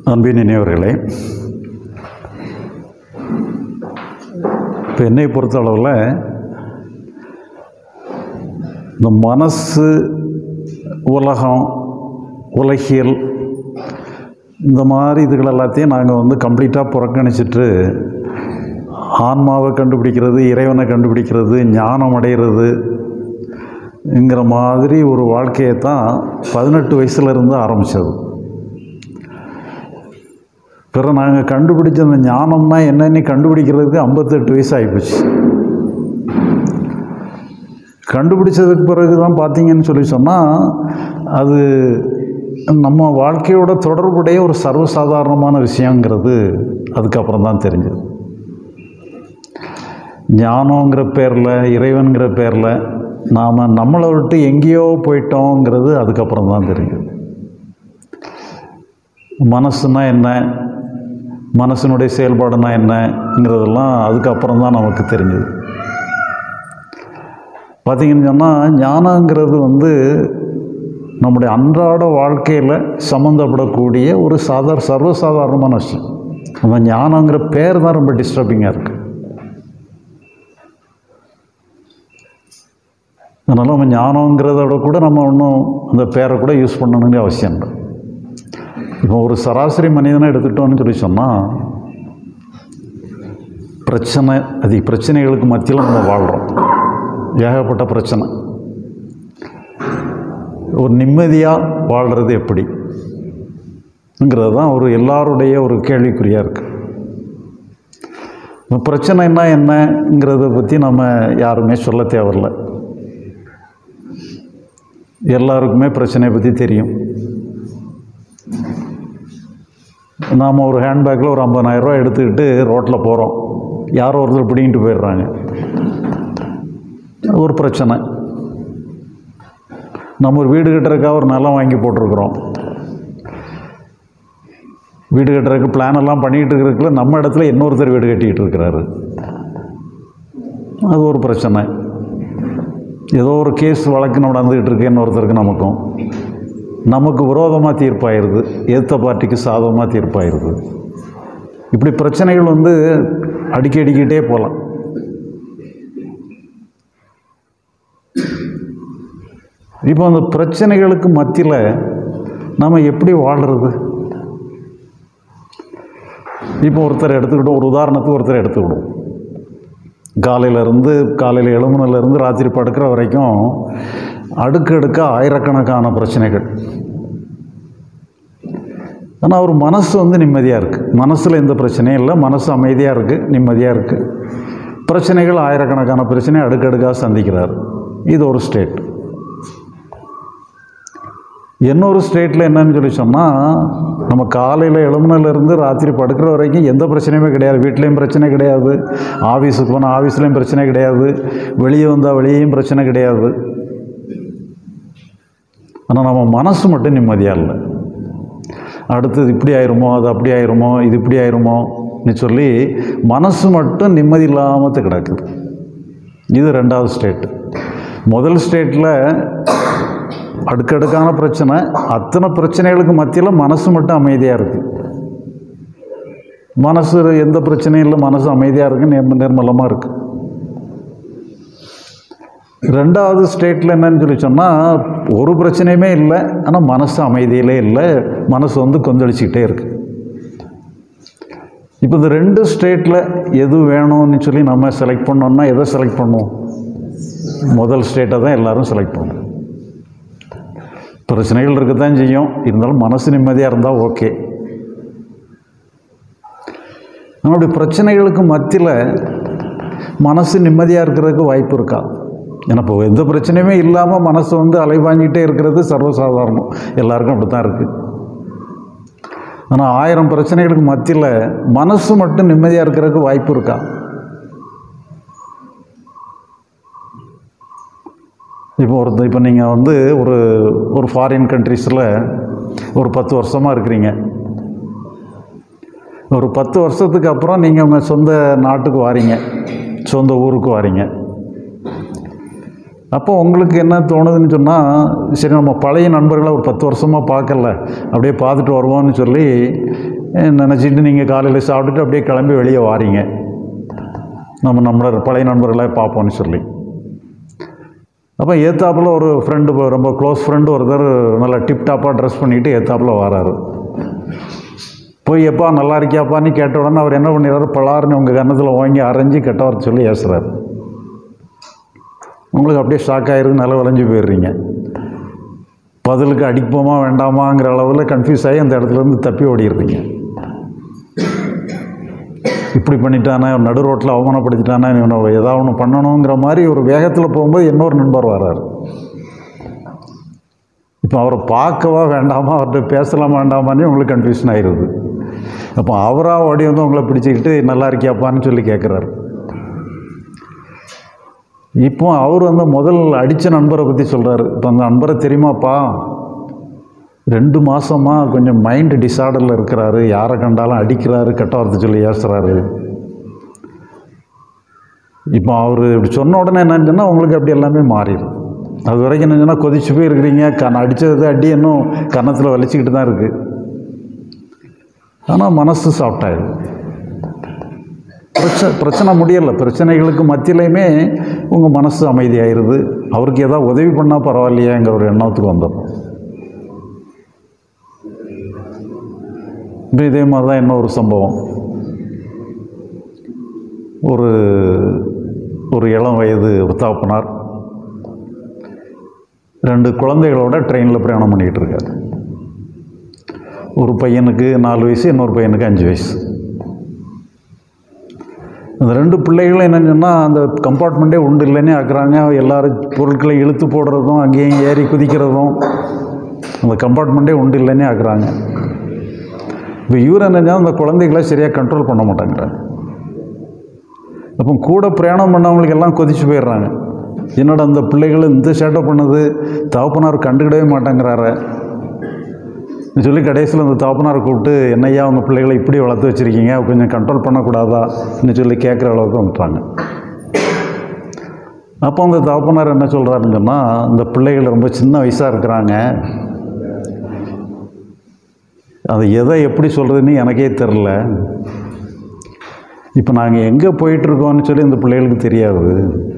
அன்பின் இனியவர்களே இப்போ என்னை பொறுத்தளவில் இந்த மனசு உலகம் உலகியல் இந்த மாதிரி இதுகள் எல்லாத்தையும் நாங்கள் வந்து கம்ப்ளீட்டாக புறக்கணிச்சிட்டு ஆன்மாவை கண்டுபிடிக்கிறது இறைவனை கண்டுபிடிக்கிறது ஞானம் அடைகிறது ங்கிற மாதிரி ஒரு வாழ்க்கையை தான் பதினெட்டு வயசுலேருந்து ஆரம்பித்தது பிறகு நாங்கள் கண்டுபிடிச்ச அந்த ஞானம்னா என்னன்னு கண்டுபிடிக்கிறதுக்கு ஐம்பத்தெட்டு வயசு ஆகிப்போச்சு கண்டுபிடிச்சதுக்கு பிறகு தான் பார்த்தீங்கன்னு சொல்லி சொன்னால் அது நம்ம வாழ்க்கையோட தொடர்புடைய ஒரு சர்வசாதாரணமான விஷயங்கிறது அதுக்கப்புறம் தான் தெரிஞ்சது ஞானங்கிற பேரில் இறைவன்கிற பேரில் நாம் நம்மளை விட்டு எங்கேயோ போயிட்டோங்கிறது அதுக்கப்புறம் தான் தெரியுது மனசுனா என்ன மனசினுடைய செயல்பாடுனா என்னங்கிறதெல்லாம் அதுக்கப்புறம் தான் நமக்கு தெரிஞ்சுது பார்த்திங்கன்னு சொன்னால் ஞானங்கிறது வந்து நம்முடைய அன்றாட வாழ்க்கையில் சம்மந்தப்படக்கூடிய ஒரு சாதார சர்வசாதாரணமான விஷயம் அந்த ஞானங்கிற பேர் தான் ரொம்ப டிஸ்டர்பிங்காக இருக்குது அதனால் நம்ம ஞானங்கிறத விட கூட நம்ம ஒன்றும் அந்த பேரை கூட யூஸ் பண்ணணுங்கிற அவசியம் இல்லை இப்போ ஒரு சராசரி மனிதனை எடுத்துட்டோம்னு சொல்லி சொன்னால் பிரச்சனை அது பிரச்சனைகளுக்கு மத்தியில் நம்ம வாழ்கிறோம் ஏகப்பட்ட பிரச்சனை ஒரு நிம்மதியாக வாழ்கிறது எப்படிங்கிறது தான் ஒரு எல்லாருடைய ஒரு கேள்விக்குறியாக இருக்குது பிரச்சனைனா என்னங்கிறத பற்றி நம்ம யாருமே சொல்ல தேவையில்லை எல்லாருக்குமே பிரச்சனையை பற்றி தெரியும் நாம் ஒரு ஹேண்ட்பேக்கில் ஒரு ஐம்பதாயிரரூவா எடுத்துக்கிட்டு ரோட்டில் போகிறோம் யாரோ ஒருத்தர் பிடிங்கிட்டு போயிடுறாங்க ஒரு பிரச்சனை நம்ம ஒரு வீடு கட்டுறதுக்காக ஒரு நிலம் வாங்கி போட்டிருக்கிறோம் வீடு கட்டுறதுக்கு பிளான் எல்லாம் பண்ணிகிட்டு இருக்கிறதுக்குள்ள நம்ம இடத்துல இன்னொருத்தர் வீடு கட்டிக்கிட்டு இருக்கிறாரு அது ஒரு பிரச்சனை ஏதோ ஒரு கேஸ் வழக்கு நடந்துக்கிட்டு இருக்கு இன்னொருத்தருக்கு நமக்கும் நமக்கு விரோதமாக தீர்ப்பாயிருது எதிர்த்த பார்ட்டிக்கு சாதகமாக தீர்ப்பாயிருது இப்படி பிரச்சனைகள் வந்து அடிக்கி அடிக்கிட்டே போகலாம் இப்போ அந்த பிரச்சனைகளுக்கு மத்தியில் நம்ம எப்படி வாழ்கிறது இப்போ ஒருத்தர் எடுத்துக்கிட்டோம் ஒரு உதாரணத்துக்கு ஒருத்தர் எடுத்துக்கிடுவோம் காலையிலேருந்து காலையில் எழுமுனிலேருந்து ராத்திரி படுக்கிற வரைக்கும் அடுக்கடுக்காக ஆயிரக்கணக்கான பிரச்சனைகள் ஆனால் அவர் மனசு வந்து நிம்மதியாக இருக்குது மனசில் எந்த பிரச்சனையும் இல்லை மனசு அமைதியாக இருக்குது நிம்மதியாக இருக்குது பிரச்சனைகள் ஆயிரக்கணக்கான பிரச்சனை அடுக்கடுக்காக சந்திக்கிறார் இது ஒரு ஸ்டேட் இன்னொரு ஸ்டேட்டில் என்னன்னு சொல்லி சொன்னால் நம்ம காலையில் எழுமுனிலேருந்து ராத்திரி படுக்கிற வரைக்கும் எந்த பிரச்சனையுமே கிடையாது வீட்லேயும் பிரச்சனை கிடையாது ஆஃபீஸுக்கு போனால் ஆஃபீஸ்லேயும் பிரச்சனை கிடையாது வெளியே வந்தால் வெளியேயும் பிரச்சனை கிடையாது ஆனால் நம்ம மனசு மட்டும் நிம்மதியாக இல்லை அடுத்தது இப்படி ஆயிருமோ அது அப்படி ஆயிருமோ இது இப்படி ஆயிருமோன்னு சொல்லி மனசு மட்டும் நிம்மதி இல்லாமல் கிடக்குது இது ரெண்டாவது ஸ்டேட்டு முதல் ஸ்டேட்டில் அடுக்கடுக்கான பிரச்சனை அத்தனை பிரச்சனைகளுக்கு மத்தியில் மனசு மட்டும் அமைதியாக இருக்குது மனசு எந்த பிரச்சனையும் இல்லை மனசு அமைதியாக இருக்குது நிர்ம நிர்மலமாக இருக்குது ரெண்டாவது ஸ்டேட்டில் என்னன்னு சொல்லி சொன்னால் ஒரு பிரச்சனையுமே இல்லை ஆனால் மனசு அமைதியிலே இல்லை மனசு வந்து கொந்தளிச்சிக்கிட்டே இருக்குது இப்போ இந்த ரெண்டு ஸ்டேட்டில் எது வேணும்னு சொல்லி நம்ம செலக்ட் பண்ணோம்னா எதை செலக்ட் பண்ணுவோம் முதல் ஸ்டேட்டை தான் எல்லோரும் செலக்ட் பண்ணுவோம் பிரச்சனைகள் இருக்க தான் செய்யும் இருந்தாலும் மனசு நிம்மதியாக இருந்தால் ஓகே நம்மளுடைய பிரச்சனைகளுக்கு மத்தியில் மனசு நிம்மதியாக இருக்கிறதுக்கு வாய்ப்பு இருக்கா ஏன்னா இப்போ எந்த பிரச்சனையுமே இல்லாமல் மனசு வந்து அலைபாஞ்சிக்கிட்டே இருக்கிறது சர்வசாதாரணம் எல்லாருக்கும் அப்படி தான் இருக்குது ஆனால் ஆயிரம் பிரச்சனைகளுக்கு மத்தியில் மனசு மட்டும் நிம்மதியாக இருக்கிறதுக்கு வாய்ப்பு இருக்கா இப்போ ஒரு இப்போ நீங்கள் வந்து ஒரு ஒரு ஃபாரின் கண்ட்ரீஸில் ஒரு பத்து வருஷமாக இருக்கிறீங்க ஒரு பத்து வருஷத்துக்கு அப்புறம் நீங்கள் உங்கள் சொந்த நாட்டுக்கு வாரீங்க சொந்த ஊருக்கு வாரீங்க அப்போ உங்களுக்கு என்ன தோணுதுன்னு சொன்னால் சரி நம்ம பழைய நண்பர்களை ஒரு பத்து வருஷமாக பார்க்கல அப்படியே பார்த்துட்டு வருவோம்னு சொல்லி நினச்சிட்டு நீங்கள் காலையில் சாப்பிட்டுட்டு அப்படியே கிளம்பி வெளியே வாரீங்க நம்ம நம்மளோட பழைய நண்பர்களை பார்ப்போம்னு சொல்லி அப்போ ஏத்தாப்புல ஒரு ஃப்ரெண்டு ரொம்ப க்ளோஸ் ஃப்ரெண்டு ஒருத்தர் நல்லா டிப்டாப்பாக ட்ரெஸ் பண்ணிட்டு ஏத்தாப்புல வராரு போய் எப்பா நல்லா இருக்கியாப்பான்னு கேட்ட உடனே அவர் என்ன பண்ணிடுறாரு பலாருன்னு உங்கள் கன்னத்தில் வாங்கி அரைஞ்சி கெட்டவர் சொல்லி ஏசுறாரு உங்களுக்கு அப்படியே ஷாக் ஆயிருந்து நல்லா விளைஞ்சு போயிடுறீங்க பதிலுக்கு அடிப்போமா வேண்டாமாங்கிற அளவில் கன்ஃபியூஸ் ஆகி அந்த இடத்துல இருந்து தப்பி ஓடிடுறீங்க இப்படி பண்ணிட்டானே நடு ரோட்டில் அவமானப்படுத்திட்டானே இவனை ஏதாவது ஒன்று பண்ணணுங்கிற மாதிரி ஒரு வேகத்தில் போகும்போது இன்னொரு நண்பர் வர்றாரு இப்போ அவரை பார்க்கவா வேண்டாமா அவர்கிட்ட பேசலாமா வேண்டாமான்னு உங்களுக்கு கன்ஃபியூஷன் ஆயிடுது அப்போ அவராக ஓடி வந்து உங்களை பிடிச்சிக்கிட்டு நல்லா இருக்கியாப்பான்னு சொல்லி கேட்குறாரு இப்போ அவர் வந்து முதல் அடித்த நண்பரை பற்றி சொல்கிறாரு இப்போ அந்த நண்பரை தெரியுமாப்பா ரெண்டு மாதமாக கொஞ்சம் மைண்டு டிஸார்டரில் இருக்கிறாரு யாரை கண்டாலும் அடிக்கிறாரு கெட்ட வார்த்தை சொல்லி ஏசுறாரு இப்போ அவர் இப்படி சொன்ன உடனே என்னன்னு சொன்னால் உங்களுக்கு அப்படி எல்லாமே மாறிடும் அது வரைக்கும் என்ன சொன்னால் கொதிச்சு போய் இருக்கிறீங்க கண் அடித்தது அடி இன்னும் கன்னத்தில் வலிச்சுக்கிட்டு தான் இருக்குது ஆனால் மனசு சாஃப்டாயிடும் பிரச்சனை பிரச்சனை முடியலை பிரச்சனைகளுக்கு மத்தியிலையுமே உங்கள் மனசு அமைதியாயிருது அவருக்கு ஏதாவது உதவி பண்ணால் பரவாயில்லையேங்கிற ஒரு எண்ணத்துக்கு வந்துடும் இப்போ இதே மாதிரி தான் இன்னொரு சம்பவம் ஒரு ஒரு இளம் வயது ஒரு தகப்பனார் ரெண்டு குழந்தைகளோட ட்ரெயினில் பிரயாணம் பண்ணிக்கிட்டு இருக்காரு ஒரு பையனுக்கு நாலு வயசு இன்னொரு பையனுக்கு அஞ்சு வயசு அந்த ரெண்டு பிள்ளைகளும் என்னன்னு சொன்னால் அந்த கம்பார்ட்மெண்ட்டே உண்டு இல்லைன்னே ஆக்குறாங்க எல்லாரும் பொருட்களை இழுத்து போடுறதும் அங்கேயும் ஏறி குதிக்கிறதும் அந்த கம்பார்ட்மெண்ட்டே உண்டு இல்லைன்னே ஆக்குறாங்க இப்போ இவர் என்ன அந்த குழந்தைகளை சரியாக கண்ட்ரோல் பண்ண மாட்டேங்கிறாங்க அப்போ கூட பிரயாணம் பண்ணவங்களுக்கு எல்லாம் கொதிச்சு போயிடுறாங்க என்னோட அந்த பிள்ளைகள் இந்த சேட்டை பண்ணுது தகப்பனார் கண்டுக்கிடவே மாட்டேங்கிறாரு சொல்லி கடைசியில் அந்த தகப்பனாரை கூப்பிட்டு என்னையா உங்கள் பிள்ளைகளை இப்படி வளர்த்து வச்சுருக்கீங்க கொஞ்சம் கண்ட்ரோல் பண்ணக்கூடாதா இன்னும் சொல்லி கேட்குற அளவுக்கு வந்துட்டாங்க அப்போ அந்த தகப்பனார் என்ன சொல்கிறாருன்னு சொன்னால் இந்த பிள்ளைகள் ரொம்ப சின்ன வயசாக இருக்கிறாங்க அதை எதை எப்படி சொல்கிறதுன்னு எனக்கே தெரில இப்போ நாங்கள் எங்கே போயிட்டுருக்கோம்னு சொல்லி இந்த பிள்ளைகளுக்கு தெரியாது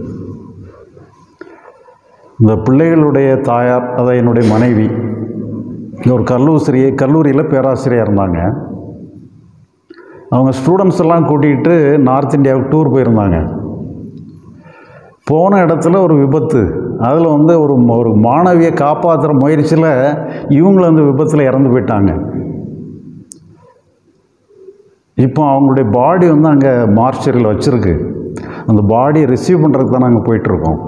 இந்த பிள்ளைகளுடைய தாயார் அதை என்னுடைய மனைவி ஒரு கல்லூரி கல்லூரியில் பேராசிரியர் இருந்தாங்க அவங்க ஸ்டூடெண்ட்ஸ் எல்லாம் கூட்டிகிட்டு நார்த் இந்தியாவுக்கு டூர் போயிருந்தாங்க போன இடத்துல ஒரு விபத்து அதில் வந்து ஒரு ஒரு மாணவியை காப்பாற்றுற முயற்சியில் இவங்களும் அந்த விபத்தில் இறந்து போயிட்டாங்க இப்போ அவங்களுடைய பாடி வந்து அங்கே மார்ச்சரியில் வச்சுருக்கு அந்த பாடியை ரிசீவ் பண்ணுறதுக்கு தான் நாங்கள் போயிட்டுருக்கோம்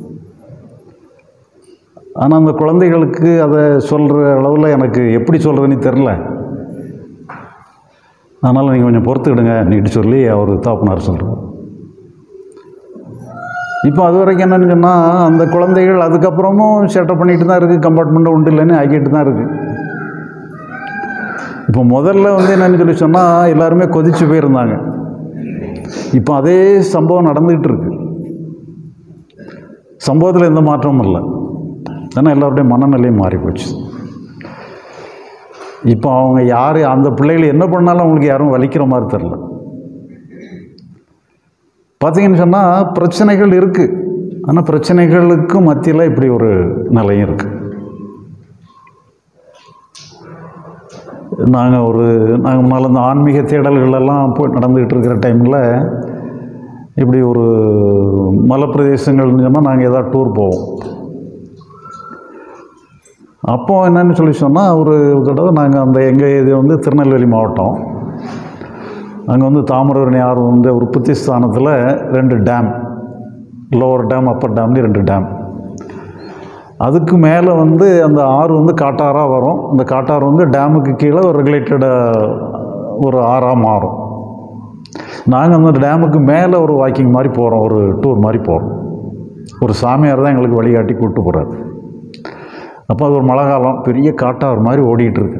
ஆனால் அந்த குழந்தைகளுக்கு அதை சொல்கிற அளவில் எனக்கு எப்படி சொல்கிறதுன்னு தெரில அதனால் நீங்கள் கொஞ்சம் பொறுத்துக்கிடுங்க நீட்டு சொல்லி அவர் தாப்புனார் சொல்கிறார் இப்போ அது வரைக்கும் என்னன்னு சொன்னால் அந்த குழந்தைகள் அதுக்கப்புறமும் சேட்டை பண்ணிட்டு தான் இருக்குது கம்பார்ட்மெண்ட்டு உண்டு இல்லைன்னு ஆக்கிட்டு தான் இருக்குது இப்போ முதல்ல வந்து என்னன்னு சொல்லி சொன்னால் எல்லாருமே கொதிச்சு போயிருந்தாங்க இப்போ அதே சம்பவம் நடந்துக்கிட்டு இருக்கு சம்பவத்தில் எந்த மாற்றமும் இல்லை ஏன்னா எல்லாருடைய மனநிலையும் மாறி போச்சு இப்போ அவங்க யார் அந்த பிள்ளைகள் என்ன பண்ணாலும் அவங்களுக்கு யாரும் வலிக்கிற மாதிரி தெரில பார்த்தீங்கன்னு சொன்னால் பிரச்சனைகள் இருக்குது ஆனால் பிரச்சனைகளுக்கு மத்தியில் இப்படி ஒரு நிலையும் இருக்குது நாங்கள் ஒரு நாங்கள் முன்னால் இந்த ஆன்மீக தேடல்கள் எல்லாம் போய் நடந்துக்கிட்டு இருக்கிற டைமில் இப்படி ஒரு மலைப்பிரதேசங்கள்னு சொன்னால் நாங்கள் ஏதாவது டூர் போவோம் அப்போ என்னன்னு சொல்லி சொன்னால் ஒரு தடவை நாங்கள் அந்த எங்கள் இது வந்து திருநெல்வேலி மாவட்டம் அங்கே வந்து தாமிரபரணி ஆறு வந்து உற்பத்தி ஸ்தானத்தில் ரெண்டு டேம் லோவர் டேம் அப்பர் டேம்னு ரெண்டு டேம் அதுக்கு மேலே வந்து அந்த ஆறு வந்து காட்டாறாக வரும் அந்த காட்டாறு வந்து டேமுக்கு கீழே ஒரு ரெகுலேட்டட் ஒரு ஆறாக மாறும் நாங்கள் அந்த டேமுக்கு மேலே ஒரு வாக்கிங் மாதிரி போகிறோம் ஒரு டூர் மாதிரி போகிறோம் ஒரு சாமியார் தான் எங்களுக்கு வழிகாட்டி கூப்பிட்டு போகிறார் அப்போ அது ஒரு மழை காலம் பெரிய காட்டாறு மாதிரி ஓடிட்டு இருக்கு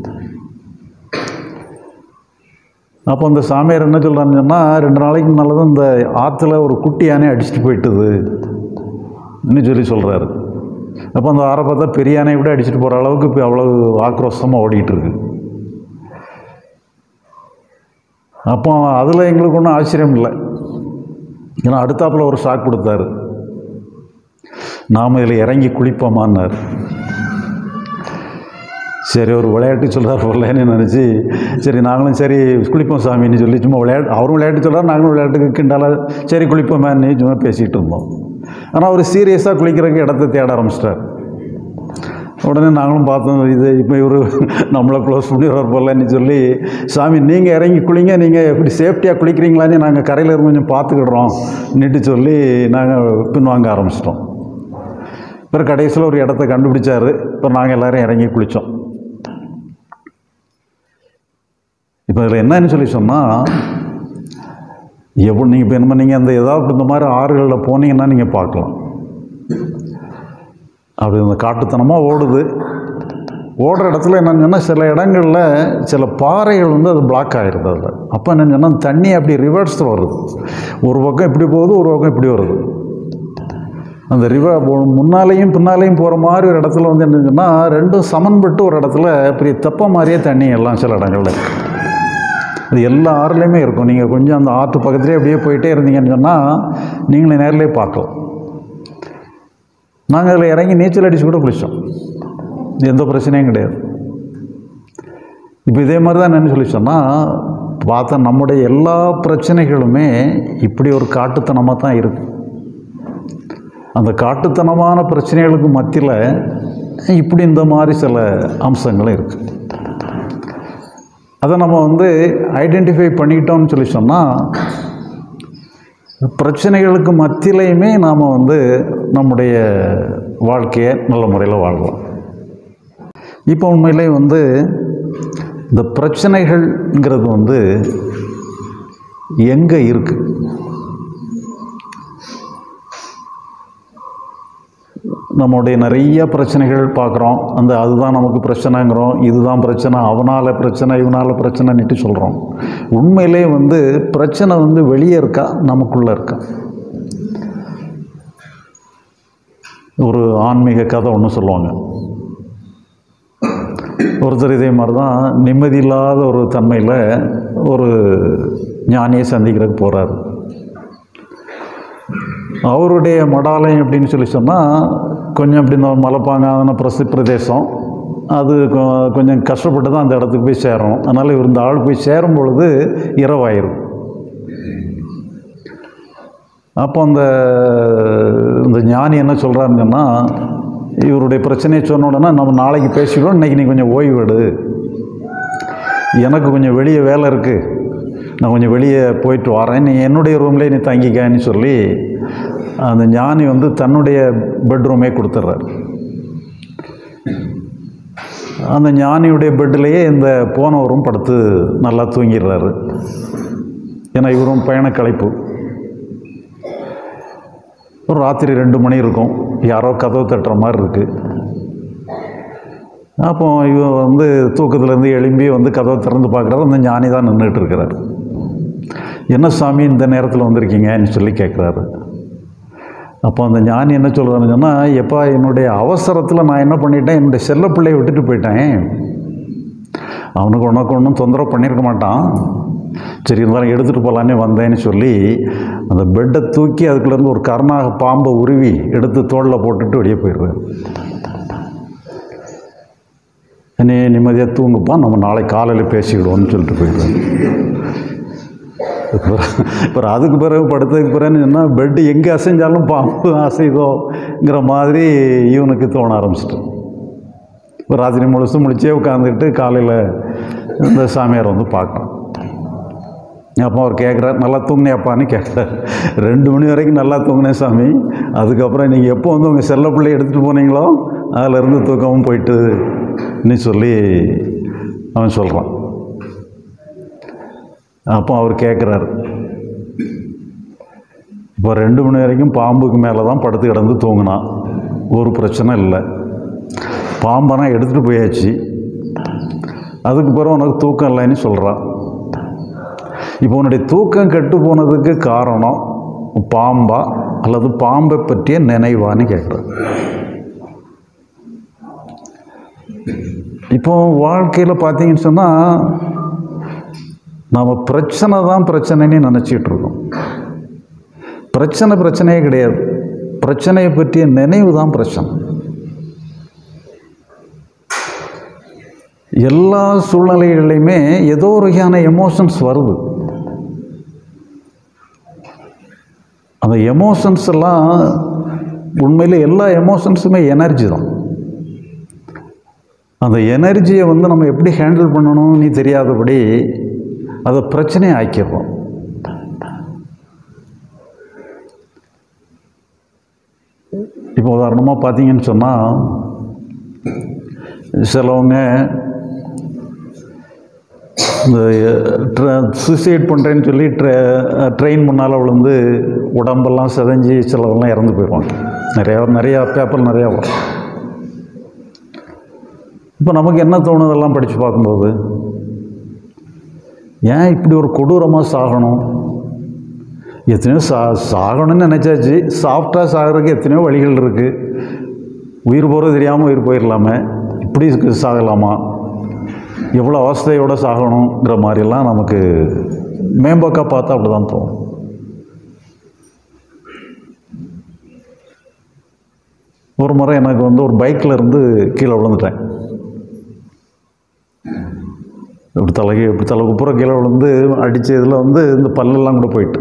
அப்போ அந்த சாமியார் என்ன சொல்கிறான்னு சொன்னால் ரெண்டு நாளைக்கு முன்னால் தான் இந்த ஆற்றுல ஒரு குட்டி யானை அடிச்சுட்டு போயிட்டுது இன்னும் சொல்லி சொல்கிறாரு அப்போ அந்த ஆறை பார்த்தா பெரிய யானையை விட அடிச்சுட்டு போகிற அளவுக்கு இப்போ அவ்வளவு ஆக்ரோஷமாக ஓடிட்டு இருக்கு அப்போ அதில் எங்களுக்கு ஒன்றும் ஆச்சரியம் இல்லை ஏன்னா அடுத்தாப்புல ஒரு ஷாக் கொடுத்தாரு நாம் இதில் இறங்கி குளிப்போமான்னார் சரி ஒரு விளையாட்டு சொல்கிறார் போலன்னு நினச்சி சரி நாங்களும் சரி குளிப்போம் சாமின்னு சொல்லி சும்மா விளையாட்டு அவரும் விளையாட்டு சொல்கிறார் நாங்களும் விளையாட்டுக்கு கிண்டால சரி குளிப்போமேன்னு சும்மா பேசிகிட்டு இருந்தோம் ஆனால் அவர் சீரியஸாக குளிக்கிறதுக்கு இடத்த தேட ஆரம்பிச்சிட்டார் உடனே நாங்களும் பார்த்தோம் இது இப்போ இவர் நம்மளை க்ளோஸ் பண்ணிடுவார் போலன்னு சொல்லி சாமி நீங்கள் இறங்கி குளிங்க நீங்கள் எப்படி சேஃப்டியாக குளிக்கிறீங்களான்னு நாங்கள் கரையில் இருந்து கொஞ்சம் பார்த்துக்கிடுறோம் நிட்டு சொல்லி நாங்கள் பின்வாங்க ஆரம்பிச்சிட்டோம் அப்புறம் கடைசியில் ஒரு இடத்த கண்டுபிடிச்சாரு இப்போ நாங்கள் எல்லோரும் இறங்கி குளித்தோம் இப்போ இதில் என்னன்னு சொல்லி சொன்னால் எப்படி நீங்கள் இப்போ என்ன நீங்கள் அந்த ஏதாவது இந்த மாதிரி ஆறுகளில் போனீங்கன்னா நீங்கள் பார்க்கலாம் அப்படி இந்த காட்டுத்தனமாக ஓடுது ஓடுற இடத்துல என்னன்னு சொன்னால் சில இடங்களில் சில பாறைகள் வந்து அது பிளாக் ஆகிருது அதில் அப்போ என்னன்னு சொன்னால் தண்ணி அப்படி ரிவர்ஸ் வருது ஒரு பக்கம் இப்படி போகுது ஒரு பக்கம் இப்படி வருது அந்த ரிவர் முன்னாலேயும் பின்னாலேயும் போகிற மாதிரி ஒரு இடத்துல வந்து என்னன்னு சொன்னால் ரெண்டும் சமன்பட்டு ஒரு இடத்துல பெரிய தெப்ப மாதிரியே தண்ணி எல்லாம் சில இடங்கள்ல இருக்குது அது எல்லா ஆறுலேயுமே இருக்கும் நீங்கள் கொஞ்சம் அந்த ஆற்று பக்கத்துலேயே அப்படியே போயிட்டே இருந்தீங்கன்னு சொன்னால் நீங்களே நேரிலே பார்க்கலாம் நாங்கள் அதில் இறங்கி நீச்சல் அடித்து கூட குளித்தோம் எந்த பிரச்சனையும் கிடையாது இப்போ இதே மாதிரி தான் என்ன சொல்லி சொன்னால் பார்த்தா நம்முடைய எல்லா பிரச்சனைகளுமே இப்படி ஒரு காட்டுத்தனமாக தான் இருக்குது அந்த காட்டுத்தனமான பிரச்சனைகளுக்கு மத்தியில் இப்படி இந்த மாதிரி சில அம்சங்களும் இருக்குது அதை நம்ம வந்து ஐடென்டிஃபை பண்ணிக்கிட்டோம்னு சொல்லி சொன்னால் பிரச்சனைகளுக்கு மத்தியிலையுமே நாம் வந்து நம்முடைய வாழ்க்கையை நல்ல முறையில் வாழ்வோம் இப்போ உண்மையிலே வந்து இந்த பிரச்சனைகள்ங்கிறது வந்து எங்கே இருக்குது நம்முடைய நிறைய பிரச்சனைகள் பார்க்குறோம் அந்த அதுதான் நமக்கு பிரச்சனைங்கிறோம் இதுதான் பிரச்சனை அவனால் பிரச்சனை இவனால் பிரச்சனைன்னுட்டு சொல்கிறோம் உண்மையிலே வந்து பிரச்சனை வந்து வெளியே இருக்கா நமக்குள்ளே இருக்கா ஒரு ஆன்மீக கதை ஒன்று சொல்லுவாங்க ஒருத்தர் இதே மாதிரி தான் நிம்மதி இல்லாத ஒரு தன்மையில் ஒரு ஞானியை சந்திக்கிறதுக்கு போகிறாரு அவருடைய மடாலயம் அப்படின்னு சொல்லி சொன்னால் கொஞ்சம் அப்படி இந்த மலைப்பாங்கான பிரசி பிரதேசம் அது கொ- கொஞ்சம் கஷ்டப்பட்டு தான் அந்த இடத்துக்கு போய் சேரணும் அதனால் இவர் இந்த ஆள் போய் சேரும் பொழுது இரவாயிரும் அப்போ அந்த இந்த ஞானி என்ன சொல்கிறாருன்னு சொன்னால் இவருடைய பிரச்சனையை சொன்ன உடனே நம்ம நாளைக்கு பேசிக்கிறோம் இன்றைக்கி நீ கொஞ்சம் ஓய்வு எடு எனக்கு கொஞ்சம் வெளியே வேலை இருக்குது நான் கொஞ்சம் வெளியே போயிட்டு வரேன் நீ என்னுடைய ரூம்லேயே நீ தங்கிக்கன்னு சொல்லி அந்த ஞானி வந்து தன்னுடைய பெட்ரூமே கொடுத்துட்றாரு அந்த ஞானியுடைய பெட்டிலேயே இந்த போனவரும் படுத்து நல்லா தூங்கிடுறாரு ஏன்னா இவரும் பயண களைப்பு ஒரு ராத்திரி ரெண்டு மணி இருக்கும் யாரோ கதவு தட்டுற மாதிரி இருக்குது அப்போ இவன் வந்து தூக்கத்துலேருந்து எழும்பி வந்து கதவை திறந்து பார்க்குறாரு அந்த ஞானி தான் நின்றுட்டு இருக்கிறாரு என்ன சாமி இந்த நேரத்தில் வந்திருக்கீங்கன்னு சொல்லி கேட்குறாரு அப்போ அந்த ஞானி என்ன சொல்கிறான்னு சொன்னால் எப்பா என்னுடைய அவசரத்தில் நான் என்ன பண்ணிட்டேன் என்னுடைய செல்ல பிள்ளையை விட்டுட்டு போயிட்டேன் அவனுக்கு உனக்கு ஒன்றும் தொந்தரவு பண்ணியிருக்க மாட்டான் சரி இருந்தாலும் எடுத்துகிட்டு போகலான்னே வந்தேன்னு சொல்லி அந்த பெட்டை தூக்கி அதுக்குள்ளேருந்து ஒரு கருணாக பாம்பை உருவி எடுத்து தோளில் போட்டுட்டு வெளியே போயிடுறாரு என்னையே நிம்மதியாக தூங்குப்பா நம்ம நாளை காலையில் பேசிக்கிடுவோம்னு சொல்லிட்டு போயிடுறாரு அப்புறம் அதுக்கு பிறகு படுத்ததுக்கு பிறகு சொன்னால் பெட்டு எங்கே அசைஞ்சாலும் பாம்பு அசைதோங்கிற மாதிரி இவனுக்கு தோண ஆரம்பிச்சிட்டு இப்போ ராத்திரி முழுசும் முடிச்சே உட்காந்துக்கிட்டு காலையில் இந்த சாமியார் வந்து பார்க்குறோம் அப்போ அவர் கேட்குறாரு நல்லா தூங்கினேப்பான்னு கேட்குறாரு ரெண்டு மணி வரைக்கும் நல்லா தூங்கினேன் சாமி அதுக்கப்புறம் நீங்கள் எப்போ வந்து உங்கள் செல்ல பிள்ளை எடுத்துகிட்டு போனீங்களோ அதிலிருந்து தூக்கமும் போயிட்டு நீ சொல்லி அவன் சொல்கிறான் அப்போ அவர் கேட்குறாரு இப்போ ரெண்டு மணி வரைக்கும் பாம்புக்கு மேலே தான் படுத்து கிடந்து தூங்கினான் ஒரு பிரச்சனை இல்லை பாம்பனா எடுத்துகிட்டு போயாச்சு அதுக்கு பிறகு உனக்கு தூக்கம் இல்லைன்னு சொல்கிறான் இப்போ உன்னுடைய தூக்கம் கெட்டு போனதுக்கு காரணம் பாம்பா அல்லது பாம்பை பற்றிய நினைவான்னு கேட்குறேன் இப்போ வாழ்க்கையில் பார்த்தீங்கன்னு சொன்னால் நாம் பிரச்சனை தான் பிரச்சனைன்னு நினச்சிட்டு இருக்கோம் பிரச்சனை பிரச்சனையே கிடையாது பிரச்சனையை பற்றிய நினைவு தான் பிரச்சனை எல்லா சூழ்நிலைகள்லையுமே ஏதோ ஒரு வகையான எமோஷன்ஸ் வருது அந்த எமோஷன்ஸ் எல்லாம் உண்மையில் எல்லா எமோஷன்ஸுமே எனர்ஜி தான் அந்த எனர்ஜியை வந்து நம்ம எப்படி ஹேண்டில் பண்ணணும்னு தெரியாதபடி அதை பிரச்சனையை ஆக்கிடுறோம் இப்போ உதாரணமாக பார்த்தீங்கன்னு சொன்னால் சிலவங்க இந்த சூசைட் பண்ணுறேன்னு சொல்லி ட்ரெ ட்ரெயின் முன்னால் விழுந்து உடம்பெல்லாம் செதஞ்சி சிலவெல்லாம் இறந்து போயிடுவாங்க நிறையா நிறையா பேப்பர் நிறையா வரும் இப்போ நமக்கு என்ன தோணுதெல்லாம் படித்து பார்க்கும்போது ஏன் இப்படி ஒரு கொடூரமாக சாகணும் எத்தனையோ சா சாகணும்னு நினச்சாச்சு சாஃப்டாக சாகிறதுக்கு எத்தனையோ வழிகள் இருக்குது உயிர் போகிறது தெரியாமல் உயிர் போயிடலாமே இப்படி இருக்கு சாகலாமா எவ்வளோ அவஸ்தையோடு சாகணுங்கிற மாதிரிலாம் நமக்கு மேம்போக்காக பார்த்தா அப்படி தான் தோணும் ஒரு முறை எனக்கு வந்து ஒரு பைக்கில் இருந்து கீழே விழுந்துட்டேன் இப்படி தலைக்கு இப்படி தலை குப்புற கீழே விழுந்து அடித்த இதில் வந்து இந்த பல்லெல்லாம் கூட போயிட்டு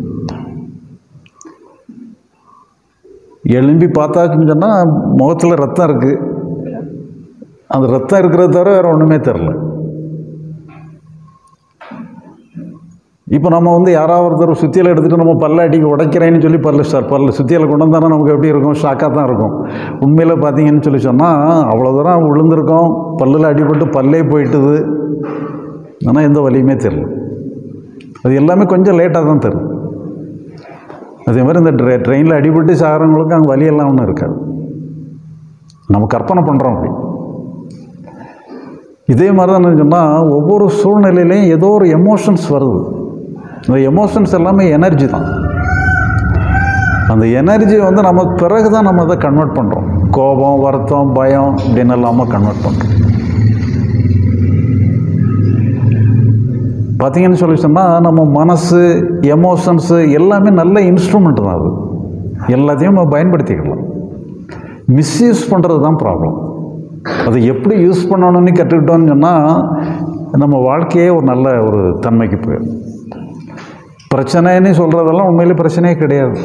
எழும்பி பார்த்தாக்குன்னு சொன்னால் முகத்தில் ரத்தம் இருக்குது அந்த ரத்தம் இருக்கிறத தவிர வேறு ஒன்றுமே தெரில இப்போ நம்ம வந்து யாராவது ஒருத்தர் சுத்தியலை எடுத்துகிட்டு நம்ம பல்ல அடிக்க உடைக்கிறேன்னு சொல்லி பல்லு சார் பல்லு சுத்தியலை கொண்டு வந்தாலும் நமக்கு எப்படி இருக்கும் ஷாக்காக தான் இருக்கும் உண்மையில் பார்த்தீங்கன்னு சொல்லி சொன்னால் அவ்வளோ தூரம் விழுந்திருக்கோம் பல்லில் அடிபட்டு பல்லே போயிட்டுது ஆனால் எந்த வலியுமே தெரில அது எல்லாமே கொஞ்சம் லேட்டாக தான் தெரியும் அதே மாதிரி இந்த ட்ரெ ட்ரெயினில் அடிபட்டு சாகிறவங்களுக்கு அங்கே வலியெல்லாம் ஒன்றும் இருக்காது நம்ம கற்பனை பண்ணுறோம் அப்படி இதே மாதிரி தான் சொன்னால் ஒவ்வொரு சூழ்நிலையிலையும் ஏதோ ஒரு எமோஷன்ஸ் வருது அந்த எமோஷன்ஸ் எல்லாமே எனர்ஜி தான் அந்த எனர்ஜியை வந்து நம்ம பிறகு தான் நம்ம அதை கன்வெர்ட் பண்ணுறோம் கோபம் வருத்தம் பயம் இப்படின்னு இல்லாமல் கன்வெர்ட் பண்ணுறோம் பார்த்தீங்கன்னு சொல்லி சொன்னால் நம்ம மனசு எமோஷன்ஸு எல்லாமே நல்ல இன்ஸ்ட்ருமெண்ட் தான் அது எல்லாத்தையும் நம்ம பயன்படுத்திக்கலாம் மிஸ்யூஸ் பண்ணுறது தான் ப்ராப்ளம் அதை எப்படி யூஸ் பண்ணணும்னு கற்றுக்கிட்டோம்னு சொன்னால் நம்ம வாழ்க்கையே ஒரு நல்ல ஒரு தன்மைக்கு போயிடும் பிரச்சனைன்னு சொல்கிறதெல்லாம் உண்மையிலே பிரச்சனையே கிடையாது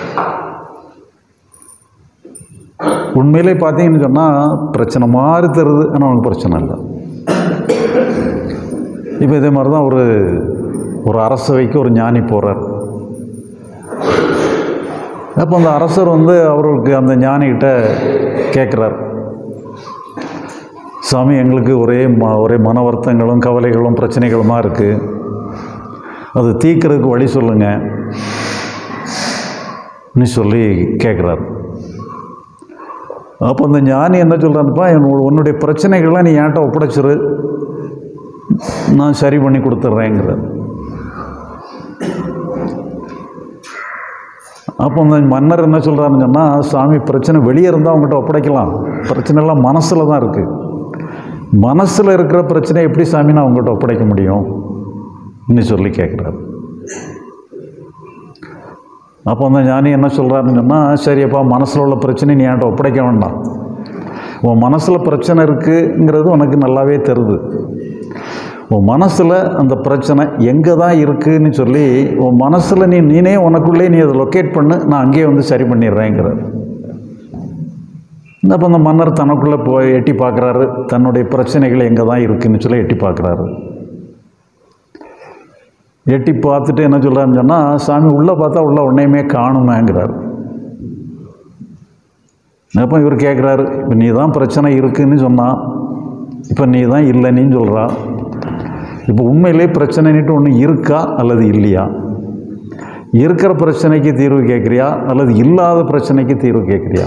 உண்மையிலே பார்த்தீங்கன்னு சொன்னால் பிரச்சனை மாதிரி தருது ஆனால் உனக்கு பிரச்சனை இல்லை இப்போ இதே மாதிரி தான் ஒரு ஒரு அரசவைக்கு ஒரு ஞானி போகிறார் அப்போ அந்த அரசர் வந்து அவருக்கு அந்த ஞானிகிட்ட கேட்குறார் சாமி எங்களுக்கு ஒரே ம ஒரே மன வருத்தங்களும் கவலைகளும் பிரச்சனைகளுமா இருக்குது அது தீர்க்கறதுக்கு வழி சொல்லுங்க நீ சொல்லி கேட்குறார் அப்போ அந்த ஞானி என்ன சொல்கிறாருப்பா உன்னுடைய பிரச்சனைகள்லாம் நீ என்கிட்ட ஒப்படைச்சிரு நான் சரி பண்ணி கொடுத்துட்றேங்கிறார் அப்போ அந்த மன்னர் என்ன சொல்கிறாருன்னு சொன்னால் சாமி பிரச்சனை வெளியே இருந்தால் அவங்ககிட்ட ஒப்படைக்கலாம் பிரச்சனை எல்லாம் மனசில் தான் இருக்குது மனசில் இருக்கிற பிரச்சனை எப்படி சாமி நான் அவங்ககிட்ட ஒப்படைக்க முடியும் இன்னும் சொல்லி கேட்குறாரு அப்போ அந்த ஞானி என்ன சொல்கிறாருன்னு சொன்னால் சரியப்பா மனசில் உள்ள பிரச்சனை நீ என்கிட்ட ஒப்படைக்க வேண்டாம் உன் மனசில் பிரச்சனை இருக்குங்கிறது உனக்கு நல்லாவே தெரியுது உன் மனசில் அந்த பிரச்சனை எங்கே தான் இருக்குதுன்னு சொல்லி உன் மனசில் நீ நீனே உனக்குள்ளே நீ அதை லொக்கேட் பண்ணு நான் அங்கேயே வந்து சரி பண்ணிடுறேங்கிறார் அப்போ அந்த மன்னர் தனக்குள்ளே போய் எட்டி பார்க்குறாரு தன்னுடைய பிரச்சனைகள் எங்கே தான் இருக்குதுன்னு சொல்லி எட்டி பார்க்குறாரு எட்டி பார்த்துட்டு என்ன சொல்கிறாருன்னு சொன்னால் சாமி உள்ளே பார்த்தா உள்ள ஒன்றையுமே காணுமேங்கிறார் அப்போ இவர் கேட்குறாரு இப்போ நீ தான் பிரச்சனை இருக்குன்னு சொன்னான் இப்போ நீ தான் இல்லைன்னு சொல்கிறா இப்போ உண்மையிலே பிரச்சனைன்ட்டு ஒன்று இருக்கா அல்லது இல்லையா இருக்கிற பிரச்சனைக்கு தீர்வு கேட்குறியா அல்லது இல்லாத பிரச்சனைக்கு தீர்வு கேட்குறியா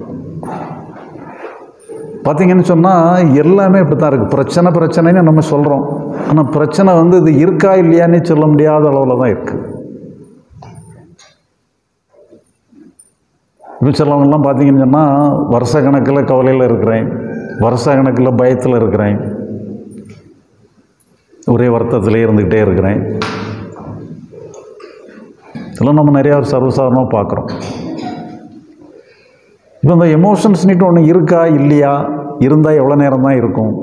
பார்த்தீங்கன்னு சொன்னால் எல்லாமே இப்படி தான் இருக்குது பிரச்சனை பிரச்சனைன்னு நம்ம சொல்கிறோம் ஆனால் பிரச்சனை வந்து இது இருக்கா இல்லையான்னு சொல்ல முடியாத அளவில் தான் இருக்குது இப்போ சிலவங்கெல்லாம் பார்த்தீங்கன்னு சொன்னால் வருஷ கணக்கில் கவலையில் இருக்கிறேன் வருஷ கணக்கில் பயத்தில் இருக்கிறேன் ஒரே வருத்தத்திலே இருந்துக்கிட்டே இருக்கிறேன் இதெல்லாம் நம்ம நிறையா சர்வசாதாரணமாக பார்க்குறோம் இப்போ இந்த எமோஷன்ஸ்னிட்டு ஒன்று இருக்கா இல்லையா இருந்தால் எவ்வளோ நேரம் தான் இருக்கும்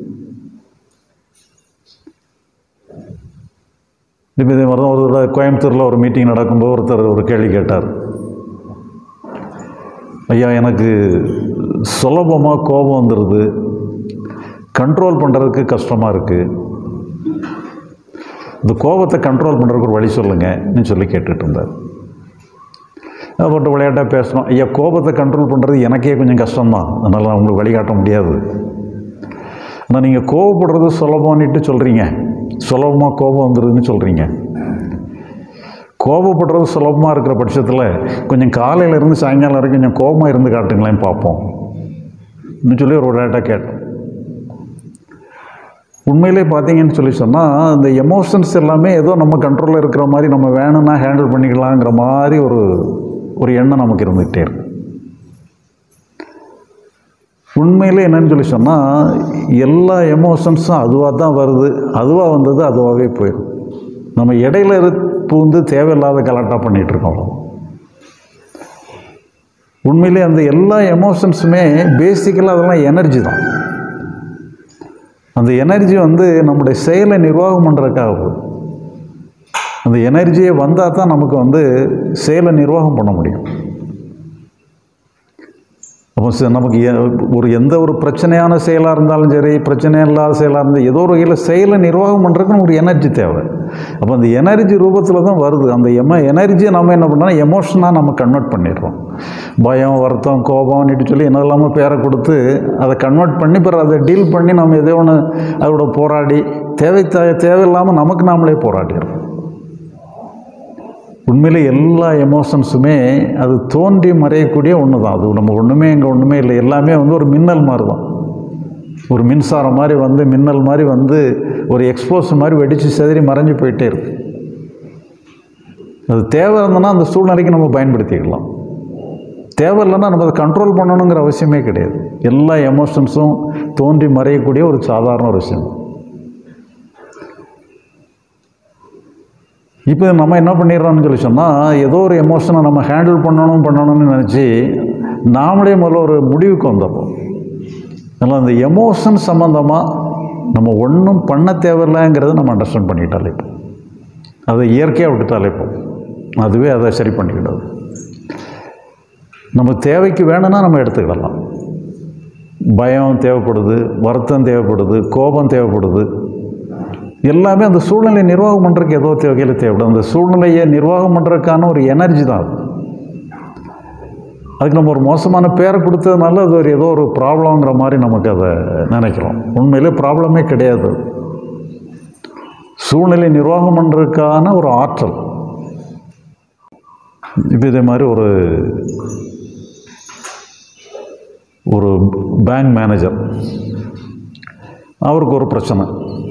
இப்போ இதே மாதிரி தான் ஒரு தடவை கோயம்புத்தூரில் ஒரு மீட்டிங் நடக்கும்போது ஒருத்தர் ஒரு கேள்வி கேட்டார் ஐயா எனக்கு சுலபமாக கோபம் வந்துடுது கண்ட்ரோல் பண்ணுறதுக்கு கஷ்டமாக இருக்குது இந்த கோபத்தை கண்ட்ரோல் பண்ணுறதுக்கு ஒரு வழி சொல்லுங்கன்னு சொல்லி கேட்டுட்டு இருந்தார் போட்டு விளையாட்டாக பேசணும் ஐயா கோபத்தை கண்ட்ரோல் பண்ணுறது எனக்கே கொஞ்சம் கஷ்டம்தான் அதனால் நான் உங்களுக்கு வழிகாட்ட முடியாது ஆனால் நீங்கள் கோபப்படுறது சுலபம்னுட்டு சொல்கிறீங்க சுலபமாக கோபம் வந்துடுதுன்னு சொல்கிறீங்க கோபப்படுறது சுலபமாக இருக்கிற பட்சத்தில் கொஞ்சம் காலையிலேருந்து சாயங்காலம் வரைக்கும் கொஞ்சம் கோபமாக இருந்து காட்டுங்களேன் பார்ப்போம் இன்னும் சொல்லி ஒரு விளையாட்டாக கேட்டோம் உண்மையிலே பார்த்தீங்கன்னு சொல்லி சொன்னால் இந்த எமோஷன்ஸ் எல்லாமே ஏதோ நம்ம கண்ட்ரோலில் இருக்கிற மாதிரி நம்ம வேணும்னா ஹேண்டில் பண்ணிக்கலாங்கிற மாதிரி ஒரு ஒரு எண்ணம் நமக்கு இருந்துகிட்டே இருக்கு உண்மையிலே என்னன்னு சொல்லி சொன்னால் எல்லா எமோஷன்ஸும் அதுவாக தான் வருது அதுவாக வந்தது அதுவாகவே போயிடும் நம்ம இடையில இரு பூந்து தேவையில்லாத கலாட்டா பண்ணிகிட்டு இருக்கோம் உண்மையிலே அந்த எல்லா எமோஷன்ஸுமே பேசிக்கலாக அதெல்லாம் எனர்ஜி தான் அந்த எனர்ஜி வந்து நம்முடைய செயலை நிர்வாகம் பண்ணுறதுக்காக போகுது அந்த எனர்ஜியே வந்தால் தான் நமக்கு வந்து செயலை நிர்வாகம் பண்ண முடியும் அப்போ ச- நமக்கு எ- ஒரு எந்த ஒரு பிரச்சனையான செயலாக இருந்தாலும் சரி பிரச்சனை இல்லாத செயலாக இருந்தால் ஏதோ ஒரு வகையில் செயலை நிர்வாகம் பண்ணுறதுக்கு நமக்கு ஒரு எனர்ஜி தேவை அப்போ அந்த எனர்ஜி ரூபத்தில் தான் வருது அந்த எம எனர்ஜியை நம்ம என்ன பண்ணோம் எமோஷனாக நம்ம கன்வெர்ட் பண்ணிடுறோம் பயம் வருத்தம் கோபம்னுட்டு சொல்லி என்னெல்லாமோ பேரை கொடுத்து அதை கன்வெர்ட் பண்ணி பிறகு அதை டீல் பண்ணி நம்ம எதோ ஒன்று அதோட போராடி தேவை தே- தேவையில்லாமல் நமக்கு நாமளே போராடிடுறோம் உண்மையிலே எல்லா எமோஷன்ஸுமே அது தோன்றி மறையக்கூடிய ஒன்று தான் அது நம்ம ஒன்றுமே இங்கே ஒன்றுமே இல்லை எல்லாமே வந்து ஒரு மின்னல் மாதிரி தான் ஒரு மின்சாரம் மாதிரி வந்து மின்னல் மாதிரி வந்து ஒரு எக்ஸ்ப்ளோஷன் மாதிரி வெடித்து செதறி மறைஞ்சு போயிட்டே இருக்கு அது தேவை இருந்ததுன்னா அந்த சூழ்நிலைக்கு நம்ம பயன்படுத்திக்கலாம் தேவை இல்லைன்னா நம்ம அதை கண்ட்ரோல் பண்ணணுங்கிற அவசியமே கிடையாது எல்லா எமோஷன்ஸும் தோன்றி மறையக்கூடிய ஒரு சாதாரண ஒரு விஷயம் இப்போ நம்ம என்ன பண்ணிடுறோம்னு சொல்லி சொன்னால் ஏதோ ஒரு எமோஷனை நம்ம ஹேண்டில் பண்ணணும் பண்ணணும்னு நினச்சி நாமளே முதல்ல ஒரு முடிவுக்கு வந்துடுறோம் அதனால் அந்த எமோஷன் சம்மந்தமாக நம்ம ஒன்றும் பண்ண தேவையில்லைங்கிறத நம்ம அண்டர்ஸ்டாண்ட் பண்ணிக்கிட்டாலே இப்போ அதை இயற்கையாக விட்டுட்டாலே இப்போ அதுவே அதை சரி பண்ணிக்கிடாது நம்ம தேவைக்கு வேணும்னா நம்ம எடுத்துக்கிடலாம் பயம் தேவைப்படுது வருத்தம் தேவைப்படுது கோபம் தேவைப்படுது எல்லாமே அந்த சூழ்நிலையை நிர்வாகம் பண்ணுறதுக்கு ஏதோ வகையில் தேவைப்படும் அந்த சூழ்நிலையை நிர்வாகம் பண்ணுறதுக்கான ஒரு எனர்ஜி தான் அது அதுக்கு நம்ம ஒரு மோசமான பேரை கொடுத்ததுனால அது ஒரு ஏதோ ஒரு ப்ராப்ளங்கிற மாதிரி நமக்கு அதை நினைக்கிறோம் உண்மையிலே ப்ராப்ளமே கிடையாது அது. சூழ்நிலை நிர்வாகம் பண்ணுறதுக்கான ஒரு ஆற்றல் இப்போ இதே மாதிரி ஒரு ஒரு பேங்க் மேனேஜர் அவருக்கு ஒரு பிரச்சனை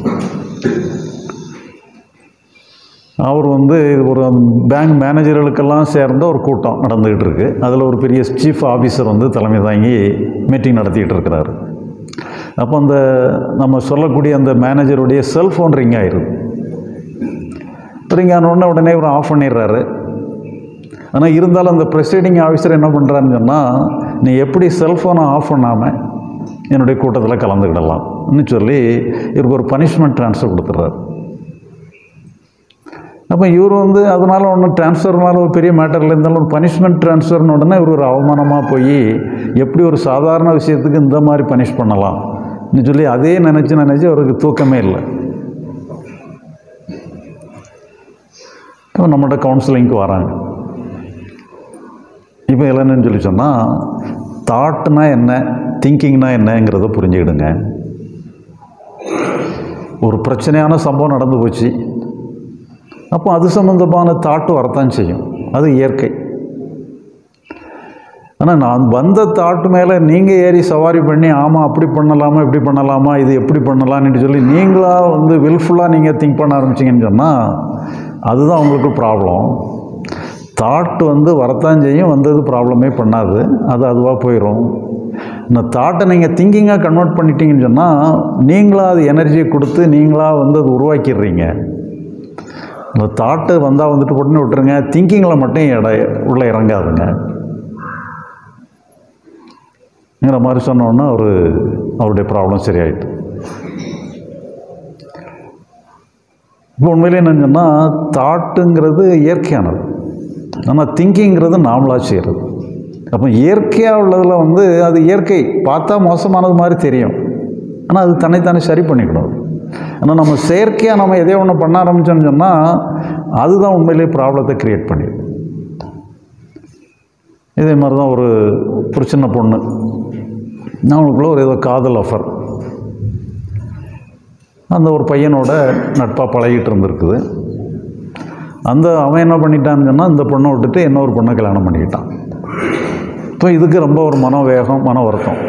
அவர் வந்து இது ஒரு பேங்க் மேனேஜர்களுக்கெல்லாம் சேர்ந்த ஒரு கூட்டம் நடந்துக்கிட்டு இருக்கு அதில் ஒரு பெரிய சீஃப் ஆஃபீஸர் வந்து தலைமை தாங்கி மீட்டிங் நடத்திக்கிட்டு இருக்கிறாரு அப்போ அந்த நம்ம சொல்லக்கூடிய அந்த மேனேஜருடைய செல்ஃபோன் ரிங் ஆயிடுது ரிங் ஆனவுடனே உடனே இவர் ஆஃப் பண்ணிடுறாரு ஆனால் இருந்தாலும் அந்த ப்ரெசைடிங் ஆஃபீஸர் என்ன பண்ணுறான்னு சொன்னால் நீ எப்படி செல்ஃபோனை ஆஃப் பண்ணாமல் என்னுடைய கூட்டத்தில் கலந்துக்கிடலாம்னு சொல்லி இவருக்கு ஒரு பனிஷ்மெண்ட் ட்ரான்ஸ்ஃபர் கொடுத்துட்றாரு அப்போ இவர் வந்து அதனால் ஒன்றும் ட்ரான்ஸ்ஃபர்னால ஒரு பெரிய மேட்டரில் இருந்தாலும் ஒரு பனிஷ்மெண்ட் ட்ரான்ஸ்ஃபர்னு உடனே இவர் ஒரு அவமானமாக போய் எப்படி ஒரு சாதாரண விஷயத்துக்கு இந்த மாதிரி பனிஷ் பண்ணலாம்னு சொல்லி அதே நினச்சி நினச்சி அவருக்கு தூக்கமே இல்லை இப்போ நம்மகிட்ட கவுன்சிலிங்க்கு வராங்க இப்போ என்னன்னு சொல்லி சொன்னால் தாட்னா என்ன திங்கிங்னா என்னங்கிறத புரிஞ்சுக்கிடுங்க ஒரு பிரச்சனையான சம்பவம் நடந்து போச்சு அப்போ அது சம்மந்தமான தாட்டு வரத்தான் செய்யும் அது இயற்கை ஆனால் நான் வந்த தாட்டு மேலே நீங்கள் ஏறி சவாரி பண்ணி ஆமாம் அப்படி பண்ணலாமா இப்படி பண்ணலாமா இது எப்படி பண்ணலாம்னு சொல்லி நீங்களாக வந்து வில்ஃபுல்லாக நீங்கள் திங்க் பண்ண ஆரம்பிச்சிங்கன்னு சொன்னால் அதுதான் உங்களுக்கு ப்ராப்ளம் தாட் வந்து வரத்தான் செய்யும் வந்தது ப்ராப்ளமே பண்ணாது அது அதுவாக போயிடும் இந்த தாட்டை நீங்கள் திங்கிங்காக கன்வெர்ட் பண்ணிட்டீங்கன்னு சொன்னால் நீங்களாக அது எனர்ஜியை கொடுத்து நீங்களாக வந்து அது உருவாக்கிடுறீங்க இந்த தாட்டு வந்தால் வந்துட்டு போட்டுன்னு விட்டுருங்க திங்கிங்கில் மட்டும் இட உள்ளே இறங்காதுங்க ங்கிற மாதிரி சொன்னோன்னா அவர் அவருடைய ப்ராப்ளம் சரியாயிட்டு இப்போ உண்மையிலே என்னன்னு சொன்னால் தாட்டுங்கிறது இயற்கையானது ஆனால் திங்கிங்கிறது நாமளாக செய்கிறது அப்போ இயற்கையாக உள்ளதில் வந்து அது இயற்கை பார்த்தா மோசமானது மாதிரி தெரியும் ஆனால் அது தன்னைத்தானே சரி பண்ணிக்கணும் ஆனால் நம்ம செயற்கையாக நம்ம எதையோ ஒன்று பண்ண ஆரம்பிச்சோம்னு சொன்னால் அதுதான் உண்மையிலேயே ப்ராப்ளத்தை க்ரியேட் பண்ணிடும் இதே மாதிரி தான் ஒரு ஒரு சின்ன பொண்ணு அவங்களுக்குள்ள ஒரு ஏதோ காதல் ஆஃபர் அந்த ஒரு பையனோட நட்பாக பழகிட்டு இருந்திருக்குது அந்த அவன் என்ன பண்ணிட்டான்னு சொன்னால் இந்த பொண்ணை விட்டுட்டு இன்னொரு பொண்ணை கல்யாணம் பண்ணிக்கிட்டான் இப்போ இதுக்கு ரொம்ப ஒரு மன வேகம் மன வருத்தம்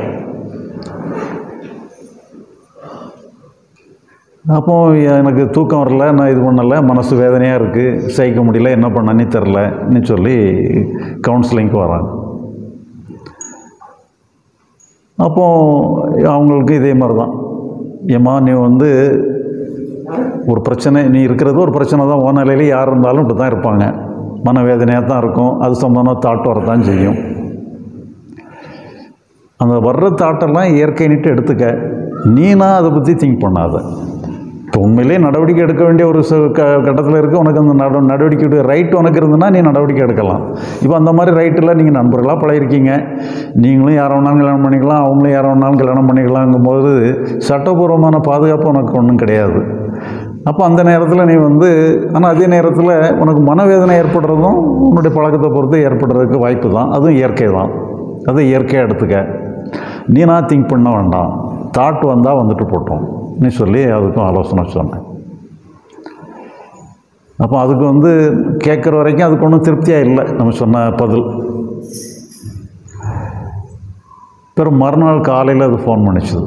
அப்போ எனக்கு தூக்கம் வரல நான் இது பண்ணலை மனசு வேதனையாக இருக்குது சகிக்க முடியல என்ன பண்ணனே தெரிலன்னு சொல்லி கவுன்சிலிங்க்கு வராங்க அப்போ அவங்களுக்கு இதே மாதிரி தான் ஏம்மா நீ வந்து ஒரு பிரச்சனை நீ இருக்கிறது ஒரு பிரச்சனை தான் ஓ நிலையில யார் இருந்தாலும் இப்படி தான் இருப்பாங்க மனவேதனையாக தான் இருக்கும் அது சம்பந்தமாக தாட் வரத்தான் செய்யும் அந்த வர்ற தாட்டெல்லாம் இயற்கைன்னுட்டு எடுத்துக்க நீனா அதை பற்றி திங்க் பண்ணாத இப்போ உண்மையிலே நடவடிக்கை எடுக்க வேண்டிய ஒரு ச- க கட்டத்தில் இருக்க உனக்கு அந்த நட நடவடிக்கையுடைய ரைட் உனக்கு இருந்ததுன்னா நீ நடவடிக்கை எடுக்கலாம் இப்போ அந்த மாதிரி ரைட்டில் நீங்கள் நண்பர்களாக பழகிருக்கீங்க நீங்களும் யாரை வேணாலும் கல்யாணம் பண்ணிக்கலாம் அவங்களும் யாரை வேணாலும் கல்யாணம் பண்ணிக்கலாங்கும்போது சட்டபூர்வமான பாதுகாப்பு உனக்கு ஒன்றும் கிடையாது அப்போ அந்த நேரத்தில் நீ வந்து ஆனால் அதே நேரத்தில் உனக்கு மனவேதனை ஏற்படுறதும் உன்னுடைய பழக்கத்தை பொறுத்து ஏற்படுறதுக்கு வாய்ப்பு தான் அதுவும் இயற்கை தான் அதை இயற்கையாக எடுத்துக்க நீ நான் திங்க் பண்ண வேண்டாம் தாட் வந்தால் வந்துட்டு போட்டோம் நீ சொல்லி அதுக்கும் ஆலோசனை சொன்னேன் அப்போ அதுக்கு வந்து கேட்குற வரைக்கும் அதுக்கு ஒன்றும் திருப்தியாக இல்லை நம்ம சொன்ன பதில் பிறகு மறுநாள் காலையில் அது ஃபோன் பண்ணிச்சுது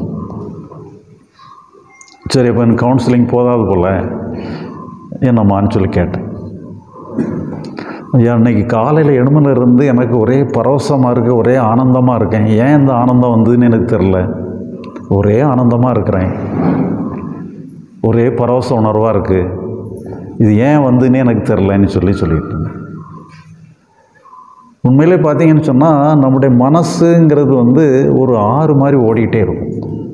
சரி இப்போ எனக்கு கவுன்சிலிங் போதாது போல் என்னம்மான்னு சொல்லி கேட்டேன் ஐயா இன்னைக்கு காலையில் எழுமல இருந்து எனக்கு ஒரே பரவசமாக இருக்குது ஒரே ஆனந்தமாக இருக்கேன் ஏன் இந்த ஆனந்தம் வந்ததுன்னு எனக்கு தெரில ஒரே ஆனந்தமாக இருக்கிறேன் ஒரே பரவச உணர்வாக இருக்குது இது ஏன் வந்துன்னு எனக்கு தெரிலன்னு சொல்லி சொல்லிட்டு இருந்தேன். உண்மையிலே பார்த்தீங்கன்னு சொன்னால் நம்முடைய மனசுங்கிறது வந்து ஒரு ஆறு மாதிரி ஓடிக்கிட்டே இருக்கும்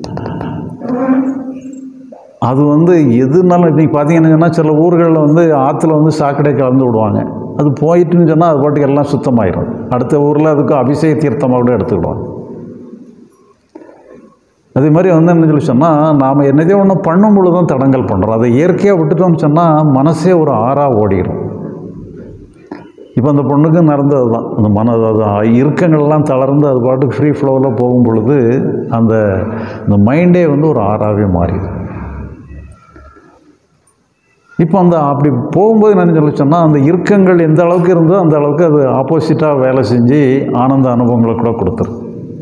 அது வந்து எதுனாலும் இன்றைக்கி பார்த்தீங்கன்னு சொன்னால் சில ஊர்களில் வந்து ஆற்றுல வந்து சாக்கடை கலந்து விடுவாங்க அது போயிட்டுன்னு சொன்னால் அது பாட்டுக்கு எல்லாம் சுத்தமாயிடும் அடுத்த ஊரில் அதுக்கு அபிஷேக தீர்த்தமாக கூட எடுத்துக்கிடுவாங்க அதே மாதிரி வந்து என்ன சொல்லி சொன்னால் நாம் என்னதே ஒன்று பண்ணும் பொழுது தான் தடங்கல் பண்ணுறோம் அதை இயற்கையாக விட்டுட்டோம்னு சொன்னால் மனசே ஒரு ஆறாக ஓடிடும் இப்போ அந்த பொண்ணுக்கு நடந்தது தான் அந்த மன அது இறுக்கங்கள்லாம் தளர்ந்து அது பாட்டுக்கு ஃப்ரீ ஃப்ளோவில் போகும் பொழுது அந்த இந்த மைண்டே வந்து ஒரு ஆறாவே மாறிடும் இப்போ அந்த அப்படி போகும்போது என்ன சொல்லி சொன்னால் அந்த இறுக்கங்கள் எந்த அளவுக்கு இருந்தோ அந்த அளவுக்கு அது ஆப்போசிட்டாக வேலை செஞ்சு ஆனந்த அனுபவங்களை கூட கொடுத்துரும்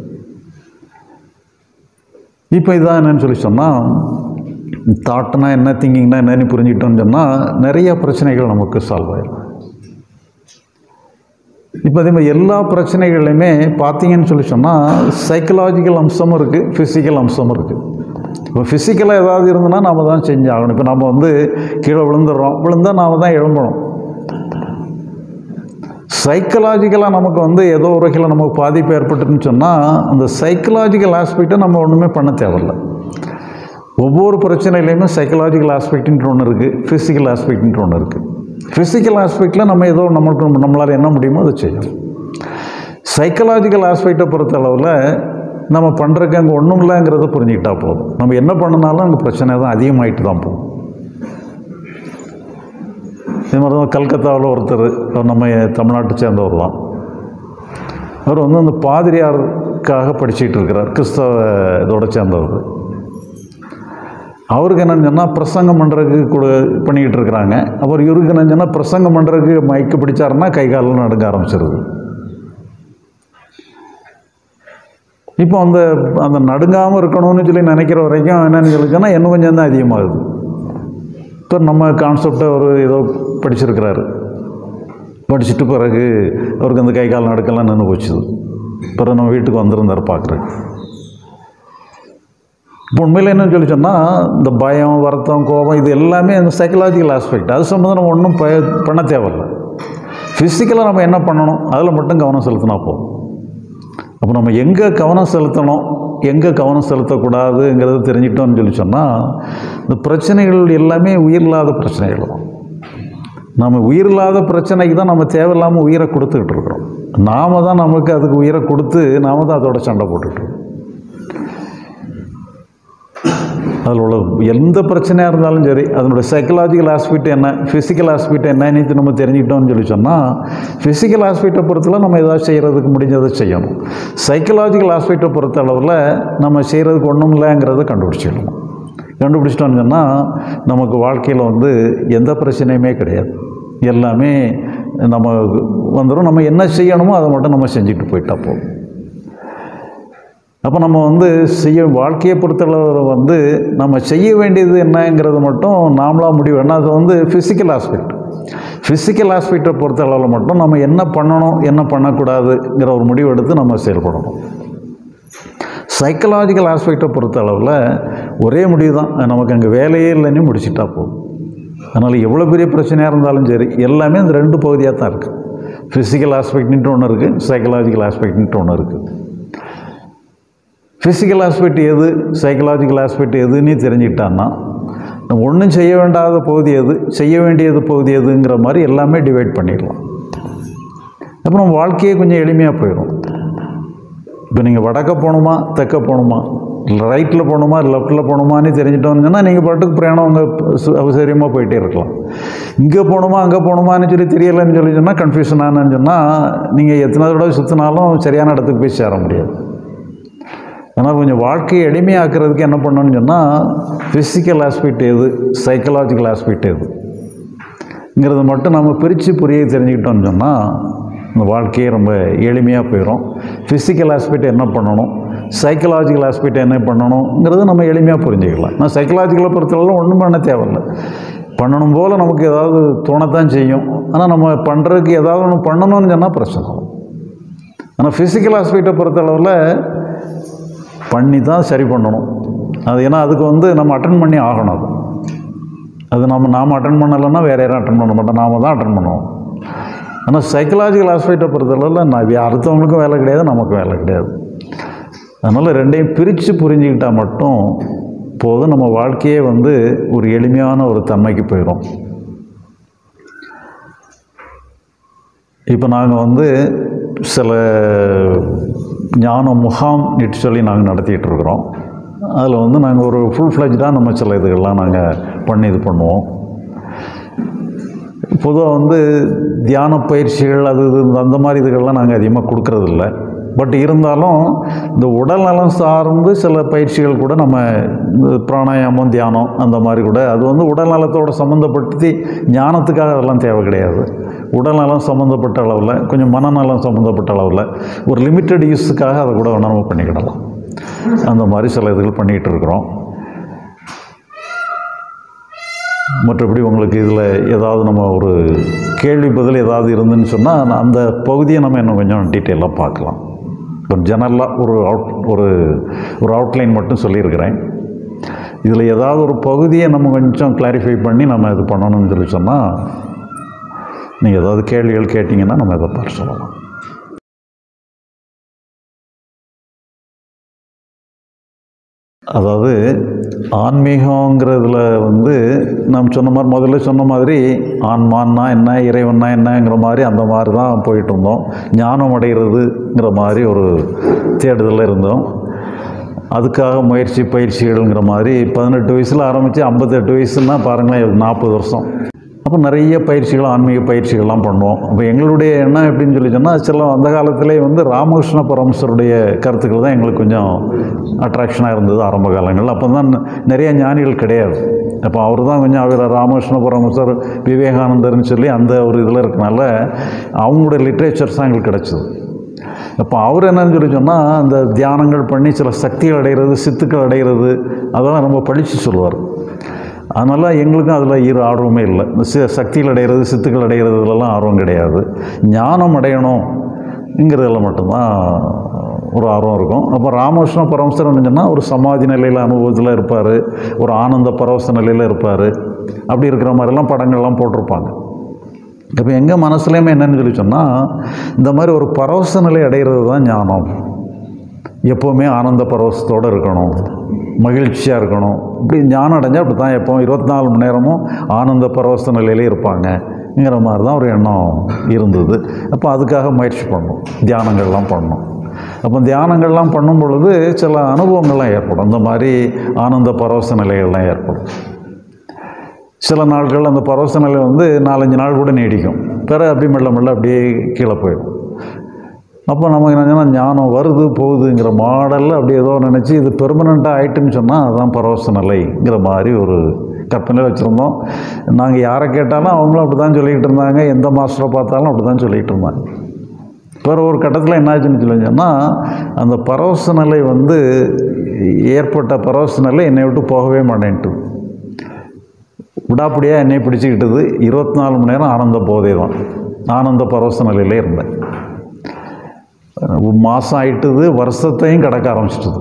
இப்போ இதான் என்னன்னு சொல்லி சொன்னால் தாட்னா என்ன திங்கிங்னா என்னன்னு புரிஞ்சுக்கிட்டோம்னு சொன்னால் நிறைய பிரச்சனைகள் நமக்கு சால்வ் ஆயிடும் இப்போ அதே மாதிரி எல்லா பிரச்சனைகள்லையுமே பார்த்தீங்கன்னு சொல்லி சொன்னால் சைக்கலாஜிக்கல் அம்சமும் இருக்குது ஃபிசிக்கல் அம்சமும் இருக்குது இப்போ ஃபிசிக்கலாக ஏதாவது இருந்ததுன்னா நாம தான் செஞ்சாகணும் இப்போ நம்ம வந்து கீழே விழுந்துடுறோம் விழுந்தால் நாம தான் எழும்பணும் சைக்கலாஜிக்கலாக நமக்கு வந்து ஏதோ ஒரு வகையில் நமக்கு பாதிப்பு ஏற்பட்டுன்னு சொன்னால் அந்த சைக்கலாஜிக்கல் ஆஸ்பெக்டை நம்ம ஒன்றுமே பண்ண தேவையில்ல ஒவ்வொரு பிரச்சனையிலையுமே சைக்கலாஜிக்கல் ஆஸ்பெக்ட்ன்ட்டு ஒன்று இருக்குது ஃபிசிக்கல் ஆஸ்பெக்ட்ன்ட்டு ஒன்று இருக்குது ஃபிசிக்கல் ஆஸ்பெக்டில் நம்ம ஏதோ நம்மளுக்கு நம்மளால் என்ன முடியுமோ அதை செய்யணும் சைக்கலாஜிக்கல் ஆஸ்பெக்டை பொறுத்த அளவில் நம்ம பண்ணுறதுக்கு அங்கே ஒன்றும் இல்லைங்கிறத புரிஞ்சுக்கிட்டா போதும் நம்ம என்ன பண்ணினாலும் அங்கே பிரச்சனை தான் அதிகமாயிட்டு தான் போகும் இது மாதிரி தான் கல்கத்தாவில் ஒருத்தர் அவர் நம்ம தமிழ்நாட்டை சேர்ந்தவர் தான் அவர் வந்து அந்த பாதிரியாருக்காக படிச்சுக்கிட்டு இருக்கிறார் கிறிஸ்தவ இதோட சேர்ந்தவர் அவருக்கு என்னன்னு சொன்னால் பிரசங்கம் பண்ணுறதுக்கு கூட பண்ணிக்கிட்டு இருக்கிறாங்க அப்புறம் இவருக்கு என்னன்னு சொன்னால் பிரசங்கம் பண்ணுறதுக்கு மைக்கு பிடிச்சாருன்னா கை காலெல்லாம் நடுங்க ஆரம்பிச்சிருது இப்போ அந்த அந்த நடுங்காமல் இருக்கணும்னு சொல்லி நினைக்கிற வரைக்கும் என்னன்னு சொல்லி சொன்னால் இன்னும் கொஞ்சம் தான் அதிகமாகுது இப்போ நம்ம கான்செப்டை ஒரு ஏதோ படிச்சிருக்கிறாரு படிச்சுட்டு பிறகு அவருக்கு அந்த கை கால் நடுக்கெல்லாம் நின்று போச்சுது பிறகு நம்ம வீட்டுக்கு வந்திருந்தார் பார்க்குறேன் இப்போ உண்மையில் என்ன சொல்லி சொன்னால் இந்த பயம் வருத்தம் கோபம் இது எல்லாமே அந்த சைக்கலாஜிக்கல் ஆஸ்பெக்ட் அது சம்மந்தம் நம்ம ஒன்றும் ப பண்ண தேவையில்லை ஃபிசிக்கலாக நம்ம என்ன பண்ணணும் அதில் மட்டும் கவனம் செலுத்தினா போதும் அப்போ நம்ம எங்கே கவனம் செலுத்தணும் எங்கே கவனம் செலுத்தக்கூடாதுங்கிறத தெரிஞ்சிட்டோம்னு சொல்லி சொன்னால் இந்த பிரச்சனைகள் எல்லாமே உயிரில்லாத பிரச்சனைகள் தான் நம்ம உயிரில்லாத பிரச்சனைக்கு தான் நம்ம தேவையில்லாமல் உயிரை கொடுத்துக்கிட்டு இருக்கிறோம் நாம தான் நமக்கு அதுக்கு உயிரை கொடுத்து நாம தான் அதோட சண்டை போட்டுட்ருக்கோம் அதில் உள்ள எந்த பிரச்சனையாக இருந்தாலும் சரி அதனுடைய சைக்கலாஜிக்கல் ஆஸ்பெக்ட் என்ன ஃபிசிக்கல் ஆஸ்பெக்ட் என்னன்னு நம்ம தெரிஞ்சிட்டோம்னு சொல்லி சொன்னால் ஃபிசிக்கல் ஆஸ்பெக்டை பொறுத்தல நம்ம ஏதாவது செய்கிறதுக்கு முடிஞ்சதை செய்யணும் சைக்கலாஜிக்கல் ஆஸ்பெக்டை பொறுத்த அளவில் நம்ம செய்கிறதுக்கு ஒன்றும் இல்லைங்கிறத கண்டுபிடிச்சிடணும் கண்டுபிடிச்சிட்டோம்னு சொன்னால் நமக்கு வாழ்க்கையில் வந்து எந்த பிரச்சனையுமே கிடையாது எல்லாமே நம்ம வந்துடும் நம்ம என்ன செய்யணுமோ அதை மட்டும் நம்ம செஞ்சுட்டு போயிட்டா போதும் அப்போ நம்ம வந்து செய்ய வாழ்க்கையை பொறுத்தளவு வந்து நம்ம செய்ய வேண்டியது என்னங்கிறது மட்டும் நாமளாக முடிவு ஏன்னா அது வந்து ஃபிசிக்கல் ஆஸ்பெக்ட் ஃபிசிக்கல் ஆஸ்பெக்டை பொறுத்த அளவில் மட்டும் நம்ம என்ன பண்ணணும் என்ன பண்ணக்கூடாதுங்கிற ஒரு முடிவு எடுத்து நம்ம செயல்படணும் சைக்கலாஜிக்கல் ஆஸ்பெக்டை பொறுத்த அளவில் ஒரே முடிவு தான் நமக்கு அங்கே வேலையே இல்லைன்னு முடிச்சிட்டா போதும் அதனால் எவ்வளோ பெரிய பிரச்சனையாக இருந்தாலும் சரி எல்லாமே இந்த ரெண்டு பகுதியாக தான் இருக்குது ஃபிசிக்கல் ஆஸ்பெக்ட்ன்ட்டு ஒன்று இருக்குது சைக்கலாஜிக்கல் ஆஸ்பெக்ட்ன்ட்டு ஒன்று இருக்குது ஃபிசிக்கல் ஆஸ்பெக்ட் எது சைக்கலாஜிக்கல் ஆஸ்பெக்ட் எதுன்னு தெரிஞ்சுக்கிட்டான்னா நம்ம ஒன்றும் செய்ய வேண்டாத பகுதி எது செய்ய வேண்டியது பகுதி எதுங்கிற மாதிரி எல்லாமே டிவைட் பண்ணிடலாம் அப்புறம் வாழ்க்கையே கொஞ்சம் எளிமையாக போயிடும் இப்போ நீங்கள் வடக்க போகணுமா தெற்க போகணுமா இல்லை ரைட்டில் போகணுமா லெஃப்ட்டில் போகணுமான்னு தெரிஞ்சிட்டோம்னு சொன்னால் நீங்கள் பாட்டுக்கு பிரயாணம் உங்கள் அவசரியமாக போயிட்டே இருக்கலாம் இங்கே போகணுமா அங்கே போகணுமான்னு சொல்லி தெரியலைன்னு சொல்லி சொன்னால் கன்ஃபியூஷன் ஆனன்னு சொன்னால் நீங்கள் எத்தனை தடவை சுற்றினாலும் சரியான இடத்துக்கு போய் சேர முடியாது ஆனால் கொஞ்சம் வாழ்க்கையை எளிமையாக்குறதுக்கு என்ன பண்ணணும்னு சொன்னால் ஃபிசிக்கல் ஆஸ்பெக்ட் எது சைக்கலாஜிக்கல் ஆஸ்பெக்ட் எதுங்கிறத மட்டும் நம்ம பிரித்து புரிய தெரிஞ்சுக்கிட்டோம்னு சொன்னால் இந்த வாழ்க்கையே ரொம்ப எளிமையாக போயிடும் ஃபிசிக்கல் ஆஸ்பெக்ட் என்ன பண்ணணும் சைக்கலாஜிக்கல் ஆஸ்பெக்ட் என்ன பண்ணணுங்கிறத நம்ம எளிமையாக புரிஞ்சுக்கலாம் நான் சைக்கலாஜிக்கலை பொறுத்தளவு ஒன்றும் பண்ண தேவையில்லை பண்ணணும் போல் நமக்கு ஏதாவது தோணத்தான் செய்யும் ஆனால் நம்ம பண்ணுறதுக்கு ஏதாவது ஒன்று பண்ணணும்னு சொன்னால் பிரச்சனை வரும். ஆனால் ஃபிசிக்கல் ஆஸ்பெக்டை பொறுத்தளவில் பண்ணி தான் சரி பண்ணணும் அது ஏன்னா அதுக்கு வந்து நம்ம அட்டன் பண்ணி ஆகணும் அது அது நம்ம நாம் அட்டன் பண்ணலைன்னா வேறு யாரும் அட்டன் பண்ண மாட்டோம் நாம தான் அட்டன் பண்ணுவோம் ஆனால் சைக்கலாஜிக்கல் ஆஸ்பெக்டை பொறுத்தளவில் நான் வே- அடுத்தவங்களுக்கும் வேலை கிடையாது நமக்கும் வேலை கிடையாது அதனால் ரெண்டையும் பிரித்து புரிஞ்சுக்கிட்டால் மட்டும் போதும் நம்ம வாழ்க்கையே வந்து ஒரு எளிமையான ஒரு தன்மைக்கு போயிடும் இப்போ நாங்கள் வந்து சில ஞான முகாம் இட்டு சொல்லி நாங்கள் நடத்திட்டு இருக்கிறோம் அதில் வந்து நாங்கள் ஒரு ஃபுல் ஃப்ளெஜ்டாக நம்ம சில இதுகள்லாம் நாங்கள் பண்ணி இது பண்ணுவோம் பொதுவாக வந்து தியான பயிற்சிகள் அது இது அந்த மாதிரி இதுகள்லாம் நாங்கள் அதிகமாக கொடுக்கறதில்ல பட் இருந்தாலும் இந்த உடல் நலம் சார்ந்து சில பயிற்சிகள் கூட நம்ம இந்த பிராணாயாமம் தியானம் அந்த மாதிரி கூட அது வந்து உடல் நலத்தோட சம்மந்தப்படுத்தி ஞானத்துக்காக அதெல்லாம் தேவை கிடையாது உடல் நலம் சம்மந்தப்பட்ட அளவில் கொஞ்சம் மனநலம் சம்மந்தப்பட்ட அளவில் ஒரு லிமிட்டட் யூஸுக்காக அதை கூட வேணால் நம்ம பண்ணிக்கிடலாம் அந்த மாதிரி சில இதுகள் பண்ணிக்கிட்டு இருக்கிறோம் மற்றபடி உங்களுக்கு இதில் ஏதாவது நம்ம ஒரு கேள்வி பதில் ஏதாவது இருந்துன்னு சொன்னால் அந்த பகுதியை நம்ம இன்னும் கொஞ்சம் டீட்டெயிலாக பார்க்கலாம் ஒரு ஜெனரலாக ஒரு அவுட் ஒரு ஒரு அவுட்லைன் மட்டும் சொல்லியிருக்கிறேன் இதில் ஏதாவது ஒரு பகுதியை நம்ம கொஞ்சம் கிளாரிஃபை பண்ணி நம்ம இது பண்ணணும்னு சொல்லி சொன்னால் நீங்கள் ஏதாவது கேள்விகள் கேட்டிங்கன்னா நம்ம இதை பார்த்து சொல்லலாம் அதாவது ஆன்மீகங்கிறதுல வந்து நாம் சொன்ன மாதிரி முதல்ல சொன்ன மாதிரி ஆன்மான்னா என்ன இறைவன்னா என்னங்கிற மாதிரி அந்த மாதிரி தான் போயிட்டு இருந்தோம் ஞானம் அடைகிறதுங்கிற மாதிரி ஒரு தேடுதலில் இருந்தோம் அதுக்காக முயற்சி பயிற்சிகள்ங்கிற மாதிரி பதினெட்டு வயசில் ஆரம்பித்து ஐம்பத்தெட்டு வயசுன்னா பாருங்களேன் நாற்பது வருஷம் அப்போ நிறைய பயிற்சிகள் ஆன்மீக பயிற்சிகள்லாம் பண்ணுவோம் அப்போ எங்களுடைய எண்ணம் எப்படின்னு சொல்லி சொன்னால் சில அந்த காலத்திலே வந்து ராமகிருஷ்ண பரமசருடைய கருத்துக்கள் தான் எங்களுக்கு கொஞ்சம் அட்ராக்ஷனாக இருந்தது ஆரம்ப காலங்களில் அப்போ தான் நிறைய ஞானிகள் கிடையாது அப்போ அவர் தான் கொஞ்சம் அவர் ராமகிருஷ்ண பரமசர் விவேகானந்தர்னு சொல்லி அந்த ஒரு இதில் இருக்கனால அவங்களுடைய லிட்ரேச்சர்ஸ் தான் எங்களுக்கு கிடச்சிது அப்போ அவர் என்னன்னு சொல்லி சொன்னால் அந்த தியானங்கள் பண்ணி சில சக்திகள் அடைகிறது சித்துக்கள் அடைகிறது அதெல்லாம் ரொம்ப படித்து சொல்லுவார் அதனால் எங்களுக்கும் அதில் ஈர ஆர்வமே இல்லை இந்த சி சக்திகள் அடைகிறது சித்துக்கள் அடைகிறதுலலாம் ஆர்வம் கிடையாது ஞானம் அடையணுங்கிறதுல மட்டும்தான் ஒரு ஆர்வம் இருக்கும் அப்போ ராமகிருஷ்ண பரமசர் என்னன்னா ஒரு சமாதி நிலையில் அனுபவத்தில் இருப்பார் ஒரு ஆனந்த பரவச நிலையில் இருப்பார் அப்படி இருக்கிற மாதிரிலாம் படங்கள்லாம் போட்டிருப்பாங்க இப்போ எங்கள் மனசுலையுமே என்னன்னு சொல்லி சொன்னால் இந்த மாதிரி ஒரு பரவச நிலை அடைகிறது தான் ஞானம் எப்போவுமே ஆனந்த பரவசத்தோடு இருக்கணும் மகிழ்ச்சியாக இருக்கணும் இப்படி ஞானம் அடைஞ்சால் அப்படி தான் எப்போ இருபத்தி நாலு மணி நேரமும் ஆனந்த பரவச நிலையிலே இருப்பாங்கங்கிற மாதிரி தான் ஒரு எண்ணம் இருந்தது அப்போ அதுக்காக முயற்சி பண்ணணும் தியானங்கள்லாம் பண்ணணும் அப்போ தியானங்கள்லாம் பண்ணும் பொழுது சில அனுபவங்கள்லாம் ஏற்படும் இந்த மாதிரி ஆனந்த பரவச நிலைகள்லாம் ஏற்படும் சில நாட்கள் அந்த பரவச நிலை வந்து நாலஞ்சு நாள் கூட நீடிக்கும் பிறகு அப்படியே மெல்ல மெல்ல அப்படியே கீழே போயிடும் அப்போ நமக்கு என்னன்னா ஞானம் வருது போகுதுங்கிற மாடலில் அப்படி ஏதோ நினச்சி இது பெர்மனண்ட்டாக ஆயிட்டுன்னு சொன்னால் அதுதான் பரவச நிலைங்கிற மாதிரி ஒரு கற்பனையில் வச்சுருந்தோம் நாங்கள் யாரை கேட்டாலும் அவங்களும் அப்படி தான் சொல்லிக்கிட்டு இருந்தாங்க எந்த மாஸ்டரை பார்த்தாலும் அப்படி தான் சொல்லிக்கிட்டு இருந்தாங்க பிற ஒரு கட்டத்தில் என்ன ஆச்சுன்னு சொல்லி சொன்னால் அந்த பரவச நிலை வந்து ஏற்பட்ட பரவச நிலை என்னை விட்டு போகவே மாட்டேன்ட்டு விடாப்படியாக என்னை பிடிச்சிக்கிட்டது இருபத்தி நாலு மணி நேரம் ஆனந்த போதை தான் ஆனந்த பரவச நிலையிலே இருந்தேன் மாதம் ஆயிட்டுது வருஷத்தையும் கடக்க ஆரம்பிச்சிட்டது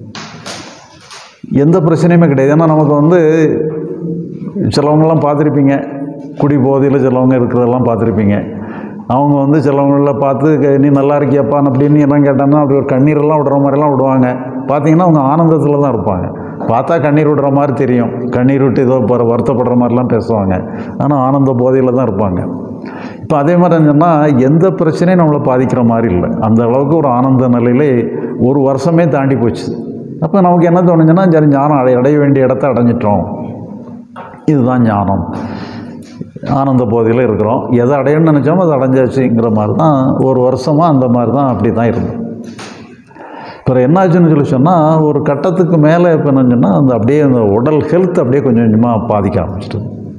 எந்த பிரச்சனையுமே கிடையாது ஏன்னா நமக்கு வந்து சிலவங்கெல்லாம் பார்த்துருப்பீங்க குடி போதையில் சிலவங்க இருக்கிறதெல்லாம் பார்த்துருப்பீங்க அவங்க வந்து சிலவங்கள பார்த்து "க- நீ நல்லா இருக்கியப்பான்னு அப்படின்னு என்ன கேட்டாங்கன்னா அப்படி ஒரு கண்ணீரெல்லாம் விடுற மாதிரிலாம் விடுவாங்க பார்த்தீங்கன்னா அவங்க ஆனந்தத்தில் தான் இருப்பாங்க பார்த்தா கண்ணீர் விடுற மாதிரி தெரியும் கண்ணீர் விட்டு ஏதோ பர வருத்தப்படுற மாதிரிலாம் பேசுவாங்க ஆனால் ஆனந்த போதையில் தான் இருப்பாங்க இப்போ அதே மாதிரி சொன்னால் எந்த பிரச்சனையும் நம்மளை பாதிக்கிற மாதிரி இல்லை அந்த அளவுக்கு ஒரு ஆனந்த நிலையிலே ஒரு வருஷமே தாண்டி போச்சு அப்போ நமக்கு என்ன தோணுச்சுன்னா சரி ஞானம் அடை அடைய வேண்டிய இடத்த அடைஞ்சிட்டோம் இதுதான் ஞானம் ஆனந்த போதையில் இருக்கிறோம் எதை அடையணும்னு நினச்சோமோ அதை அடைஞ்சாச்சுங்கிற மாதிரி தான் ஒரு வருஷமாக அந்த மாதிரி தான் அப்படி தான் இருந்தோம் அப்புறம் என்னாச்சுன்னு சொல்லி சொன்னால் ஒரு கட்டத்துக்கு மேலே இப்போ என்னன்னு சொன்னால் அந்த அப்படியே அந்த உடல் ஹெல்த் அப்படியே கொஞ்சம் கொஞ்சமாக பாதிக்க ஆரம்பிச்சிட்டு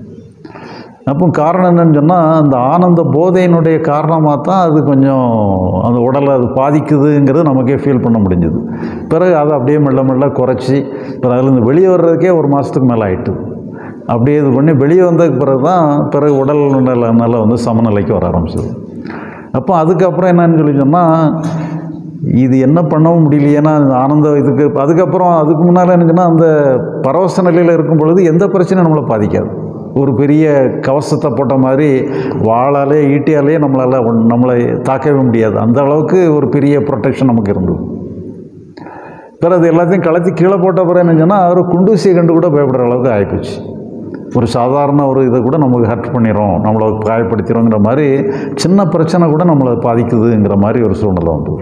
அப்போ காரணம் என்னன்னு சொன்னால் அந்த ஆனந்த போதையினுடைய காரணமாக தான் அது கொஞ்சம் அந்த உடலை அது பாதிக்குதுங்கிறது நமக்கே ஃபீல் பண்ண முடிஞ்சுது பிறகு அதை அப்படியே மெல்ல மெல்ல குறைச்சி பிறகு அதுலேருந்து வெளியே வர்றதுக்கே ஒரு மாதத்துக்கு மேலே ஆயிட்டு அப்படியே இது பண்ணி வெளியே வந்ததுக்கு பிறகு தான் பிறகு உடல் நிலை நிலை வந்து சமநிலைக்கு வர ஆரம்பிச்சது அப்போ அதுக்கப்புறம் என்னன்னு சொல்லி சொன்னால் இது என்ன பண்ணவும் முடியலையேன்னா அந்த ஆனந்த இதுக்கு அதுக்கப்புறம் அதுக்கு முன்னால் என்னச்சுன்னா அந்த பரவச நிலையில் இருக்கும் பொழுது எந்த பிரச்சனையும் நம்மளை பாதிக்காது ஒரு பெரிய கவசத்தை போட்ட மாதிரி வாளாலே ஈட்டியாலே நம்மளால் ஒன்- நம்மளை தாக்கவே முடியாது அந்த அளவுக்கு ஒரு பெரிய ப்ரொடெக்ஷன் நமக்கு இருந்தது பிறகு அது எல்லாத்தையும் கலத்தி கீழே போட்ட பிறகு என்ன சொன்னால் ஒரு குண்டூசியை கண்டு கூட பயப்படுற அளவுக்கு ஆகிப்போச்சு ஒரு சாதாரண ஒரு இதை கூட நமக்கு ஹர்ட் பண்ணிடும் நம்மளை காயப்படுத்திடுங்கிற மாதிரி சின்ன பிரச்சனை கூட நம்மளை பாதிக்குதுங்கிற மாதிரி ஒரு சூழ்நிலை வந்தது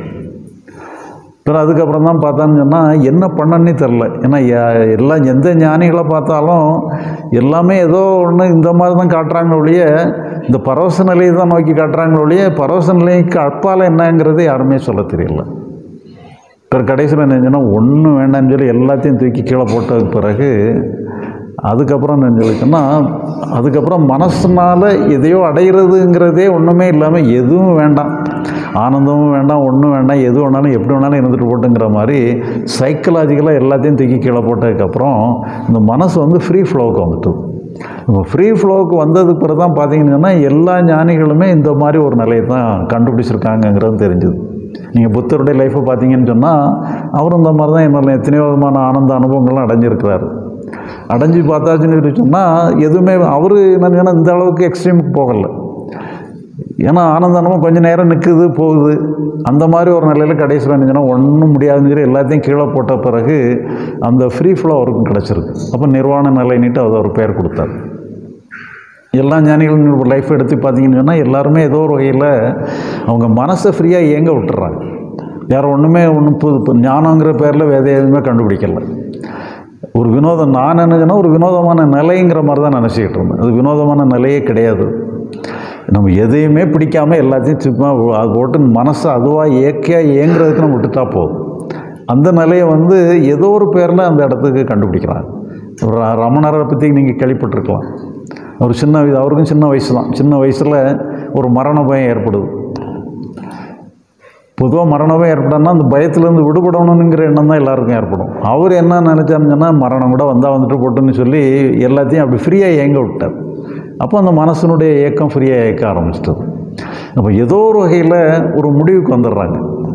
பிறகு அதுக்கப்புறம் தான் பார்த்தான்னு சொன்னால் என்ன பண்ணன்னே தெரில ஏன்னா யா- எல்லாம் எந்த ஞானிகளை பார்த்தாலும் எல்லாமே ஏதோ ஒன்று இந்த மாதிரி தான் காட்டுறாங்க ஒழிய இந்த பரவச நிலையை தான் நோக்கி காட்டுறாங்க ஒழிய பரவச நிலைக்கு அப்பால் என்னங்கிறது யாருமே சொல்ல தெரியல பிறகு கடைசியில் என்ன செஞ்சேன்னா ஒன்றும் வேண்டாம்னு சொல்லி எல்லாத்தையும் தூக்கி கீழே போட்டதுக்கு பிறகு அதுக்கப்புறம் என்ன சொல்லிச்சுன்னா அதுக்கப்புறம் மனசுனால எதையோ அடைகிறதுங்கிறதே ஒன்றுமே இல்லாமல் எதுவும் வேண்டாம் ஆனந்தமும் வேண்டாம் ஒன்றும் வேண்டாம் எது வேணாலும் எப்படி வேணாலும் இருந்துட்டு போட்டுங்கிற மாதிரி சைக்கலாஜிக்கலாக எல்லாத்தையும் தூக்கி கீழே போட்டதுக்கப்புறம் இந்த மனசு வந்து ஃப்ரீ ஃப்ளோவுக்கு வந்துட்டு இப்போ ஃப்ரீ ஃப்ளோவுக்கு வந்ததுக்கு பிறகு தான் பார்த்தீங்கன்னு சொன்னால் எல்லா ஞானிகளுமே இந்த மாதிரி ஒரு நிலையை தான் கண்டுபிடிச்சிருக்காங்கங்கிறது தெரிஞ்சுது நீங்கள் புத்தருடைய லைஃப்பை பார்த்தீங்கன்னு சொன்னால் அவரும் இந்த மாதிரி தான் என்ன எத்தனையோ விதமான ஆனந்த அனுபவங்கள்லாம் அடைஞ்சிருக்கிறாரு அடைஞ்சு பார்த்தாச்சுன்னு சொல்லி சொன்னால் எதுவுமே அவர் என்னன்னா இந்த அளவுக்கு எக்ஸ்ட்ரீமுக்கு போகலை ஏன்னா ஆனந்த அனுபவம் கொஞ்சம் நேரம் நிற்குது போகுது அந்த மாதிரி ஒரு நிலையில் கடைசியில் என்னச்சுன்னா ஒன்றும் முடியாதுன்னு சொல்லி எல்லாத்தையும் கீழே போட்ட பிறகு அந்த ஃப்ரீ ஃப்ளோ அவருக்கும் கிடச்சிருக்கு அப்போ நிர்வாண நிலைன்னுட்டு அது ஒரு பேர் கொடுத்தாரு எல்லா ஞானிகளும் லைஃப் எடுத்து பார்த்தீங்கன்னு சொன்னால் எல்லாருமே ஏதோ ஒரு வகையில் அவங்க மனசை ஃப்ரீயாக இயங்க விட்டுறாங்க வேறு ஒன்றுமே ஒன்றும் புது புது ஞானங்கிற பேரில் வேத எதுவுமே கண்டுபிடிக்கல ஒரு வினோதம் நான் என்னச்சுன்னா ஒரு வினோதமான நிலைங்கிற மாதிரி தான் நினச்சிக்கிட்டு இருந்தேன் அது வினோதமான நிலையே கிடையாது நம்ம எதையுமே பிடிக்காம எல்லாத்தையும் சும்மா அது போட்டு மனசை அதுவாக இயற்கையாக இயங்குறதுக்கு நம்ம விட்டுட்டா போதும் அந்த நிலையை வந்து ஏதோ ஒரு பேரில் அந்த இடத்துக்கு கண்டுபிடிக்கிறாங்க ர- ரமணரை பற்றி நீங்கள் கேள்விப்பட்டிருக்கலாம் அவர் சின்ன வயசு அவருக்கும் சின்ன வயசு தான் சின்ன வயசில் ஒரு மரண பயம் ஏற்படுது பொதுவாக மரணமே ஏற்படணும்னா அந்த பயத்துலேருந்து விடுபடணுங்கிற எண்ணம் தான் எல்லாருக்கும் ஏற்படும் அவர் என்ன நினச்சாருன்னு சொன்னால் மரணம் கூட வந்தால் வந்துட்டு போட்டுன்னு சொல்லி எல்லாத்தையும் அப்படி ஃப்ரீயாக இயங்க விட்டார் அப்போ அந்த மனசனுடைய இயக்கம் ஃப்ரீயாக இயக்க ஆரம்பிச்சிட்டது அப்போ ஏதோ ஒரு வகையில் ஒரு முடிவுக்கு வந்துடுறாங்க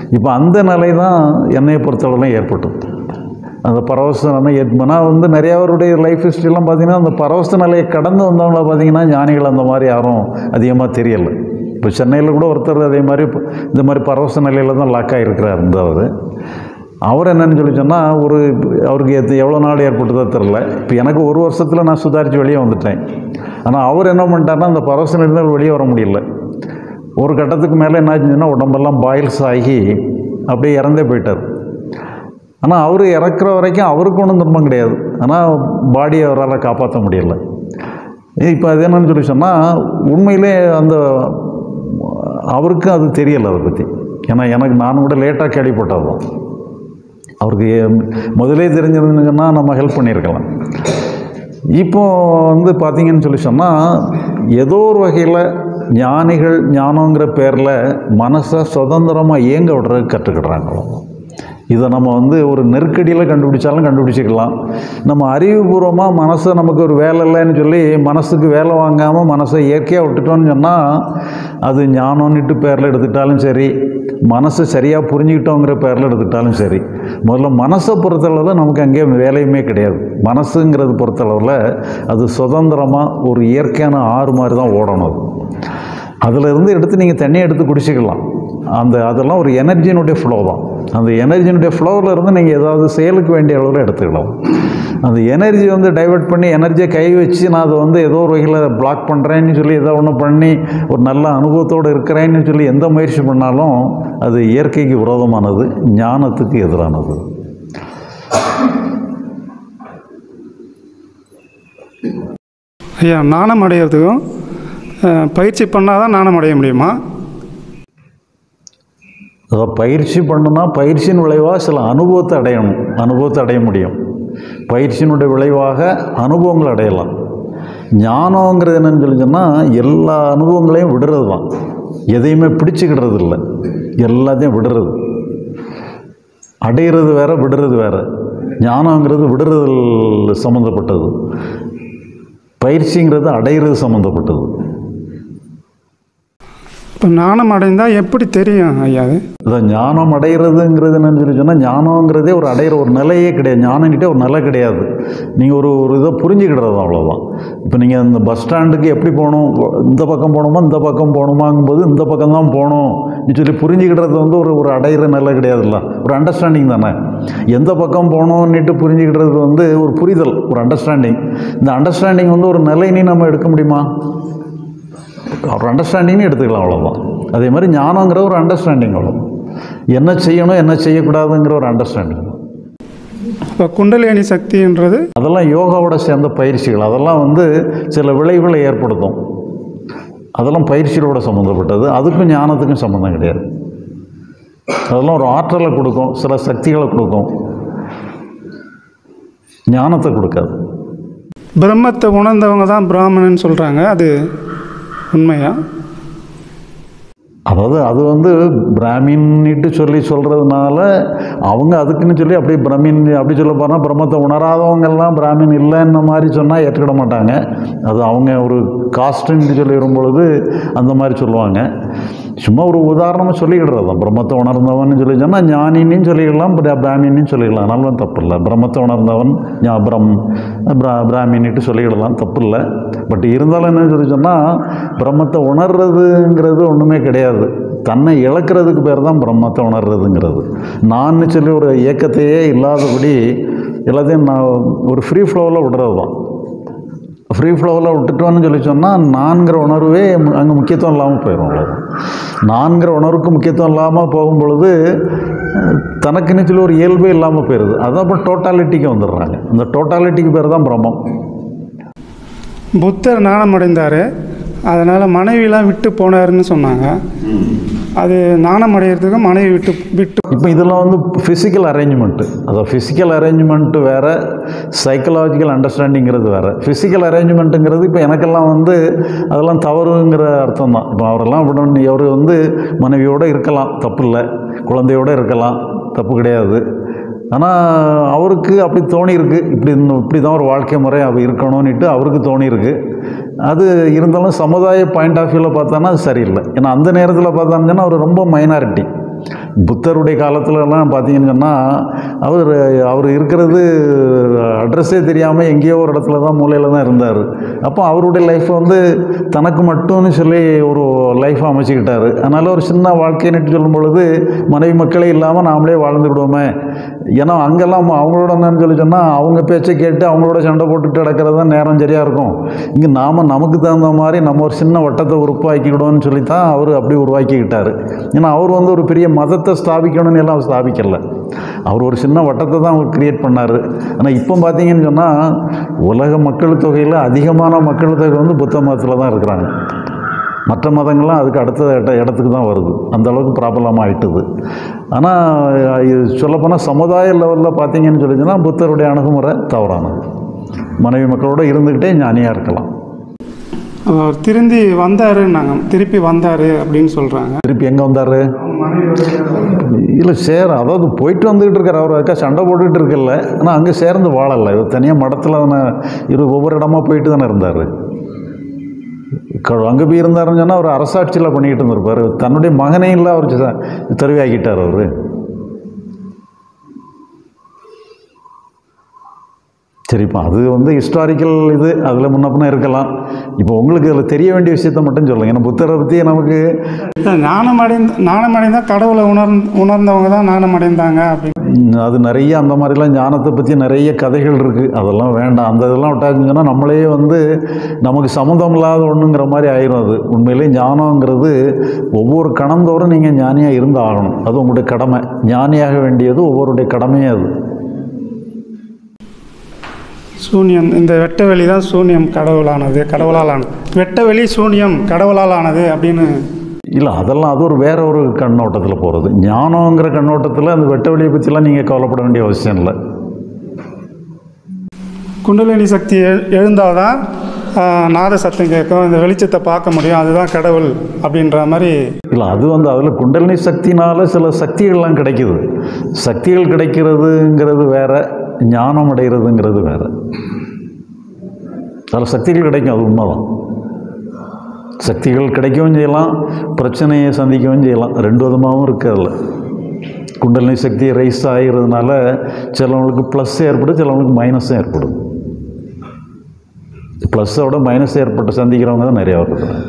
இப்போ அந்த நிலை தான் என்னையை பொறுத்தளவுலாம் ஏற்பட்டது அந்த பரவச நிலை ஏற்பனா வந்து நிறையாவருடைய லைஃப் ஹிஸ்ட்ரிலாம் பார்த்தீங்கன்னா அந்த பரவச நிலையை கடந்து வந்தவங்கள பார்த்தீங்கன்னா ஞானிகள் அந்த மாதிரி யாரும் அதிகமாக தெரியலை இப்போ சென்னையில் கூட ஒருத்தர் அதே மாதிரி இப்ப இந்த மாதிரி பரவச நிலையில் தான் லாக் ஆகிருக்கிறார் இருந்தவர் அவர் என்னன்னு சொல்லி சொன்னால் ஒரு அவருக்கு எத்து எவ்வளோ நாள் ஏற்பட்டதோ தெரில இப்போ எனக்கு ஒரு வருஷத்தில் நான் சுதாரித்து வெளியே வந்துட்டேன் ஆனால் அவர் என்ன பண்ணிட்டாருன்னா அந்த பரவச நிலையில் வெளியே வர முடியல ஒரு கட்டத்துக்கு மேலே என்ன ஆச்சுன்னா உடம்பெல்லாம் பாயில்ஸ் ஆகி அப்படியே இறந்தே போயிட்டார் ஆனால் அவர் இறக்குற வரைக்கும் அவருக்கு ஒன்றும் துன்பம் கிடையாது ஆனால் பாடியை அவரால் காப்பாற்ற முடியல இப்போ அது என்னன்னு சொல்லி சொன்னால் உண்மையிலே அந்த அவருக்கும் அது தெரியலை அதை பற்றி ஏன்னா எனக்கு நான் கூட லேட்டாக கேள்விப்பட்டது தான் அவருக்கு ஏ- முதலே தெரிஞ்சிருந்துங்கன்னா நம்ம ஹெல்ப் பண்ணியிருக்கலாம் இப்போ வந்து பார்த்தீங்கன்னு சொல்லி சொன்னால் ஏதோ ஒரு வகையில் ஞானிகள் ஞானங்கிற பேரில் மனசை சுதந்திரமாக இயங்க விடுறதுக்கு கற்றுக்கிடுறாங்களோ இதை நம்ம வந்து ஒரு நெருக்கடியில் கண்டுபிடிச்சாலும் கண்டுபிடிச்சிக்கலாம் நம்ம அறிவுபூர்வமாக மனசை நமக்கு ஒரு வேலை இல்லைன்னு சொல்லி மனசுக்கு வேலை வாங்காமல் மனசை இயற்கையாக விட்டுட்டோம்னு சொன்னால் அது ஞானம்னுட்டு பேரில் எடுத்துக்கிட்டாலும் சரி மனசை சரியாக புரிஞ்சுக்கிட்டோங்கிற பேரில் எடுத்துக்கிட்டாலும் சரி முதல்ல மனசை பொறுத்தளவில் நமக்கு அங்கே வேலையுமே கிடையாது மனசுங்கிறது பொறுத்தளவில் அது சுதந்திரமாக ஒரு இயற்கையான ஆறு மாதிரி தான் ஓடணும் அது அதில் இருந்து எடுத்து நீங்கள் தண்ணியை எடுத்து குடிச்சிக்கலாம் அந்த அதெல்லாம் ஒரு எனர்ஜியினுடைய ஃப்ளோ தான் அந்த எனர்ஜியினுடைய ஃப்ளோவில் இருந்து நீங்கள் ஏதாவது செயலுக்கு வேண்டிய அளவில் எடுத்துக்கலாம் அந்த எனர்ஜி வந்து டைவர்ட் பண்ணி எனர்ஜியை கை வச்சு நான் அதை வந்து ஏதோ ஒரு வகையில் பிளாக் பண்ணுறேன்னு சொல்லி ஏதோ ஒன்று பண்ணி ஒரு நல்ல அனுபவத்தோடு இருக்கிறேன்னு சொல்லி எந்த முயற்சி பண்ணாலும் அது இயற்கைக்கு விரோதமானது ஞானத்துக்கு எதிரானது ஐயா நாணம் அடையிறதுக்கும் அஹ், பயிற்சி பண்ணால் தான் நாணம் அடைய முடியுமா அதாவது பயிற்சி பண்ணுனா பயிற்சியின் விளைவாக சில அனுபவத்தை அடையணும் அனுபவத்தை அடைய முடியும் பயிற்சியினுடைய விளைவாக அனுபவங்கள் அடையலாம் ஞானங்கிறது என்னன்னு சொல்லி சொன்னால் எல்லா அனுபவங்களையும் விடுறது தான் எதையுமே பிடிச்சிக்கிடுறது இல்லை எல்லாத்தையும் விடுறது அடையிறது வேற விடுறது வேற ஞானங்கிறது விடுறதில் சம்மந்தப்பட்டது பயிற்சிங்கிறது அடையிறது சம்மந்தப்பட்டது இப்போ நாணம் அடைந்தால் எப்படி தெரியும் ஐயா அது அதான் ஞானம் அடைகிறதுங்கிறது என்னன்னு சொல்லி சொன்னால் ஞானங்கிறதே ஒரு அடையிற ஒரு நிலையே கிடையாது ஞானங்கிட்டே ஒரு நிலை கிடையாது நீங்கள் ஒரு ஒரு இதை புரிஞ்சுக்கிடுறது அவ்வளோதான் இப்போ நீங்கள் இந்த பஸ் ஸ்டாண்டுக்கு எப்படி போகணும் இந்த பக்கம் போகணுமா இந்த பக்கம் போகணுமாங்கும்போது இந்த பக்கம் தான் போகணும் நீ சொல்லி புரிஞ்சுக்கிடுறது வந்து ஒரு ஒரு அடையிற நிலை கிடையாதுல்ல ஒரு அண்டர்ஸ்டாண்டிங் தானே எந்த பக்கம் போகணுன்னுட்டு புரிஞ்சுக்கிடுறது வந்து ஒரு புரிதல் ஒரு அண்டர்ஸ்டாண்டிங் இந்த அண்டர்ஸ்டாண்டிங் வந்து ஒரு நிலை நீ நம்ம எடுக்க முடியுமா ஒரு அண்டர்ஸ்டாண்டிங்னு எடுத்துக்கலாம் அவ்வளோதான் அதே மாதிரி ஞானங்கிற ஒரு அண்டர்ஸ்டாண்டிங் அவ்வளோ என்ன செய்யணும் என்ன செய்யக்கூடாதுங்கிற ஒரு அண்டர்ஸ்டாண்டிங் இப்போ குண்டலினி சக்தின்றது அதெல்லாம் யோகாவோட சேர்ந்த பயிற்சிகள் அதெல்லாம் வந்து சில விளைவுகளை ஏற்படுத்தும் அதெல்லாம் பயிற்சிகளோட சம்மந்தப்பட்டது அதுக்கும் ஞானத்துக்கும் சம்மந்தம் கிடையாது அதெல்லாம் ஒரு ஆற்றலை கொடுக்கும் சில சக்திகளை கொடுக்கும் ஞானத்தை கொடுக்காது பிரம்மத்தை உணர்ந்தவங்க தான் பிராமணன் சொல்கிறாங்க அது உண்மையா அதாவது அது வந்து பிராமின்னிட்டு சொல்லி சொல்கிறதுனால அவங்க அதுக்குன்னு சொல்லி அப்படியே பிரமின் அப்படி சொல்ல போனால் பிரம்மத்தை உணராதவங்கெல்லாம் பிராமின் இல்லைன்ன மாதிரி சொன்னால் ஏற்றுக்கிட மாட்டாங்க அது அவங்க ஒரு காஸ்ட்டுன்னு சொல்லி வரும்பொழுது அந்த மாதிரி சொல்லுவாங்க சும்மா ஒரு உதாரணமாக சொல்லிக்கிடுறது தான் பிரம்மத்தை உணர்ந்தவன் சொல்லி சொன்னால் ஞானின்னு சொல்லிக்கலாம் பிரா- பிராமின்னு சொல்லிக்கலாம் அதனால தப்பு இல்லை பிரம்மத்தை உணர்ந்தவன் ஞா பிரம் பிரா பிராமின்னுட்டு சொல்லிக்கிடலாம் தப்பு இல்லை பட் இருந்தாலும் என்ன சொல்லி சொன்னால் பிரம்மத்தை உணர்றதுங்கிறது ஒன்றுமே கிடையாது தன்னை இழக்கிறதுக்கு பேர் தான் பிரம்மத்தை உணர்றதுங்கிறது நான் சொல்லி ஒரு இயக்கத்தையே இல்லாதபடி எல்லாத்தையும் நான் ஒரு ஃப்ரீ ஃப்ளோவில் விடுறது தான் ஃப்ரீ ஃப்ளோவில் விட்டுட்டோன்னு சொல்லி சொன்னால் நான்கிற உணர்வே அங்கே முக்கியத்துவம் இல்லாமல் போயிடும் அவ்வளோதான் நான்கிற உணர்வுக்கு முக்கியத்துவம் இல்லாமல் போகும் பொழுது அஹ், தனக்குன்னு சொல்லி ஒரு இயல்பே இல்லாமல் போயிடுது அதான் அப்புறம் டோட்டாலிட்டிக்கு வந்துடுறாங்க இந்த டோட்டாலிட்டிக்கு பேர் தான் பிரம்மம் புத்தர் நாணம் அடைந்தார் அதனால் மனைவிலாம் விட்டு போனாருன்னு சொன்னாங்க அது நாணம் அடையிறதுக்கு மனைவி விட்டு விட்டு இப்போ இதெல்லாம் வந்து ஃபிசிக்கல் அரேஞ்ச்மெண்ட்டு அதாவது ஃபிசிக்கல் அரேஞ்ச்மெண்ட்டு வேறு சைக்கலாஜிக்கல் அண்டர்ஸ்டாண்டிங்கிறது வேறு ஃபிசிக்கல் அரேஞ்ச்மெண்ட்டுங்கிறது இப்போ எனக்கெல்லாம் வந்து அதெல்லாம் தவறுங்கிற அர்த்தம் தான் இப்போ அவரெல்லாம் விடணும் அவர் வந்து மனைவியோடு இருக்கலாம் தப்பு இல்லை குழந்தையோடு இருக்கலாம் தப்பு கிடையாது ஆனால் அவருக்கு அப்படி தோணியிருக்கு இப்படி இன்னும் இப்படி தான் ஒரு வாழ்க்கை முறை அப்படி இருக்கணும்னுட்டு அவருக்கு தோணியிருக்கு அது இருந்தாலும் சமுதாய பாயிண்ட் ஆஃப் வியூவில் பார்த்தானா அது சரியில்லை ஏன்னா அந்த நேரத்தில் பார்த்தாங்கன்னா அவர் ரொம்ப மைனாரிட்டி புத்தருடைய காலத்துலலாம் பார்த்தீங்கன்னு சொன்னால் அவர் அவர் இருக்கிறது அட்ரஸே தெரியாமல் எங்கேயோ ஒரு இடத்துல தான் மூலையில் தான் இருந்தார் அப்போ அவருடைய லைஃப் வந்து தனக்கு மட்டும்னு சொல்லி ஒரு லைஃப் அமைச்சிக்கிட்டாரு அதனால் ஒரு சின்ன வாழ்க்கைன்னு சொல்லும் பொழுது மனைவி மக்களே இல்லாமல் நாமளே வாழ்ந்துவிடுவோமே ஏன்னா அங்கெல்லாம் அவங்களோட என்னன்னு சொல்லி சொன்னால் அவங்க பேச்சை கேட்டு அவங்களோட சண்டை போட்டுட்டு கிடக்கிறது தான் நேரம் சரியாக இருக்கும் இங்கே நாம் நமக்கு தகுந்த மாதிரி நம்ம ஒரு சின்ன வட்டத்தை உருவாக்கிக்கிடுவோம்னு சொல்லி தான் அவர் அப்படி உருவாக்கிக்கிட்டார் ஏன்னா அவர் வந்து ஒரு பெரிய மதத்தை ஸ்தாபிக்கணும்னு எல்லாம் ஸ்தாபிக்கல அவர் ஒரு சின்ன வட்டத்தை தான் அவர் கிரியேட் பண்ணார் ஆனால் இப்போ பார்த்தீங்கன்னு சொன்னால் உலக மக்கள் தொகையில் அதிகமான மக்கள் தொகை வந்து புத்த மதத்தில் தான் இருக்கிறாங்க மற்ற மதங்கள்லாம் அதுக்கு அடுத்த இட இடத்துக்கு தான் வருது அந்த அளவுக்கு ப்ராப்ளம் ஆகிட்டுது ஆனால் இது சொல்லப்போனால் சமுதாய லெவலில் பார்த்தீங்கன்னு சொல்லிச்சுன்னா புத்தருடைய அணுகுமுறை தவறானது மனைவி மக்களோட இருந்துக்கிட்டே ஞானியாக இருக்கலாம் அவர் திருந்தி வந்தாருன்னாங்க திருப்பி வந்தார் அப்படின்னு சொல்கிறாங்க திருப்பி எங்கே வந்தார் இல்லை சேர அதாவது போயிட்டு வந்துக்கிட்டு இருக்கார் அவர் அக்கா சண்டை போட்டுக்கிட்டு இருக்கல ஆனால் அங்கே சேர்ந்து வாழலை இவர் தனியாக மடத்தில் தானே இவர் ஒவ்வொரு இடமா போயிட்டு தானே இருந்தார் அங்கே போய் இருந்தாருன்னு சொன்னால் அவர் அரசாட்சியில் பண்ணிக்கிட்டு இருந்திருப்பார் தன்னுடைய மகனையும் இல்லை அவர் ச- தருவியாக்கிட்டார் அவர் சரிப்பா அது வந்து ஹிஸ்டாரிக்கல் இது அதில் முன்ன பின்ன இருக்கலாம் இப்போ உங்களுக்கு அதில் தெரிய வேண்டிய விஷயத்த மட்டும் சொல்லுங்கள் ஏன்னா புத்தரை பற்றி நமக்கு ஞானம் அடைந்த ஞானம் அடைந்தால் கடவுளை உணர் உணர்ந்தவங்க தான் ஞானம் அடைந்தாங்க அப்படின்னு ம், அது நிறைய அந்த மாதிரிலாம் ஞானத்தை பற்றி நிறைய கதைகள் இருக்குது அதெல்லாம் வேண்டாம் அந்த இதெல்லாம் விட்டாச்சுன்னு சொன்னால் நம்மளே வந்து நமக்கு சம்மந்தம் இல்லாத ஒன்றுங்கிற மாதிரி ஆயிரும் அது உண்மையிலே ஞானங்கிறது ஒவ்வொரு கணந்தோறும் நீங்கள் ஞானியாக இருந்து ஆகணும் அது உங்களுடைய கடமை ஞானியாக வேண்டியது ஒவ்வொருடைய கடமையே அது சூன்யம் இந்த வெட்ட வெளி தான் சூன்யம் கடவுளானது கடவுளால் ஆனது வெட்ட வெளி சூன்யம் கடவுளால் ஆனது அப்படின்னு இல்லை அதெல்லாம் அது ஒரு வேற ஒரு கண்ணோட்டத்தில் போகிறது ஞானங்கிற கண்ணோட்டத்தில் அந்த வெட்ட வெளியை பற்றிலாம் நீங்கள் கவலைப்பட வேண்டிய அவசியம் இல்லை குண்டலினி சக்தி எழு எழுந்தால்தான் ஆஹ், நாத சத்தம் கேட்கும் இந்த வெளிச்சத்தை பார்க்க முடியும் அதுதான் கடவுள் அப்படின்ற மாதிரி இல்லை அது வந்து அதில் குண்டலினி சக்தினால சில சக்திகள்லாம் கிடைக்குது சக்திகள் கிடைக்கிறதுங்கிறது வேற ஞானம் அடைகிறதுங்கிறது வேற அதில் சக்திகள் கிடைக்கும் அது உண்மைதான் சக்திகள் கிடைக்கவும் செய்யலாம் பிரச்சனையை சந்திக்கவும் செய்யலாம் ரெண்டு விதமாகவும் இருக்குது அதில் குண்டலினி சக்தி ரைஸ் ஆகிறதுனால சிலவங்களுக்கு ப்ளஸ் ஏற்படும் சிலவங்களுக்கு மைனஸும் ஏற்படும் ப்ளஸ்ஸோட மைனஸ் ஏற்பட்டு சந்திக்கிறவங்க தான் நிறையா இருக்கிறாங்க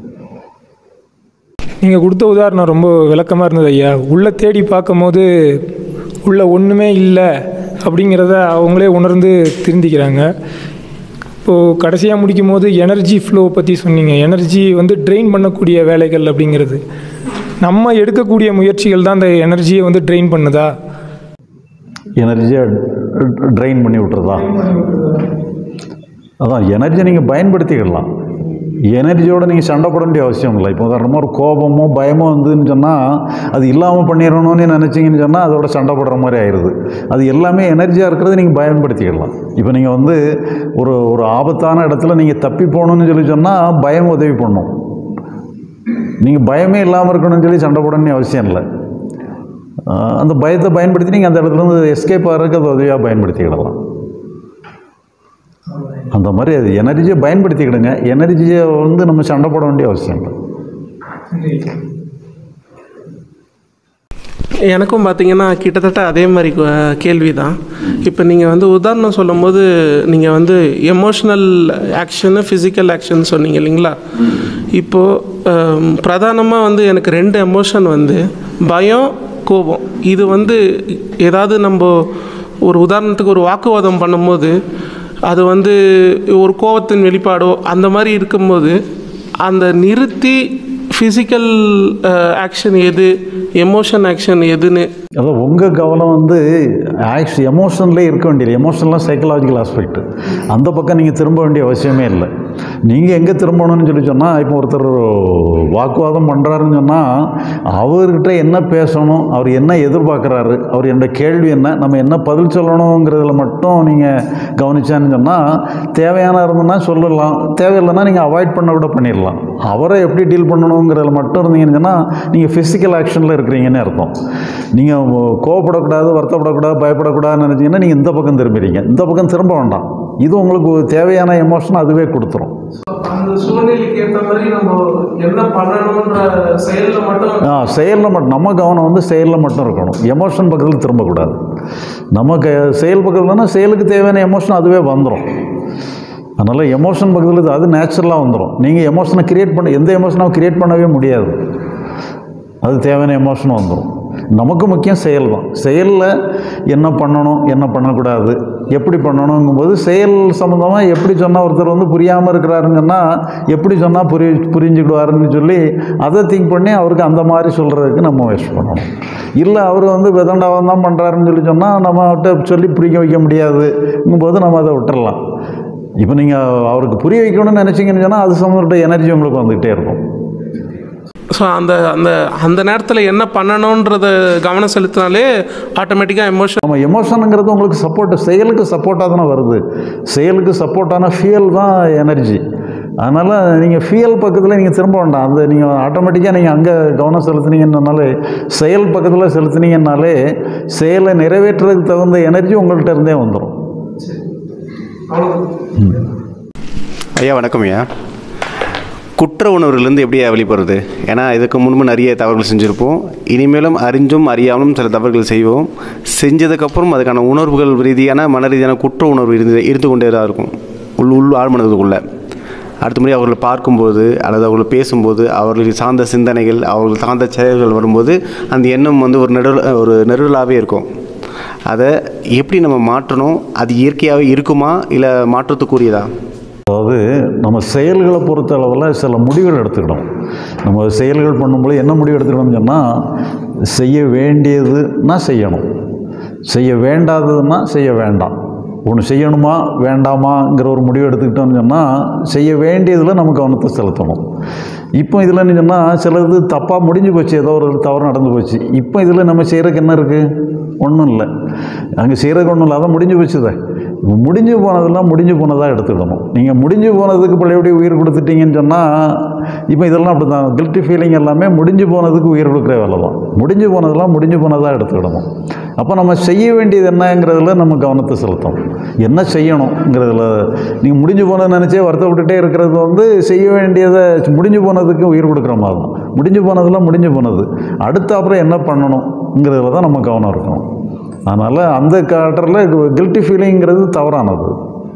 நீங்கள் கொடுத்த உதாரணம் ரொம்ப விளக்கமாக இருந்தது ஐயா உள்ளே தேடி பார்க்கும்போது உள்ள ஒன்றுமே இல்லை அப்படிங்கிறத அவங்களே உணர்ந்து திருந்திக்கிறாங்க இப்போது கடைசியாக முடிக்கும் போது எனர்ஜி ஃப்ளோ பற்றி சொன்னீங்க எனர்ஜி வந்து ட்ரெயின் பண்ணக்கூடிய வேலைகள் அப்படிங்கிறது நம்ம எடுக்கக்கூடிய முயற்சிகள் தான் அந்த எனர்ஜியை வந்து ட்ரெயின் பண்ணுதா எனர்ஜியை ட்ரைன் பண்ணி விட்டுறதா அதான் எனர்ஜியை நீங்கள் பயன்படுத்திக்கிடலாம் எனர்ஜியோடு நீங்கள் சண்டை போட வேண்டிய அவசியம் இல்லை இப்போ உதாரணமாக ஒரு கோபமோ பயமோ வந்துன்னு சொன்னால் அது இல்லாமல் பண்ணிடணும்னு நினச்சிங்கன்னு சொன்னால் அதோட சண்டை போடுற மாதிரி ஆயிடுது அது எல்லாமே எனர்ஜியாக இருக்கிறது நீங்கள் பயன்படுத்திக்கிடலாம் இப்போ நீங்கள் வந்து ஒரு ஒரு ஆபத்தான இடத்துல நீங்கள் தப்பி போகணும்னு சொல்லி சொன்னால் பயம் உதவி பண்ணும் நீங்கள் பயமே இல்லாமல் இருக்கணும்னு சொல்லி சண்டை போட வேண்டிய அவசியம் இல்லை ஆஹ் அந்த பயத்தை பயன்படுத்தி நீங்கள் அந்த இடத்துல இருந்து எஸ்கேப் ஆகிறதுக்கு அது உதவியாக பயன்படுத்திக்கிடலாம் அந்த மாதிரி அது எனர்ஜியை பயன்படுத்திக்கிடுங்க எனர்ஜியை வந்து நம்ம சண்டை போட வேண்டிய அவசியம் இல்லை எனக்கும் பார்த்தீங்கன்னா கிட்டத்தட்ட அதே மாதிரி கேள்வி தான் இப்போ நீங்கள் வந்து உதாரணம் சொல்லும்போது நீங்கள் வந்து எமோஷ்னல் ஆக்ஷனு ஃபிசிக்கல் ஆக்ஷன் சொன்னீங்க இல்லைங்களா இப்போது பிரதானமாக வந்து எனக்கு ரெண்டு எமோஷன் வந்து பயம் கோபம் இது வந்து ஏதாவது நம்ம ஒரு உதாரணத்துக்கு ஒரு வாக்குவாதம் பண்ணும்போது அது வந்து ஒரு கோபத்தின் வெளிப்பாடோ அந்த மாதிரி இருக்கும்போது அந்த நிறுத்தி ஃபிசிக்கல் ஆக்ஷன் எது எமோஷன் ஆக்ஷன் எதுன்னு அதான் உங்கள் கவனம் வந்து ஆக்ஸ் எமோஷன்லேயே இருக்க வேண்டியது எமோஷனலாம் சைக்கலாஜிக்கல் ஆஸ்பெக்ட் அந்த பக்கம் நீங்கள் திரும்ப வேண்டிய அவசியமே இல்லை நீங்கள் எங்கே திரும்பணும்னு சொல்லி சொன்னால் இப்போ ஒருத்தர் வாக்குவாதம் பண்ணுறாருன்னு சொன்னால் அவர்கிட்ட என்ன பேசணும் அவர் என்ன எதிர்பார்க்குறாரு அவர் என்னோட கேள்வி என்ன நம்ம என்ன பதில் சொல்லணுங்கிறதுல மட்டும் நீங்கள் கவனிச்சான்னு சொன்னால் தேவையான இருந்ததுன்னா சொல்லலாம் தேவையில்லைன்னா நீங்கள் அவாய்ட் பண்ண விட பண்ணிடலாம் அவரை எப்படி டீல் பண்ணணுங்கிறதுல மட்டும் இருந்தீங்கன்னு சொன்னால் நீங்கள் ஃபிசிக்கல் ஆக்ஷனில் இருக்கிறீங்கன்னு அர்த்தம் நீங்கள் கோவப்படக்கூடாது வருத்தப்படக்கூடாது பயப்படக்கூடாதுன்னு நினச்சிங்கன்னா நீங்கள் இந்த பக்கம் திரும்புறீங்க இந்த பக்கம் திரும்ப வேண்டாம் இது உங்களுக்கு ஒரு தேவையான எமோஷன் அதுவே கொடுத்துரும் அந்த சூழ்நிலைக்கு ஏற்ற மாதிரி நம்ம என்ன பண்ணணுன்ற செயல்ல மட்டும் ஆ செயலில் மட்டும் நம்ம கவனம் வந்து செயலில் மட்டும் இருக்கணும் எமோஷன் பக்கத்தில் திரும்பக்கூடாது நம்ம க செயல் பக்கத்துலனா செயலுக்கு தேவையான எமோஷன் அதுவே வந்துடும் அதனால் எமோஷன் பக்கத்தில் இது அது நேச்சுரலாக வந்துடும் நீங்கள் எமோஷனை கிரியேட் பண்ண எந்த எமோஷனாகவும் கிரியேட் பண்ணவே முடியாது அது தேவையான எமோஷன் வந்துடும் நமக்கு முக்கியம் செயல் தான் செயலில் என்ன பண்ணணும் என்ன பண்ணக்கூடாது எப்படி பண்ணணுங்கும்போது செயல் சம்மந்தமாக எப்படி சொன்னால் ஒருத்தர் வந்து புரியாமல் இருக்கிறாருன்னு சொன்னால் எப்படி சொன்னால் புரி புரிஞ்சுக்கிடுவாருன்னு சொல்லி அதை திங்க் பண்ணி அவருக்கு அந்த மாதிரி சொல்கிறதுக்கு நம்ம வேஸ்ட் பண்ணணும் இல்லை அவர் வந்து விதண்டாவம் தான் பண்ணுறாருன்னு சொல்லி சொன்னால் நம்ம அவர்கிட்ட சொல்லி புரிய வைக்க முடியாதுங்கும்போது நம்ம அதை விட்டுறலாம் இப்போ நீங்கள் அவருக்கு புரிய வைக்கணும்னு நினச்சிங்கன்னு சொன்னால் அது சம்மந்தப்பட்ட எனர்ஜி உங்களுக்கு வந்துக்கிட்டே இருக்கும் ஸோ அந்த அந்த அந்த நேரத்தில் என்ன பண்ணணுன்றத கவனம் செலுத்தினாலே ஆட்டோமேட்டிக்காக எமோஷன் நம்ம எமோஷனுங்கிறது உங்களுக்கு சப்போர்ட் செயலுக்கு சப்போர்ட்டாக தானே வருது செயலுக்கு சப்போர்ட்டான ஃபியல் தான் எனர்ஜி அதனால் நீங்கள் ஃபியல் பக்கத்தில் நீங்கள் திரும்ப வேண்டாம் அது நீங்கள் ஆட்டோமேட்டிக்காக நீங்கள் அங்கே கவனம் செலுத்துனீங்கன்னாலே செயல் பக்கத்தில் செலுத்துனீங்கன்னாலே செயலை நிறைவேற்றுறதுக்கு தகுந்த எனர்ஜி உங்கள்கிட்ட இருந்தே வந்துடும் ஐயா வணக்கம் ஐயா குற்ற உணர்வுலேருந்து எப்படியா வெளிப்படுறது ஏன்னா இதுக்கு முன்பு நிறைய தவறுகள் செஞ்சுருப்போம் இனிமேலும் அறிஞ்சும் அறியாமலும் சில தவறுகள் செய்வோம் செஞ்சதுக்கப்புறம் அதுக்கான உணர்வுகள் ரீதியான மன ரீதியான குற்ற உணர்வு இருந்து இருந்து கொண்டே தான் இருக்கும் உள் உள் ஆழ்மனதுக்குள்ளே அடுத்த முறை அவர்களை பார்க்கும்போது அல்லது அவர்களை பேசும்போது அவர்களுக்கு சார்ந்த சிந்தனைகள் அவர்கள் சார்ந்த செயல்கள் வரும்போது அந்த எண்ணம் வந்து ஒரு நெருள் ஒரு நெருடலாகவே இருக்கும் அதை எப்படி நம்ம மாற்றணும் அது இயற்கையாகவே இருக்குமா இல்லை மாற்றத்துக்குரியதா அதாவது நம்ம செயல்களை பொறுத்த அளவில் சில முடிவுகள் எடுத்துக்கணும் நம்ம செயல்கள் பண்ணும்போது என்ன முடிவு எடுத்துக்கணும்னு சொன்னால் செய்ய வேண்டியதுன்னா செய்யணும் செய்ய வேண்டாததுன்னா செய்ய வேண்டாம் ஒன்று செய்யணுமா வேண்டாமாங்கிற ஒரு முடிவு எடுத்துக்கிட்டோம்னு சொன்னால் செய்ய வேண்டியதில் நம்ம கவனத்தை செலுத்தணும் இப்போ இதில் என்ன சொன்னால் சிலது தப்பாக முடிஞ்சு போச்சு ஏதோ ஒரு தவறு நடந்து போச்சு இப்போ இதில் நம்ம செய்கிறதுக்கு என்ன இருக்குது ஒன்றும் இல்லை அங்கே செய்கிறதுக்கு ஒன்றும் இல்லை அதான் முடிஞ்சு போச்சுதே இப்போ முடிஞ்சு போனதெல்லாம் முடிஞ்சு போனதாக எடுத்துக்கிடணும் நீங்கள் முடிஞ்சு போனதுக்கு பழையபடி உயிர் கொடுத்துட்டீங்கன்னு சொன்னால் இப்போ இதெல்லாம் அப்படி தான் கில்ட்டி ஃபீலிங் எல்லாமே முடிஞ்சு போனதுக்கு உயிர் கொடுக்குற வேலை தான் முடிஞ்சு போனதெல்லாம் முடிஞ்சு போனதாக எடுத்துக்கிடணும் அப்போ நம்ம செய்ய வேண்டியது என்னங்கிறதுல நம்ம கவனத்தை செலுத்தணும் என்ன செய்யணுங்கிறதுல நீங்கள் முடிஞ்சு போனது நினச்சே வருத்தப்பட்டுட்டே இருக்கிறது வந்து செய்ய வேண்டியதை முடிஞ்சு போனதுக்கு உயிர் கொடுக்குற மாதிரி தான் முடிஞ்சு போனதெல்லாம் முடிஞ்சு போனது அடுத்த அப்புறம் என்ன பண்ணணுங்கிறதுல தான் நம்ம கவனம் இருக்கணும் அதனால் அந்த காட்டரில் கில்ட்டி ஃபீலிங்கிறது தவறானது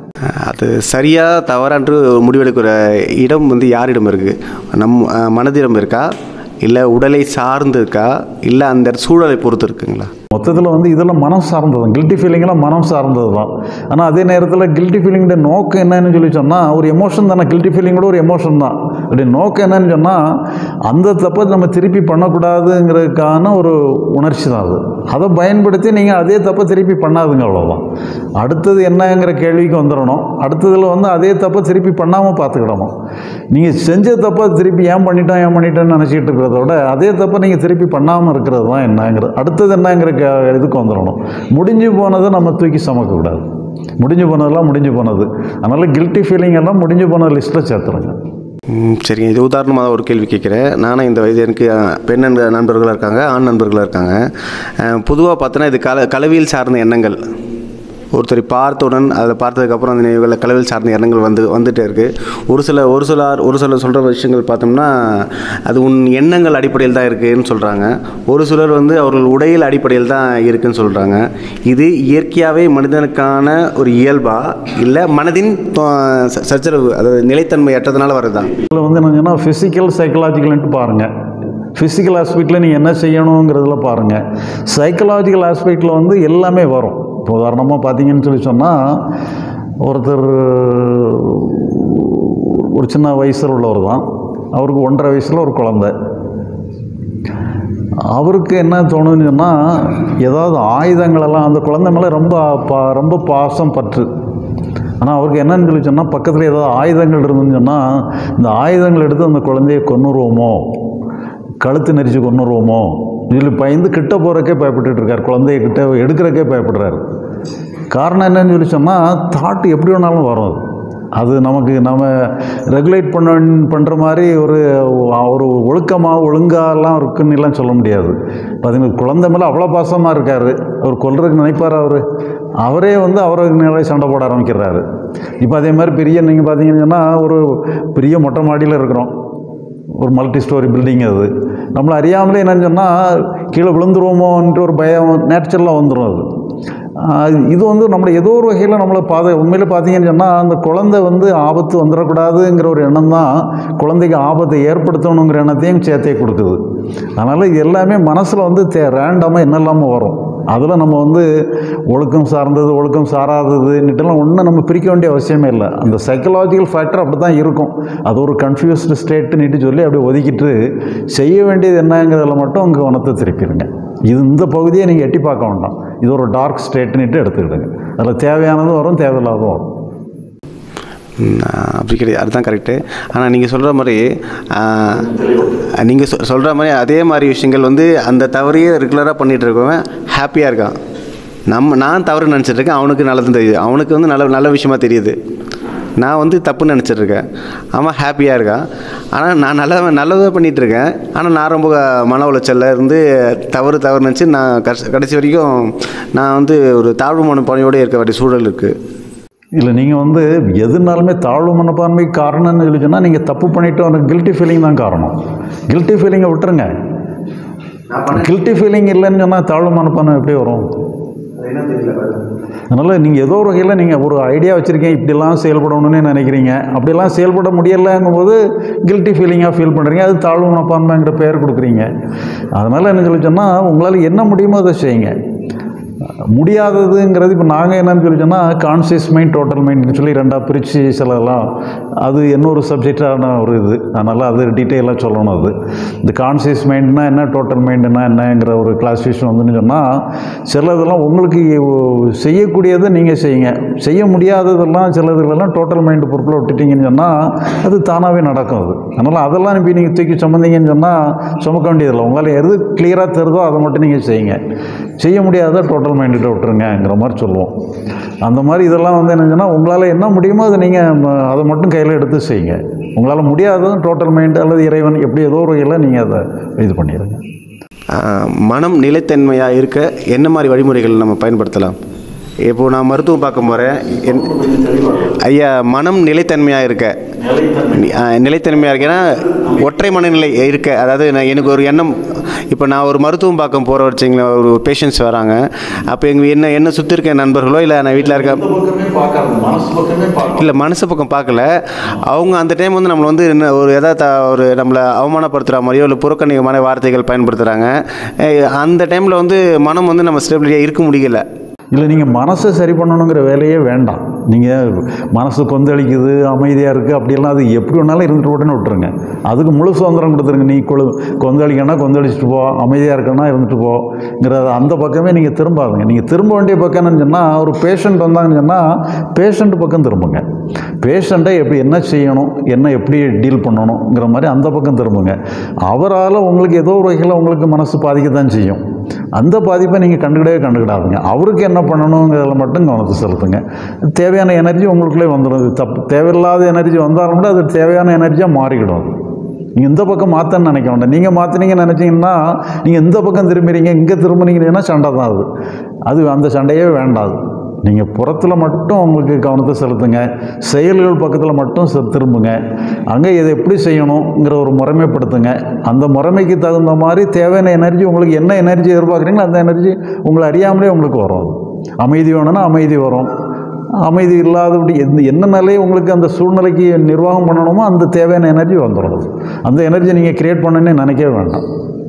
அது சரியாக தவறான்று முடிவெடுக்கிற இடம் வந்து யாரிடம் இருக்குது நம் அஹ், மனதிடம் இருக்கா இல்லை உடலை சார்ந்து இருக்கா இல்லை அந்த சூழலை பொறுத்து இருக்குங்களா மொத்தத்தில் வந்து இதெல்லாம் மனம் சார்ந்தது தான் கில்ட்டி ஃபீலிங்கெல்லாம் மனம் சார்ந்தது தான் ஆனால் அதே நேரத்தில் கில்ட்டி ஃபீலிங்கோட நோக்கம் என்னன்னு சொல்லி சொன்னால் ஒரு எமோஷன் தானே கில்ட்டி ஃபீலிங்கோட ஒரு எமோஷன் தான் அப்படி நோக்கம் என்னன்னு சொன்னால் அந்த தப்பை நம்ம திருப்பி பண்ணக்கூடாதுங்கிறதுக்கான ஒரு உணர்ச்சி தான் அது அதை பயன்படுத்தி நீங்கள் அதே தப்பை திருப்பி பண்ணாதுங்க அவ்வளோதான் அடுத்தது என்னங்கிற கேள்விக்கு வந்துடணும் அடுத்ததில் வந்து அதே தப்பை திருப்பி பண்ணாமல் பார்த்துக்கிடணும் நீங்கள் செஞ்ச தப்பை திருப்பி ஏன் பண்ணிட்டோம் ஏன் பண்ணிட்டோம்னு நினச்சிக்கிட்டு இருக்கிறத விட அதே தப்பை நீங்கள் திருப்பி பண்ணாமல் இருக்கிறது தான் என்னங்கிறது அடுத்தது என்னங்கிற கே- இதுக்கு வந்துடணும் முடிஞ்சு போனதை நம்ம தூக்கி சுமக்கக்கூடாது முடிஞ்சு போனதெல்லாம் முடிஞ்சு போனது அதனால் கில்ட்டி ஃபீலிங் எல்லாம் முடிஞ்சு போன லிஸ்ட்டில் சேர்த்துருங்க ம், சரிங்க இது உதாரணமாக ஒரு கேள்வி கேட்குறேன் நானும் இந்த வயது எனக்கு அஹ், பெண் நண்ப- நண்பர்களாக இருக்காங்க ஆண் நண்பர்களாக இருக்காங்க பொதுவாக பார்த்தோன்னா இது கல கலவியில் சார்ந்த எண்ணங்கள் ஒருத்தரை பார்த்தவுடன் அதை பார்த்ததுக்கப்புறம் அந்த நினைவுகளில் கலவில் சார்ந்த எண்ணங்கள் வந்து வந்துட்டே இருக்குது ஒரு சில ஒரு சிலர் ஒரு சிலர் சொல்கிற விஷயங்கள் பார்த்தோம்னா அது உன் எண்ணங்கள் அடிப்படையில் தான் இருக்குதுன்னு சொல்கிறாங்க ஒரு சிலர் வந்து அவர்கள் உடையில் அடிப்படையில் தான் இருக்குன்னு சொல்கிறாங்க இது இயற்கையாகவே மனிதனுக்கான ஒரு இயல்பா இல்லை மனதின் தோ- ச- சச்சரவு அதாவது நிலைத்தன்மை அற்றதுனால வருதா இதில் வந்து என்னங்கன்னா ஃபிசிக்கல் சைக்கலாஜிக்கல்ன்ட்டு பாருங்கள் ஃபிசிக்கல் ஆஸ்பெக்டில் நீங்கள் என்ன செய்யணுங்கிறதுல பாருங்கள் சைக்கலாஜிக்கல் ஆஸ்பெக்டில் வந்து எல்லாமே வரும் இப்போ உதாரணமாக பார்த்தீங்கன்னு சொல்லி சொன்னால் ஒருத்தர் ஒரு சின்ன வயசில் உள்ளவர் தான் அவருக்கு ஒன்றரை வயசில் ஒரு குழந்தை அவருக்கு என்ன தோணுதுன்னு சொன்னால் ஏதாவது ஆயுதங்களெல்லாம் அந்த குழந்தை மேலே ரொம்ப பா ரொம்ப பாசம் பற்று ஆனால் அவருக்கு என்னன்னு சொல்லி சொன்னால் பக்கத்தில் ஏதாவது ஆயுதங்கள் இருந்துன்னு சொன்னால் இந்த ஆயுதங்கள் எடுத்து அந்த குழந்தைய கொன்னுருவோமோ கழுத்து நெரிச்சு கொன்னுருவோமோ சொல்லி பயந்து கிட்ட போகிறக்கே பயப்பட்டுட்டு இருக்கார் குழந்தைய கிட்ட எடுக்கிறக்கே பயப்படுறாரு காரணம் என்னன்னு சொல்லி சொன்னால் தாட் எப்படி வேணாலும் வரும் அது அது நமக்கு நம்ம ரெகுலேட் பண்ண பண்ணுற மாதிரி ஒரு ஒரு ஒழுக்கமாக ஒழுங்காலாம் இருக்குன்னு எல்லாம் சொல்ல முடியாது பார்த்தீங்கன்னா குழந்தை மேலே அவ்வளோ பாசமாக இருக்கார் அவர் கொல்றதுக்கு நினைப்பார் அவர் அவரே வந்து அவருக்கு நிறைய சண்டை போட ஆரம்பிக்கிறாரு இப்போ அதே மாதிரி பெரிய நீங்கள் பார்த்தீங்கன்னு சொன்னால் ஒரு பெரிய மொட்டை மாடியில் இருக்கிறோம் ஒரு மல்டி ஸ்டோரி பில்டிங் அது நம்மளை அறியாமலே என்னன்னு சொன்னால் கீழே விழுந்துருவோமோன்ட்டு ஒரு பயம் நேச்சுரலாக வந்துடும் அது ஆஹ் இது வந்து நம்மளை ஏதோ ஒரு வகையில் நம்மளை பாத உண்மையில் பார்த்தீங்கன்னு சொன்னால் அந்த குழந்தை வந்து ஆபத்து வந்துடக்கூடாதுங்கிற ஒரு எண்ணம் தான் குழந்தைக்கு ஆபத்தை ஏற்படுத்தணுங்கிற எண்ணத்தையும் சேர்த்தே கொடுக்குது அதனால் இது எல்லாமே மனசில் வந்து தே ரேண்டமாக என்னெல்லாமோ வரும் அதில் நம்ம வந்து ஒழுக்கம் சார்ந்தது ஒழுக்கம் சாராததுன்னுட்டுலாம் ஒன்றும் நம்ம பிரிக்க வேண்டிய அவசியமே இல்லை அந்த சைக்கலாஜிக்கல் ஃபேக்டர் அப்படி தான் இருக்கும் அது ஒரு கன்ஃபியூஸ்டு ஸ்டேட்டுன்னுட்டு சொல்லி அப்படியே ஒதுக்கிட்டு செய்ய வேண்டியது என்னங்கிறதுல மட்டும் உங்கள் கவனத்தை திருப்பிடுங்க இது இந்த பகுதியை நீங்கள் எட்டி பார்க்க வேண்டாம் இது ஒரு டார்க் ஸ்டேட்டுன்னுட்டு எடுத்துக்கிடுங்க அதில் தேவையானதும் வரும் தேவையில்லாததும் வரும் ம், அப்படி கிடையாது அதுதான் கரெக்டு ஆனால் நீங்கள் சொல்கிற மாதிரி நீங்கள் சொ சொல்கிற மாதிரி அதே மாதிரி விஷயங்கள் வந்து அந்த தவறையே ரெகுலராக பண்ணிகிட்டு இருக்கவன் ஹாப்பியாக இருக்கான் நம்ம நான் தவறு நினச்சிட்டு இருக்கேன் அவனுக்கு நல்லது தெரியுது அவனுக்கு வந்து நல்ல நல்ல விஷயமா தெரியுது நான் வந்து தப்புன்னு நினச்சிட்டு இருக்கேன் அவன் ஹாப்பியாக இருக்கான் ஆனால் நான் நல்ல நல்லதாக பண்ணிகிட்டு இருக்கேன் ஆனால் நான் ரொம்ப மன உளைச்சல்ல இருந்து தவறு தவறு நினச்சி நான் கடைசி கடைசி வரைக்கும் நான் வந்து ஒரு தாழ்வு மனப்பான்மையோடு இருக்க வேண்டிய சூழல் இருக்குது இல்லை நீங்கள் வந்து எதுனாலுமே தாழ்வு மனப்பான்மைக்கு காரணம்னு சொல்லி சொன்னால் நீங்கள் தப்பு பண்ணிட்டு உனக்கு கில்ட்டி ஃபீலிங் தான் காரணம் கில்ட்டி ஃபீலிங்கை விட்டுருங்க கில்ட்டி ஃபீலிங் இல்லைன்னு சொன்னால் தாழ்வு மனப்பான்மை எப்படி வரும் அதனால் நீங்கள் ஏதோ ஒரு வகையில் நீங்கள் ஒரு ஐடியா வச்சுருக்கீங்க இப்படிலாம் செயல்படணும்னு நினைக்கிறீங்க அப்படிலாம் செயல்பட முடியலைங்கும் போது கில்ட்டி ஃபீலிங்காக ஃபீல் பண்ணுறீங்க அது தாழ்வு மனப்பான்மைங்கிற பெயர் கொடுக்குறீங்க அதனால் என்ன சொல்லி சொன்னால் உங்களால் என்ன முடியுமோ அதை செய்யுங்க முடியாததுங்கிறது இப்போ நாங்கள் என்னன்னு சொல்லி சொன்னால் கான்சியஸ் மைண்ட் டோட்டல் மைண்ட்னு சொல்லி ரெண்டாக பிரித்து சிலலாம் அது இன்னொரு சப்ஜெக்டான ஒரு இது அதனால் அது டீட்டெயிலாக சொல்லணும் அது இந்த கான்சியஸ் மைண்ட்னா என்ன டோட்டல் மைண்டுனா என்னங்கிற ஒரு கிளாஸிஃபிகேஷன் வந்துன்னு சொன்னால் சில இதெல்லாம் உங்களுக்கு செய்யக்கூடியதை நீங்கள் செய்யுங்க செய்ய முடியாததெல்லாம் சில இதுலலாம் டோட்டல் மைண்டு பொறுப்பில் விட்டுட்டீங்கன்னு சொன்னால் அது தானாகவே நடக்கும் அது அதனால் அதெல்லாம் இப்போ நீங்கள் தூக்கி சுமந்தீங்கன்னு சொன்னால் சுமக்க வேண்டியதில்லை உங்களால் எது கிளியராக தெரிதோ அதை மட்டும் நீங்கள் செய்யுங்க செய்ய முடியாத டோட்டல் மைண்டுகிட்ட விட்டுருங்கிற மாதிரி சொல்லுவோம் அந்த மாதிரி இதெல்லாம் வந்து என்னச்சுன்னா உங்களால் என்ன முடியுமோ அதை நீங்கள் அதை மட்டும் கையில் எடுத்து செய்யுங்க உங்களால் முடியாததும் டோட்டல் மைண்ட் அல்லது இறைவன் எப்படி ஏதோ ஒரு வகையில் நீங்கள் அதை இது பண்ணிடுங்க ஆஹ் மனம் நிலைத்தன்மையாக இருக்க என்ன மாதிரி வழிமுறைகள் நம்ம பயன்படுத்தலாம் இப்போது நான் மருத்துவம் பார்க்க போகிறேன் என் ஐயா மனம் நிலைத்தன்மையாக இருக்க ஆஹ் நிலைத்தன்மையாக இருக்கேன்னா ஒற்றை மனநிலை இருக்க அதாவது நான் எனக்கு ஒரு எண்ணம் இப்போ நான் ஒரு மருத்துவம் பார்க்க போகிற வச்சிங்களேன் ஒரு பேஷண்ட்ஸ் வராங்க அப்போ எங்கள் என்ன என்ன சுற்றி இருக்க நண்பர்களோ இல்லை நான் வீட்டில் இருக்க இல்லை மனசு பக்கம் பார்க்கல அவங்க அந்த டைம் வந்து நம்மளை வந்து என்ன ஒரு எதாவது ஒரு நம்மளை அவமானப்படுத்துகிற மாதிரியோ இல்லை புறக்கணிகமான வார்த்தைகள் பயன்படுத்துகிறாங்க அந்த டைமில் வந்து மனம் வந்து நம்ம ஸ்டெபிலிட்டியாக இருக்க முடியல இல்லை நீங்கள் மனசை சரி பண்ணணுங்கிற வேலையே வேண்டாம் நீங்கள் மனசு கொந்தளிக்குது அமைதியாக இருக்குது அப்படியெல்லாம் அது எப்படி வேணாலும் இருந்துட்டு உடனே விட்டுருங்க அதுக்கு முழு சுதந்திரம் கொடுத்துருங்க நீ கொழு கொந்தளிக்கனா கொந்தளிச்சுட்டு போ அமைதியாக இருக்கனா இருந்துட்டு போங்கிறத அந்த பக்கமே நீங்கள் திரும்பாதுங்க நீங்கள் திரும்ப வேண்டிய பக்கம் என்னன்னு சொன்னால் ஒரு பேஷண்ட் வந்தாங்கன்னு சொன்னால் பேஷண்ட் பக்கம் திரும்புங்க பேஷண்ட்டை எப்படி என்ன செய்யணும் என்ன எப்படி டீல் பண்ணணுங்கிற மாதிரி அந்த பக்கம் திரும்புங்க அவரால் உங்களுக்கு ஏதோ ஒரு வகையில் உங்களுக்கு மனசு பாதிக்கத்தான் செய்யும் அந்த பாதிப்பை நீங்கள் கண்டுக்கிடவே கண்டுக்கிடாதுங்க அவருக்கு என்ன பண்ணணுங்கிறதுல மட்டும் கவனத்தை செலுத்துங்க தேவையான எனர்ஜி உங்களுக்குள்ளே வந்துடும் இது தப்பு தேவையில்லாத எனர்ஜி வந்தாலும் கூட அது தேவையான எனர்ஜியாக மாறிக்கிடும் அது நீங்கள் இந்த பக்கம் மாற்றன்னு நினைக்க வேண்டாம் நீங்கள் மாற்றினீங்கன்னு நினச்சிங்கன்னா நீங்கள் இந்த பக்கம் திரும்புறீங்க இங்கே திரும்பினீங்கன்னா சண்டை தான் அது அது அந்த சண்டையே வேண்டாது நீங்கள் புறத்தில் மட்டும் உங்களுக்கு கவனத்தை செலுத்துங்க செயல்கள் பக்கத்தில் மட்டும் செ- திரும்புங்க அங்கே இதை எப்படி செய்யணுங்கிற ஒரு முறைமைப்படுத்துங்க அந்த முறைமைக்கு தகுந்த மாதிரி தேவையான எனர்ஜி உங்களுக்கு என்ன எனர்ஜி எதிர்பார்க்குறீங்களோ அந்த எனர்ஜி உங்களை அறியாமலே உங்களுக்கு வரும் அது அமைதி வேணும்னா அமைதி வரும் அமைதி இல்லாதபடி எந்த என்ன நிலையை உங்களுக்கு அந்த சூழ்நிலைக்கு நிர்வாகம் பண்ணணுமோ அந்த தேவையான எனர்ஜி வந்துடும் அது. அந்த எனர்ஜி நீங்கள் கிரியேட் பண்ணணும்னு நினைக்கவே வேண்டாம்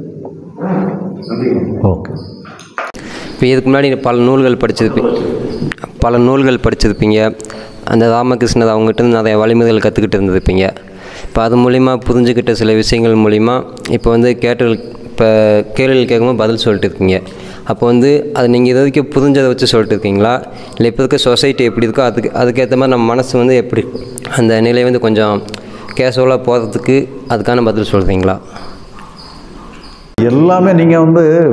ஓகே இப்போ இதுக்கு முன்னாடி பல நூல்கள் படிச்சிருப்பீங்க பல நூல்கள் படிச்சிருப்பீங்க அந்த ராமகிருஷ்ணர் அவங்ககிட்ட இருந்து நிறைய வழிமுறைகள் கற்றுக்கிட்டு இருந்திருப்பீங்க இப்போ அது மூலிமா புரிஞ்சுக்கிட்ட சில விஷயங்கள் மூலிமா இப்போ வந்து கேட்டல் இப்போ கேள்விகள் கேட்கும்போது பதில் சொல்லிட்டு இருக்கீங்க அப்போ வந்து அது நீங்கள் இது வரைக்கும் புரிஞ்சதை வச்சு சொல்லிட்டு இருக்கீங்களா இல்லை இப்போ இருக்க சொசைட்டி எப்படி இருக்கோ அதுக்கு அதுக்கேற்ற மாதிரி நம்ம மனசு வந்து எப்படி அந்த நிலை வந்து கொஞ்சம் கேஷுவலாக போகிறதுக்கு அதுக்கான பதில் சொல்கிறீங்களா எல்லாமே நீங்கள் வந்து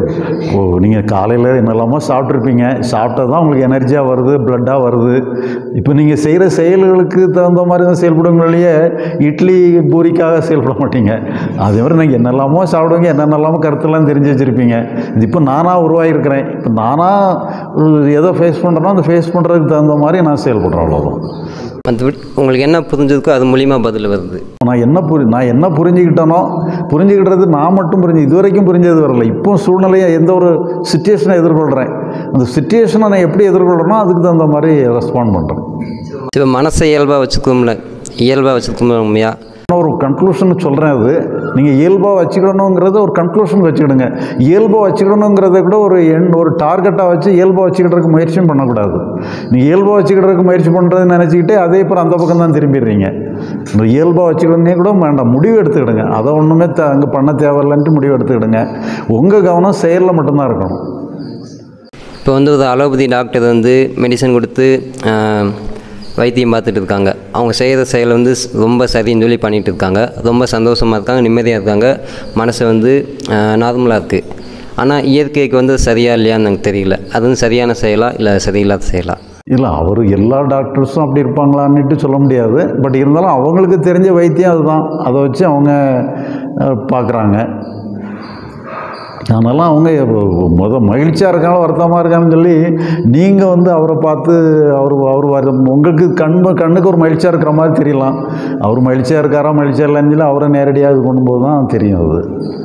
ஓ நீங்கள் காலையில் என்னெல்லாமோ சாப்பிட்ருப்பீங்க சாப்பிட்டா தான் உங்களுக்கு எனர்ஜியாக வருது பிளட்டாக வருது இப்போ நீங்கள் செய்கிற செயல்களுக்கு தகுந்த மாதிரி தான் செயல்படுங்களே இட்லி பூரிக்காக செயல்பட மாட்டீங்க அதே மாதிரி நீங்கள் என்னெல்லாமோ சாப்பிடுவீங்க என்னென்னலாமோ கருத்தெல்லாம் தெரிஞ்சு வச்சுருப்பீங்க இது இப்போ நானாக உருவாகிருக்கிறேன் இப்போ நானாக எதை ஃபேஸ் பண்ணுறேனோ அந்த ஃபேஸ் பண்ணுறதுக்கு தகுந்த மாதிரி நான் செயல்படுறேன் அவ்வளோதான் மற்றபடி உங்களுக்கு என்ன புரிஞ்சதுக்கோ அது மூலிமா பதில் வருது நான் என்ன புரி நான் என்ன புரிஞ்சுக்கிட்டேனோ புரிஞ்சுக்கிட்டது நான் மட்டும் புரிஞ்சு இது வரைக்கும் புரிஞ்சது வரல இப்போ சூழ்நிலையை எந்த ஒரு சுச்சுவேஷனை எதிர்கொள்கிறேன் அந்த சுச்சுவேஷனை நான் எப்படி எதிர்கொள்கிறேனோ அதுக்கு தகுந்த மாதிரி ரெஸ்பாண்ட் பண்ணுறேன் இப்போ மனசை இயல்பாக வச்சுக்கோம்ல இயல்பாக வச்சுக்கோமையா நான் ஒரு கன்க்ளூஷன் சொல்கிறேன் அது நீங்கள் இயல்பாக வச்சுக்கிடணுங்கிறத ஒரு கன்க்ளூஷன் வச்சுக்கிடுங்க இயல்பாக வச்சுக்கிடணுங்கிறத கூட ஒரு எண் ஒரு டார்கெட்டாக வச்சு இயல்பாக வச்சுக்கிட்டதுக்கு முயற்சியும் பண்ணக்கூடாது நீங்கள் இயல்பாக வச்சுக்கிட்டதுக்கு முயற்சி பண்ணுறதுன்னு நினச்சிக்கிட்டு அதே அப்புறம் அந்த பக்கம் தான் திரும்பிடுறீங்க இந்த இயல்பாக வச்சுக்கிடனே கூட வேண்டாம் முடிவு எடுத்துக்கிடுங்க அதை ஒன்றுமே த அங்கே பண்ண தேவையில்லைன்ட்டு முடிவு எடுத்துக்கிடுங்க உங்கள் கவனம் செயலில் மட்டும்தான் இருக்கணும் இப்போ வந்து ஒரு அலோபதி டாக்டர் வந்து மெடிசன் கொடுத்து ஆஹ், வைத்தியம் பார்த்துட்டு இருக்காங்க அவங்க செய்கிற செயல் வந்து ஸ்- ரொம்ப சரின்னு சொல்லி பண்ணிகிட்டு இருக்காங்க ரொம்ப சந்தோஷமாக இருக்காங்க நிம்மதியாக இருக்காங்க மனசு வந்து நார்மலாக இருக்குது ஆனால் இயற்கைக்கு வந்து சரியா இல்லையான்னு எனக்கு தெரியல அது வந்து சரியான செயலா இல்லை சரியில்லாத செயலா இல்லை அவர் எல்லா டாக்டர்ஸும் அப்படி இருப்பாங்களான்னுட்டு சொல்ல முடியாது பட் இருந்தாலும் அவங்களுக்கு தெரிஞ்ச வைத்தியம் அதுதான் அதை வச்சு அவங்க பார்க்குறாங்க அதனால அவங்க முத மகிழ்ச்சியாக இருக்காங்களோ வருத்தமாக இருக்காங்கன்னு சொல்லி நீங்கள் வந்து அவரை பார்த்து அவர் அவர் வர உங்களுக்கு கண் கண்ணுக்கு ஒரு மகிழ்ச்சியாக இருக்கிற மாதிரி தெரியலாம் அவர் மகிழ்ச்சியாக இருக்காரா மகிழ்ச்சியாக இல்லைன்னு சொல்லி அவரை நேரடியாக இது பண்ணும்போது தான் தெரியும் அது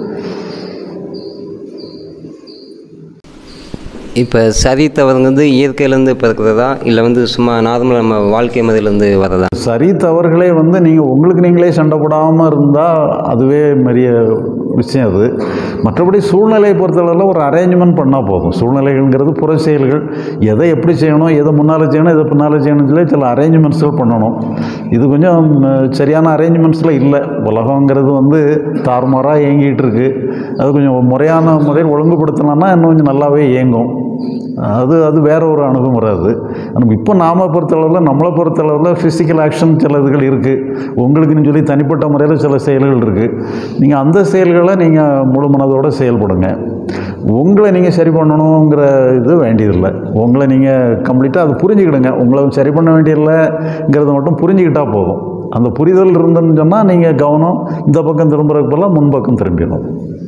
இப்போ சரி தவறுங்க வந்து இயற்கையிலேருந்து பிறக்கிறதா இல்லை வந்து சும்மா நார்மல் நம்ம வாழ்க்கை முறையிலேருந்து வரதா சரி தவறுகளே வந்து நீங்கள் உங்களுக்கு நீங்களே சண்டை போடாமல் இருந்தால் அதுவே பெரிய விஷயம் அது மற்றபடி சூழ்நிலையை பொறுத்தளவில் ஒரு அரேஞ்ச்மெண்ட் பண்ணால் போதும் சூழ்நிலைகள்ங்கிறது புற செயல்கள் எதை எப்படி செய்யணும் எதை முன்னால் செய்யணும் எதை பின்னால் செய்யணும்னு சொல்லி சில அரேஞ்ச்மெண்ட்ஸ்கள் பண்ணணும் இது கொஞ்சம் ம், சரியான அரேஞ்ச்மெண்ட்ஸில் இல்லை உலகங்கிறது வந்து தாறுமாறாக இயங்கிட்டு இருக்கு அது கொஞ்சம் முறையான முறையில் ஒழுங்குபடுத்தினோன்னா இன்னும் கொஞ்சம் நல்லாவே இயங்கும் அது அது வேற ஒரு அணுகுமுறை அது நம்ம இப்போ நாம பொறுத்தளவில் நம்மளை பொறுத்தளவில் ஃபிசிக்கல் ஆக்ஷன் சில இதுகள் இருக்குது உங்களுக்குன்னு சொல்லி தனிப்பட்ட முறையில் சில செயல்கள் இருக்குது நீங்கள் அந்த செயல்களை நீங்கள் முழு மனதோடு செயல்படுங்க உங்களை நீங்கள் சரி பண்ணணுங்கிற இது வேண்டியதில்லை உங்களை நீங்கள் கம்ப்ளீட்டாக அது புரிஞ்சுக்கிடுங்க உங்களை சரி பண்ண வேண்டியதில்லைங்கிறத மட்டும் புரிஞ்சுக்கிட்டால் போதும் அந்த புரிதல் இருந்துன்னு சொன்னால் நீங்கள் கவனம் இந்த பக்கம் திரும்புறதுக்கு பதிலாக முன்பக்கம் திரும்பிடணும்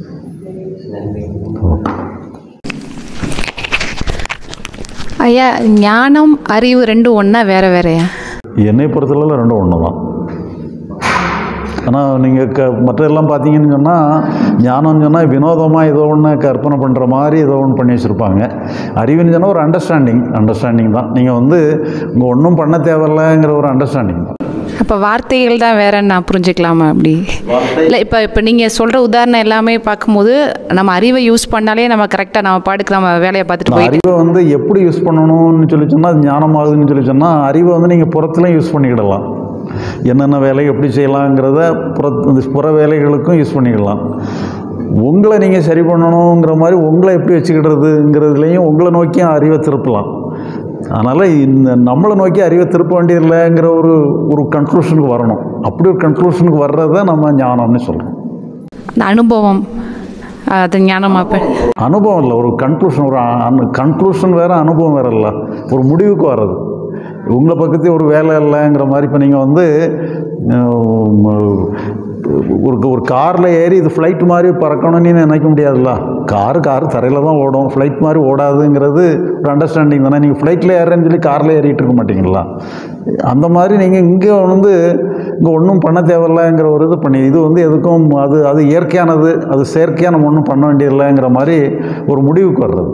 ஐயா ஞானம் அறிவு ரெண்டும் ஒன்றா வேற வேறயா என்னை பொறுத்தளவில் ரெண்டும் ஒன்று தான் ஆனால் நீங்கள் க மற்றெல்லாம் பார்த்தீங்கன்னு சொன்னால் ஞானம்னு சொன்னால் வினோதமாக ஏதோ ஒன்று கற்பனை பண்ணுற மாதிரி ஏதோ ஒன்று பண்ணி வச்சுருப்பாங்க அறிவுன்னு சொன்னால் ஒரு அண்டர்ஸ்டாண்டிங் அண்டர்ஸ்டாண்டிங் தான் நீங்கள் வந்து இங்கே ஒன்றும் பண்ண தேவையில்லைங்கிற ஒரு அண்டர்ஸ்டாண்டிங் தான் அப்போ வார்த்தைகள் தான் வேறன்னு நான் புரிஞ்சுக்கலாமா அப்படி இல்லை இப்போ இப்போ நீங்கள் சொல்கிற உதாரணம் எல்லாமே பார்க்கும்போது நம்ம அறிவை யூஸ் பண்ணாலே நம்ம கரெக்டாக நம்ம பாட்டுக்கு நம்ம வேலையை பார்த்துட்டு இந்த போயிட்டு அறிவை வந்து எப்படி யூஸ் பண்ணணும்னு சொல்லி சொன்னால் அது ஞானமாகுதுன்னு சொல்லி சொன்னால் அறிவை வந்து நீங்கள் புறத்துலையும் யூஸ் பண்ணிக்கிடலாம் என்னென்ன வேலை எப்படி செய்யலாங்கிறத புற இந்த புற வேலைகளுக்கும் யூஸ் பண்ணிக்கலாம் உங்களை நீங்கள் சரி பண்ணணுங்கிற மாதிரி உங்களை எப்படி வச்சுக்கிடுறதுங்கிறதுலையும் உங்களை நோக்கியும் அறிவை திருப்பலாம் அதனால் இந்த நம்மளை நோக்கி அறிவை திருப்ப வேண்டியதில்லைங்கிற ஒரு ஒரு கன்க்ளூஷனுக்கு வரணும் அப்படி ஒரு கன்க்ளூஷனுக்கு வர்றதை நம்ம ஞானம்னு சொல்கிறோம் அந்த அனுபவம் அது ஞானமாக இப்போ அனுபவம் இல்லை ஒரு கன்க்ளூஷன் ஒரு கன்க்ளூஷன் வேறு அனுபவம் வேறு இல்லை ஒரு முடிவுக்கு வர்றது உங்களை பக்கத்தே ஒரு வேலை இல்லைங்கிற மாதிரி இப்போ நீங்கள் வந்து அஹ், ஒரு ஒரு காரில் ஏறி இது ஃப்ளைட் மாதிரி பறக்கணும்னு நினைக்க முடியாதுல்ல காரு காரு தரையில் தான் ஓடும் ஃப்ளைட் மாதிரி ஓடாதுங்கிறது ஒரு அண்டர்ஸ்டாண்டிங் தானே நீங்கள் ஃப்ளைட்டில் ஏறுறேன்னு சொல்லி காரில் ஏறிட்டு இருக்க மாட்டீங்களா அந்த மாதிரி நீங்கள் இங்கே வந்து இங்கே ஒன்றும் பண்ண தேவையில்லைங்கிற ஒரு இது பண்ணி இது வந்து எதுக்கும் அது அது இயற்கையானது அது செயற்கையாக நம்ம ஒன்றும் பண்ண வேண்டியதில்லைங்கிற மாதிரி ஒரு முடிவுக்கு வர்றது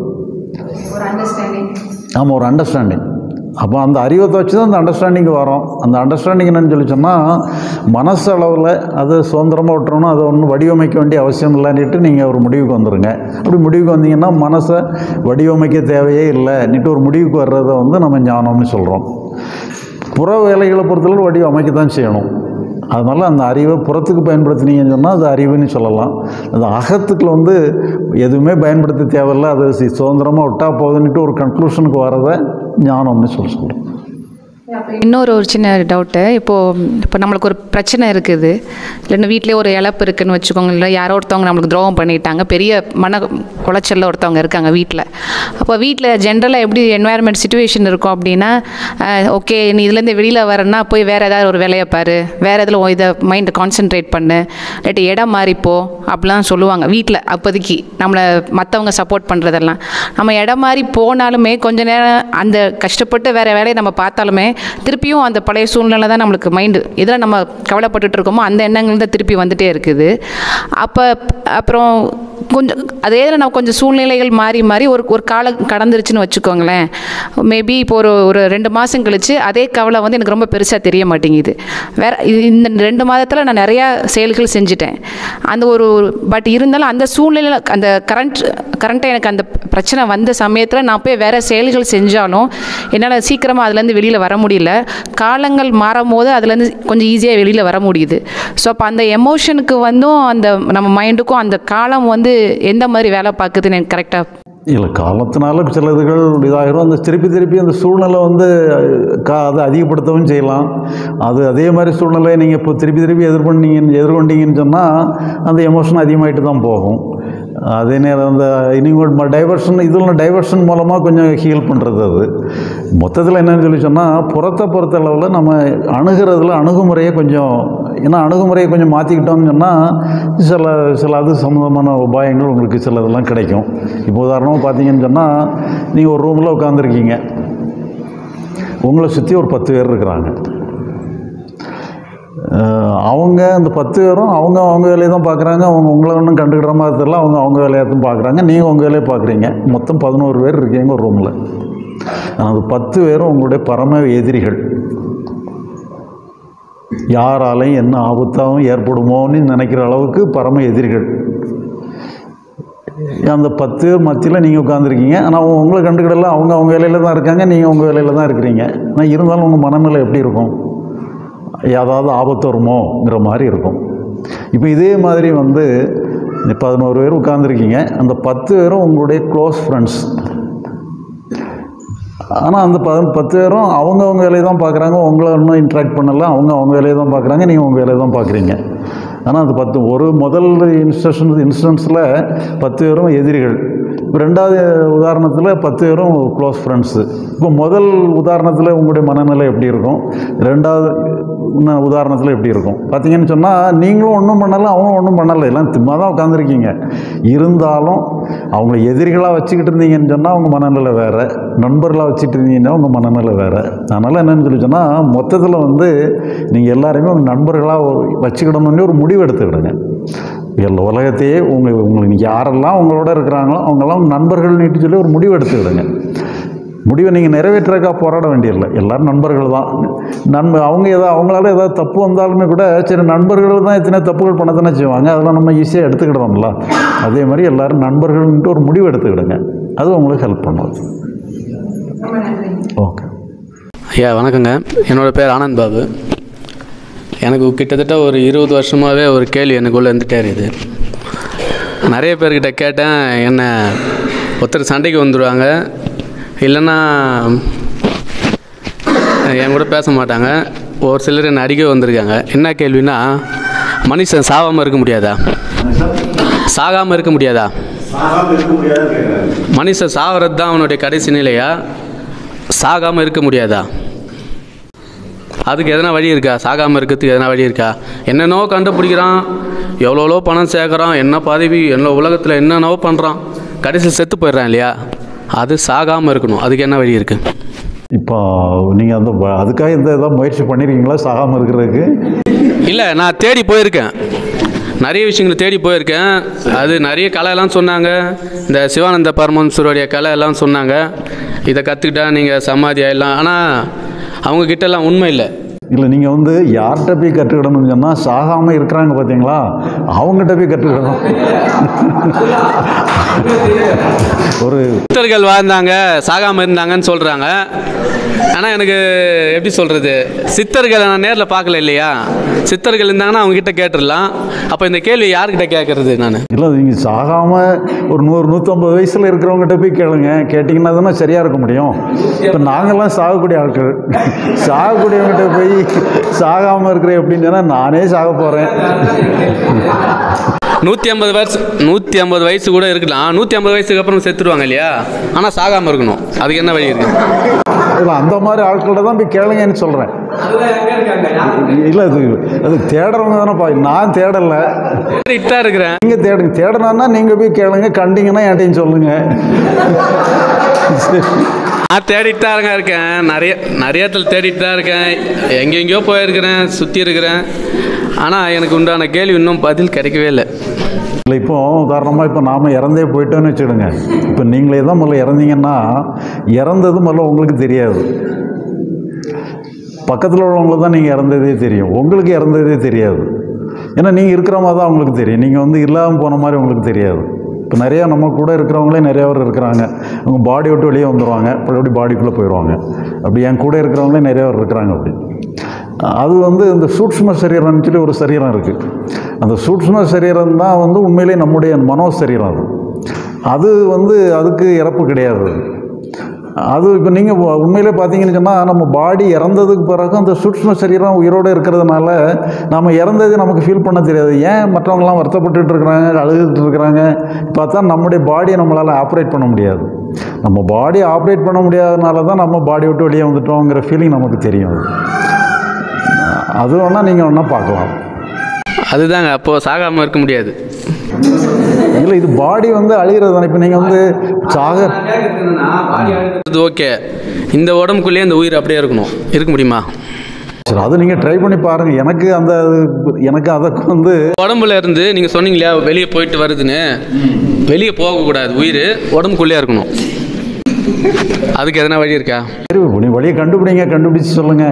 ஆமாம் ஒரு அண்டர்ஸ்டாண்டிங் அப்போ அந்த அறிவத்தை வச்சு தான் அந்த அண்டர்ஸ்டாண்டிங் வரும் அந்த அண்டர்ஸ்டாண்டிங் என்னன்னு சொல்லி சொன்னால் மனசு அளவில் அது சுதந்திரமாக விட்டுறணும் அதை ஒன்றும் வடிவமைக்க வேண்டிய அவசியம் இல்லைன்னுட்டு நீங்கள் ஒரு முடிவுக்கு வந்துடுங்க அப்படி முடிவுக்கு வந்தீங்கன்னா மனசை வடிவமைக்க தேவையே இல்லைன்னுட்டு ஒரு முடிவுக்கு வர்றதை வந்து நம்ம ஞானம்னு சொல்கிறோம் புற வேலைகளை பொறுத்தளவு வடிவமைக்க தான் செய்யணும் அதனால் அந்த அறிவை புறத்துக்கு பயன்படுத்தினீங்கன்னு சொன்னால் அது அறிவுன்னு சொல்லலாம் அது அகத்துக்குள்ள வந்து எதுவுமே பயன்படுத்த தேவையில்ல அது சி- சுதந்திரமாக விட்டால் போதுன்னுட்டு ஒரு கன்க்ளூஷனுக்கு வரதை ஞானம்னு சொல்ல சொல்கிறோம் இன்னொரு ஒரு சின்ன டவுட்டு இப்போது இப்போ நம்மளுக்கு ஒரு பிரச்சனை இருக்குது இல்லைன்னா வீட்டிலே ஒரு இழப்பு இருக்குன்னு வச்சுக்கோங்க இல்லை யாரோ ஒருத்தவங்க நம்மளுக்கு துரோகம் பண்ணிட்டாங்க பெரிய மன உளைச்சலில் ஒருத்தவங்க இருக்காங்க வீட்டில் அப்போ வீட்டில் ஜென்ரலாக எப்படி என்வாயர்மெண்ட் சுச்சுவேஷன் இருக்கும் அப்படின்னா ஓகே நீ இதுலேருந்து வெளியில் வரேன்னா போய் வேறு ஏதாவது ஒரு வேலையை பாரு வேறு இதில் இதை மைண்டை கான்சென்ட்ரேட் பண்ணு இல்லாட்டி இடம் மாறிப்போ அப்படிலாம் சொல்லுவாங்க வீட்டில் அப்போதைக்கு நம்மளை மற்றவங்க சப்போர்ட் பண்ணுறதெல்லாம் நம்ம இடம் மாறி போனாலுமே கொஞ்ச நேரம் அந்த கஷ்டப்பட்டு வேறு வேலையை நம்ம பார்த்தாலுமே திருப்பியும் அந்த பழைய சூழ்நிலை தான் நம்மளுக்கு மைண்டு இதில் நம்ம கவலைப்பட்டுட்டு இருக்கோமோ அந்த எண்ணங்கள் தான் திருப்பி வந்துட்டே இருக்குது அப்போ அப்புறம் கொஞ்சம் அதே நம்ம கொஞ்சம் சூழ்நிலைகள் மாறி மாறி ஒரு ஒரு காலம் கடந்துருச்சுன்னு வச்சுக்கோங்களேன் மேபி இப்போ ஒரு ஒரு ரெண்டு மாதம் கழிச்சு அதே கவலை வந்து எனக்கு ரொம்ப பெருசாக தெரிய மாட்டேங்குது வேற இது- இந்த ரெண்டு மாதத்தில் நான் நிறையா செயல்கள் செஞ்சுட்டேன் அந்த ஒரு பட் இருந்தாலும் அந்த சூழ்நிலையில் அந்த கரண்ட் கரண்ட்டாக எனக்கு அந்த பிரச்சனை வந்த சமயத்தில் நான் போய் வேறு செயல்கள் செஞ்சாலும் என்னால் சீக்கிரமாக அதுலேருந்து வெளியில் வர முடியல காலங்கள் மாறும் போது அதுலேருந்து கொஞ்சம் ஈஸியாக வெளியில் வர முடியுது ஸோ அப்போ அந்த எமோஷனுக்கு வந்தும் அந்த நம்ம மைண்டுக்கும் அந்த காலம் வந்து எந்த மாதிரி வேலை பார்க்குதுன்னு எனக்கு கரெக்டாக இல்லை காலத்தினால சில இதுகள் இதாகிடும் அந்த திருப்பி திருப்பி அந்த சூழ்நிலை வந்து கா அதை அதிகப்படுத்தவும் செய்யலாம் அது அதே மாதிரி சூழ்நிலையை நீங்கள் இப்போ திருப்பி திருப்பி எதிர்கொண்டீங்கன்னு எதிர்கொண்டீங்கன்னு சொன்னால் அந்த எமோஷன் அதிகமாகிட்டு தான் போகும் அதே நேரம் அந்த நீங்கள் டைவர்ஷன் இதில் டைவர்ஷன் மூலமாக கொஞ்சம் ஹீல் பண்ணுறது அது மொத்தத்தில் என்னன்னு சொல்லி சொன்னால் புறத்தை பொறுத்த அளவில் நம்ம அணுகிறதுல அணுகுமுறையை கொஞ்சம் ஏன்னா அணுகுமுறையை கொஞ்சம் மாற்றிக்கிட்டோம்னு சொன்னால் சில சில அது சம்மந்தமான உபாயங்கள் உங்களுக்கு சில இதெல்லாம் கிடைக்கும் இப்போ உதாரணமாக பார்த்தீங்கன்னு சொன்னால் நீங்கள் ஒரு ரூமில் உட்காந்துருக்கீங்க உங்களை சுற்றி ஒரு பத்து பேர் இருக்கிறாங்க அஹ் அவங்க அந்த பத்து பேரும் அவங்க அவங்க வேலையை தான் பார்க்குறாங்க அவங்க உங்களை ஒன்றும் கண்டுக்கிற மாதிரி தெரியல அவங்க அவங்க வேலையை தான் பார்க்குறாங்க நீங்கள் உங்கள் வேலையை பார்க்குறீங்க மொத்தம் பதினோரு பேர் இருக்கீங்க ஒரு ரூமில் ஆனால் அந்த பத்து பேரும் உங்களுடைய பரம எதிரிகள் யாராலையும் என்ன ஆபத்தாகவும் ஏற்படுமோன்னு நினைக்கிற அளவுக்கு பரம எதிரிகள் அந்த பத்து பேர் மத்தியில் நீங்கள் உட்காந்துருக்கீங்க ஆனால் அவங்க உங்களை கண்டுக்கிடல அவங்க அவங்க வேலையில் தான் இருக்காங்க நீங்கள் உங்கள் வேலையில் தான் இருக்கிறீங்க ஆனால் இருந்தாலும் உங்கள் மனநிலை எப்படி இருக்கும் ஏதாவது ஆபத்து வருமோங்கிற மாதிரி இருக்கும் இப்போ இதே மாதிரி வந்து இந்த பதினோரு பேர் உட்காந்துருக்கீங்க அந்த பத்து பேரும் உங்களுடைய க்ளோஸ் ஃப்ரெண்ட்ஸ் ஆனால் அந்த ப பத்து பேரும் அவங்க அவங்க வேலையை தான் பார்க்குறாங்க உங்களை இன்னும் இன்ட்ராக்ட் பண்ணல அவங்க அவங்க வேலையை தான் பார்க்குறாங்க நீங்கள் உங்கள் வேலையை தான் பார்க்குறீங்க ஆனால் அந்த பத்து ஒரு முதல் இன்ஸ்டன்ஸ் இன்ஸ்டன்ஸில் பத்து பேரும் எதிரிகள் இப்போ ரெண்டாவது உதாரணத்தில் பத்து பேரும் க்ளோஸ் ஃப்ரெண்ட்ஸு இப்போ முதல் உதாரணத்தில் உங்களுடைய மனநிலை எப்படி இருக்கும் ரெண்டாவது இன்னும் உதாரணத்தில் எப்படி இருக்கும் பார்த்தீங்கன்னு சொன்னால் நீங்களும் ஒன்றும் பண்ணலை அவங்களும் ஒன்றும் பண்ணலை எல்லாம் சும்மா தான் உட்காந்துருக்கீங்க இருந்தாலும் அவங்கள எதிரிகளாக வச்சுக்கிட்டு இருந்தீங்கன்னு சொன்னால் அவங்க மனநிலை வேறு நண்பர்களாக வச்சுட்டு இருந்தீங்கன்னா உங்கள் மனநிலை வேறு அதனால் என்னன்னு சொல்லி சொன்னால் மொத்தத்தில் வந்து நீங்கள் எல்லாருமே உங்கள் நண்பர்களாக வச்சுக்கிடணும்னு ஒரு முடிவு எடுத்துக்கிடுங்க எல்லா உலகத்தையே உங்கள் உங்களுக்கு யாரெல்லாம் உங்களோட இருக்கிறாங்களோ அவங்கெல்லாம் உங்க நண்பர்கள் நீட்டு சொல்லி ஒரு முடிவு எடுத்துக்கிடுங்க முடிவை நீங்கள் நிறைவேற்றுறதுக்காக போராட வேண்டியதில்லை எல்லாரும் நண்பர்கள் தான் நண்ப அவங்க ஏதாவது அவங்களால ஏதாவது தப்பு வந்தாலுமே கூட சரி நண்பர்கள் தான் எத்தனை தப்புகள் பண்ண தானே செய்வாங்க அதெல்லாம் நம்ம ஈஸியாக எடுத்துக்கிடுவோம்ல அதே மாதிரி எல்லாரும் நண்பர்கள்ன்ட்டு ஒரு முடிவு எடுத்துக்கிடுங்க அது உங்களுக்கு ஹெல்ப் பண்ணும் ஓகே ஐயா வணக்கங்க என்னோடய பேர் ஆனந்த் பாபு எனக்கு கிட்டத்தட்ட ஒரு இருபது வருஷமாகவே ஒரு கேள்வி எனக்குள்ளே இருந்துகிட்டே இருக்குது நிறைய பேர்கிட்ட கேட்டேன் என்ன ஒருத்தர் சண்டைக்கு வந்துடுவாங்க இல்லைன்னா என் கூட பேச மாட்டாங்க ஒரு சிலர் என்னை அடிக்க வந்திருக்காங்க என்ன கேள்வினா மனுஷன் சாவாமல் இருக்க முடியாதா சாகாமல் இருக்க முடியாதா மனுஷன் சாவறது தான் அவனுடைய கடைசி நிலையா சாகாமல் இருக்க முடியாதா அதுக்கு எதனா வழி இருக்கா சாகாமல் இருக்கிறதுக்கு எதனா வழி இருக்கா என்னென்னவோ கண்டுபிடிக்கிறான் எவ்வளோ பணம் சேர்க்குறான் என்ன பதவி என்ன உலகத்தில் என்னென்னவோ பண்ணுறான் கடைசியில் செத்து போயிடுறான் இல்லையா அது சாகாமல் இருக்கணும் அதுக்கு என்ன வழி இருக்குது இப்போ நீங்கள் அந்த வ- அதுக்காக இந்த ஏதாவது முயற்சி பண்ணியிருக்கீங்களா சாகாமல் இருக்கிறதுக்கு இல்லை நான் தேடி போயிருக்கேன் நிறைய விஷயங்களை தேடி போயிருக்கேன் அது நிறைய கலையெல்லாம் சொன்னாங்க இந்த சிவானந்த பரமஹம்சருடைய கலை எல்லாம் சொன்னாங்க இதை கற்றுக்கிட்டா நீங்கள் சமாதி ஆயிடலாம் ஆனால் அவங்க கிட்ட எல்லாம் உண்மை இல்லை இல்லை நீங்கள் வந்து யார்கிட்ட போய் கற்றுக்கிடணும்னு சொன்னால் சாகாமல் இருக்கிறாங்க பார்த்தீங்களா அவங்ககிட்ட போய் கற்றுக்கிடணும் ஒரு சித்தர்கள் வாழ்ந்தாங்க சாகாமல் இருந்தாங்கன்னு சொல்கிறாங்க ஆனால் எனக்கு எப்படி சொல்கிறது சித்தர்களை நான் நேரில் பார்க்கல இல்லையா சித்தர்கள் இருந்தாங்கன்னா அவங்க கிட்ட கேட்டுடலாம் அப்போ இந்த கேள்வி யார்கிட்ட கேட்கறது நான் இல்லை நீங்கள் சாகாமல் ஒரு நூறு நூற்றம்பது வயசில் இருக்கிறவங்ககிட்ட போய் கேளுங்க கேட்டிங்கன்னா தானே சரியாக இருக்க முடியும் இப்போ நாங்கள்லாம் சாகக்கூடிய ஆட்கள் சாகக்கூடியவங்ககிட்ட போய் சாகாமல் இருக்கிற எப்படின்னு சொன்னால் நானே சாக போகிறேன் நூற்றி ஐம்பது வயசு நூற்றி ஐம்பது வயசு கூட இருக்கலாம் நூற்றி ஐம்பது வயசுக்கு அப்புறம் செத்துருவாங்க இல்லையா ஆனால் சாகாமல் இருக்கணும் அதுக்கு என்ன வழி இருக்குது இல்லை அந்த மாதிரி ஆட்கள்கிட்ட தான் போய் கேளுங்கன்னு சொல்கிறேன் இல்லை அது அது தேடுறவங்க தானே பா நான் தேடலை இட்டா இருக்கிறேன் நீங்கள் தேடுங்க தேடணும்னா நீங்கள் போய் கேளுங்க கண்டிங்கன்னா என்கிட்டையும் சொல்லுங்கள் நான் தேடிட்டு தான் இருங்க இருக்கேன் நிறைய நிறைய இடத்துல தேடிட்டு தான் இருக்கேன் எங்கெங்கேயோ போயிருக்கிறேன் சுற்றி இருக்கிறேன் ஆனால் எனக்கு உண்டான கேள்வி இன்னும் பதில் கிடைக்கவே இல்லை இல்லை இப்போ உதாரணமாக இப்போ நாம் இறந்தே போயிட்டோன்னு வச்சுடுங்க இப்போ நீங்களே தான் முதல்ல இறந்தீங்கன்னா இறந்தது முதல்ல உங்களுக்கு தெரியாது பக்கத்தில் உள்ளவங்களுக்கு தான் நீங்கள் இறந்ததே தெரியும் உங்களுக்கு இறந்ததே தெரியாது ஏன்னா நீங்கள் இருக்கிற மாதிரி தான் அவங்களுக்கு தெரியும் நீங்கள் வந்து இல்லாமல் போன மாதிரி உங்களுக்கு தெரியாது இப்போ நிறையா நம்ம கூட இருக்கிறவங்களே நிறையா பேர் இருக்கிறாங்க அவங்க பாடி விட்டு வெளியே வந்துடுவாங்க அப்படி பாடிக்குள்ளே போயிடுவாங்க அப்படி என் கூட இருக்கிறவங்களே நிறையா பேர் இருக்கிறாங்க அப்படி அது வந்து இந்த சூட்ச்ம சரீரம்னு சொல்லி ஒரு சரீரம் இருக்குது அந்த சூட்ச்ம சரீரம் தான் வந்து உண்மையிலே நம்முடைய மனோ சரீரம் அது அது வந்து அதுக்கு இறப்பு கிடையாது அது. அது இப்போ நீங்கள் உண்மையிலே பார்த்தீங்கன்னு சொன்னால் நம்ம பாடி இறந்ததுக்கு பிறகு அந்த சூட்ச்ம சரீரம் உயிரோடு இருக்கிறதுனால நம்ம இறந்தது நமக்கு ஃபீல் பண்ண தெரியாது ஏன் மற்றவங்களாம் வருத்தப்பட்டுட்டு இருக்கிறாங்க அழுதுட்டு இருக்கிறாங்க பார்த்தா நம்முடைய பாடியை நம்மளால் ஆப்ரேட் பண்ண முடியாது நம்ம பாடியை ஆப்ரேட் பண்ண முடியாதனால தான் நம்ம பாடி விட்டு வெளியே வந்துட்டோங்கிற ஃபீலிங் நமக்கு தெரியும் அது அது வேணால் நீங்கள் வேணா பார்க்கலாம் அதுதாங்க அப்போது சாகாமல் இருக்க முடியாது இல்லை இது பாடி வந்து அழிகிறது தானே இப்போ நீங்கள் வந்து சாக இது ஓகே இந்த உடம்புக்குள்ளேயே இந்த உயிர் அப்படியே இருக்கணும் இருக்க முடியுமா சரி அது நீங்கள் ட்ரை பண்ணி பாருங்கள் எனக்கு அந்த எனக்கு அதுக்கு வந்து உடம்புல இருந்து நீங்கள் சொன்னீங்க இல்லையா வெளியே போயிட்டு வருதுன்னு வெளியே போகக்கூடாது உயிர் உடம்புக்குள்ளேயே இருக்கணும் அதுக்கு எதனா வழி இருக்கா சரி நீ வழியை கண்டுபிடிங்க கண்டுபிடிச்சு சொல்லுங்க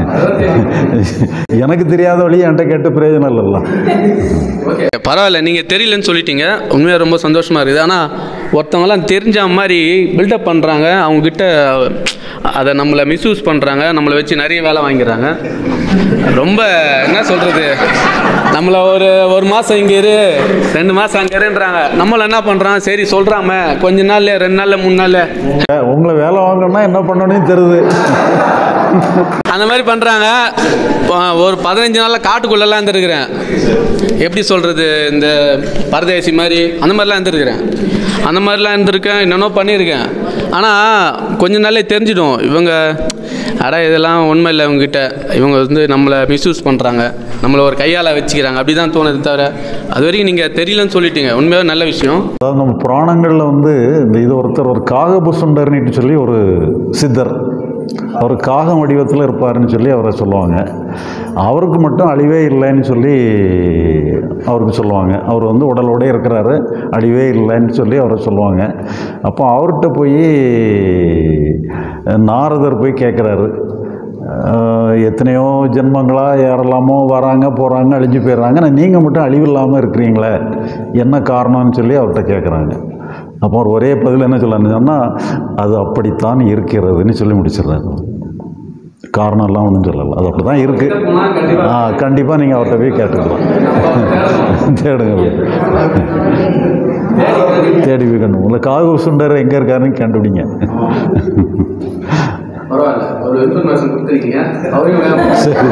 எனக்கு தெரியாத வழியை என்கிட்ட கேட்டு பிரயோஜனம் இல்லைல்ல ஓகே பரவாயில்ல நீங்கள் தெரியலன்னு சொல்லிட்டீங்க உண்மையாக ரொம்ப சந்தோஷமாக இருக்குது ஆனால் ஒருத்தவங்கலாம் தெரிஞ்ச மாதிரி பில்டப் பண்ணுறாங்க அவங்கக்கிட்ட அதை நம்மளை மிஸ்யூஸ் பண்ணுறாங்க நம்மளை வச்சு நிறைய வேலை வாங்கிடுறாங்க ரொம்ப என்ன சொல்கிறது நம்மளை ஒரு ஒரு மாதம் இங்கே இரு ரெண்டு மாதம் அங்கே இருன்றாங்க நம்மளை என்ன பண்ணுறான் சரி சொல்கிறாம கொஞ்ச நாள்ல ரெண்டு நாள்ல மூணு நாள்ல உங்களை வேலை வாங்கணும்னா என்ன பண்ணணும்னு தெரியுது அந்த மாதிரி பண்ணுறாங்க ஒரு பதினஞ்சு நாளில் காட்டுக்குள்ளெல்லாம் இருந்துருக்கிறேன் எப்படி சொல்கிறது இந்த பரதேசி மாதிரி அந்த மாதிரிலாம் இருந்துருக்கிறேன் அந்த மாதிரிலாம் இருந்திருக்கேன் என்னென்னோ பண்ணியிருக்கேன் ஆனால் கொஞ்ச நாள்லே தெரிஞ்சிடும் இவங்க அட இதெல்லாம் உண்மை இல்லை இவங்ககிட்ட இவங்க வந்து நம்மளை மிஸ்யூஸ் பண்ணுறாங்க நம்மளை ஒரு கையால் வச்சுக்கிறாங்க அப்படி தான் தோணுது தவிர அது வரைக்கும் நீங்கள் தெரியலன்னு சொல்லிட்டீங்க உண்மையாக நல்ல விஷயம் அதாவது நம்ம புராணங்களில் வந்து இந்த இது ஒருத்தர் ஒரு காகபுசுண்டர்னிட்டு சொல்லி ஒரு சித்தர் அவர் காகம் வடிவத்தில் இருப்பாருன்னு சொல்லி அவரை சொல்லுவாங்க அவருக்கு மட்டும் அழிவே இல்லைன்னு சொல்லி அவருக்கு சொல்லுவாங்க அவர் வந்து உடலோடே இருக்கிறாரு அழிவே இல்லைன்னு சொல்லி அவரை சொல்லுவாங்க அப்போ அவர்கிட்ட போய் நாரதர் போய் கேட்குறாரு ஆஹ் எத்தனையோ ஜென்மங்களாக யாரெல்லாமோ வராங்க போகிறாங்க அழிஞ்சு போயிடுறாங்க ஆனால் நீங்கள் மட்டும் அழிவில்லாமல் இருக்கிறீங்களே என்ன காரணம்னு சொல்லி அவர்கிட்ட கேட்குறாங்க அப்போ அவர் ஒரே பதில் என்ன சொல்லணும்னு சொன்னால் அது அப்படித்தான் இருக்கிறதுன்னு சொல்லி முடிச்சிடுறாரு காரணம் எல்லாம் ஒன்றும் சொல்லலை அது அப்படி தான் இருக்குது ஆ கண்டிப்பாக நீங்கள் அவர்கிட்ட போய் கேட்டுக்கலாம் தேடுங்க போய். தேடி போய் கண்டு உங்களை காகு சுண்டர் எங்கே இருக்காருன்னு கண்டுபிடிங்க பரவாயில்ல ஒரு இன்ஃபர்மேஷன் கொடுத்துருக்கீங்க அவரையும் சரி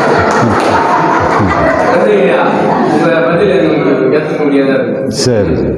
உங்கள் பதில் எங்களுக்கு ஏற்றுக்க முடியாத சரி சரி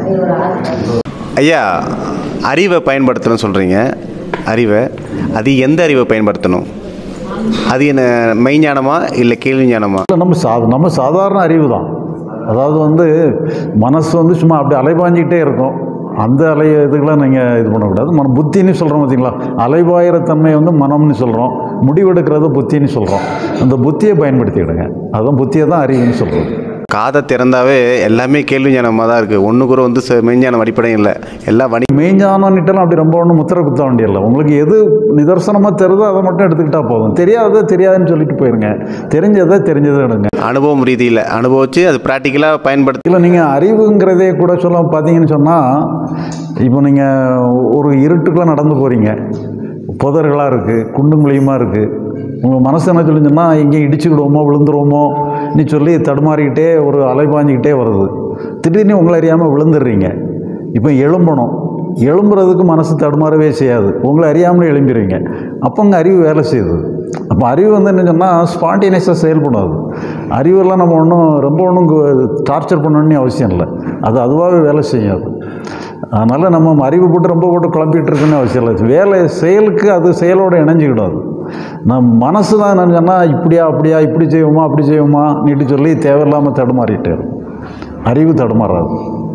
ஐயா அறிவை பயன்படுத்தணும்னு சொல்கிறீங்க அறிவை அது எந்த அறிவை பயன்படுத்தணும் அது என்ன மெய்ஞானமா இல்லை கேள்வி ஞானமா இல்லை நம்ம சா நம்ம சாதாரண அறிவு தான் அதாவது வந்து மனசு வந்து சும்மா அப்படி அலைபாஞ்சிக்கிட்டே இருக்கும் அந்த அலை இதுக்கெல்லாம் நீங்கள் இது பண்ணக்கூடாது மன புத்தின்னு சொல்கிறோம் பார்த்தீங்களா அலைபாயிற தன்மை வந்து மனம்னு சொல்கிறோம் முடிவெடுக்கிறது புத்தின்னு சொல்கிறோம் அந்த புத்தியை பயன்படுத்திக்கிடுங்க அதுதான் புத்தியை தான் அறிவுன்னு சொல்கிறோம் காதை திறந்தாவே எல்லாமே கேள்வி ஞானமாக தான் இருக்குது ஒன்று கூட வந்து ச- மெய்ஞானம் அடிப்படையும் இல்லை எல்லாம் வணி மெய்ஞானம்னுட்டுலாம் அப்படி ரொம்ப ஒன்றும் முத்திரை குத்த வேண்டியதில்லை உங்களுக்கு எது நிதர்சனமாக தெரியுதோ அதை மட்டும் எடுத்துக்கிட்டா போதும் தெரியாததை தெரியாதுன்னு சொல்லிட்டு போயிருங்க தெரிஞ்சதை தெரிஞ்சதை எடுங்க அனுபவம் ரீதியில் அனுபவித்து அது ப்ராக்டிக்கலாக பயன்படுத்தி இல்லை நீங்கள் அறிவுங்கிறதே கூட சொல்ல பார்த்தீங்கன்னு சொன்னால் இப்போ நீங்கள் ஒரு இருட்டுக்குள்ளே நடந்து போகிறீங்க புதர்களாக இருக்குது குண்டும் குழியுமாக இருக்குது உங்கள் மனசு என்ன சொல்லுச்சுன்னா எங்கேயும் இடிச்சுக்கிடுவோமோ விழுந்துருவோமோ நீ சொல்லி தடுமாறிக்கிட்டே ஒரு அலைபாஞ்சிக்கிட்டே வருது திடீர்னு உங்களை அறியாமல் விழுந்துடுறீங்க இப்போ எழும்பணும் எழும்புறதுக்கு மனசு தடுமாறவே செய்யாது உங்களை அறியாமலே எழும்பிடுவீங்க அப்போ அங்கே அறிவு வேலை செய்யுது அப்போ அறிவு வந்து என்ன சொன்னால் ஸ்பான்டேனியஸாக செயல்படாது அறிவெல்லாம் நம்ம ஒன்றும் ரொம்ப ஒன்றும் டார்ச்சர் பண்ணணும்னு அவசியம் இல்லை அது அதுவாகவே வேலை செய்யாது அதனால் நம்ம அறிவு போட்டு ரொம்ப போட்டு குழப்பிட்டு இருக்குன்னு அவசியம் இல்லை வேலை செயலுக்கு அது செயலோடு இணைஞ்சிக்கிடும் அது நம்ம மனசு தான் என்னன்னு சொன்னால் இப்படியா அப்படியா இப்படி செய்வோமா அப்படி செய்வோமா நீட்டு சொல்லி தேவையில்லாமல் தடுமாறிட்டே இருக்கும் அறிவு தடுமாறாது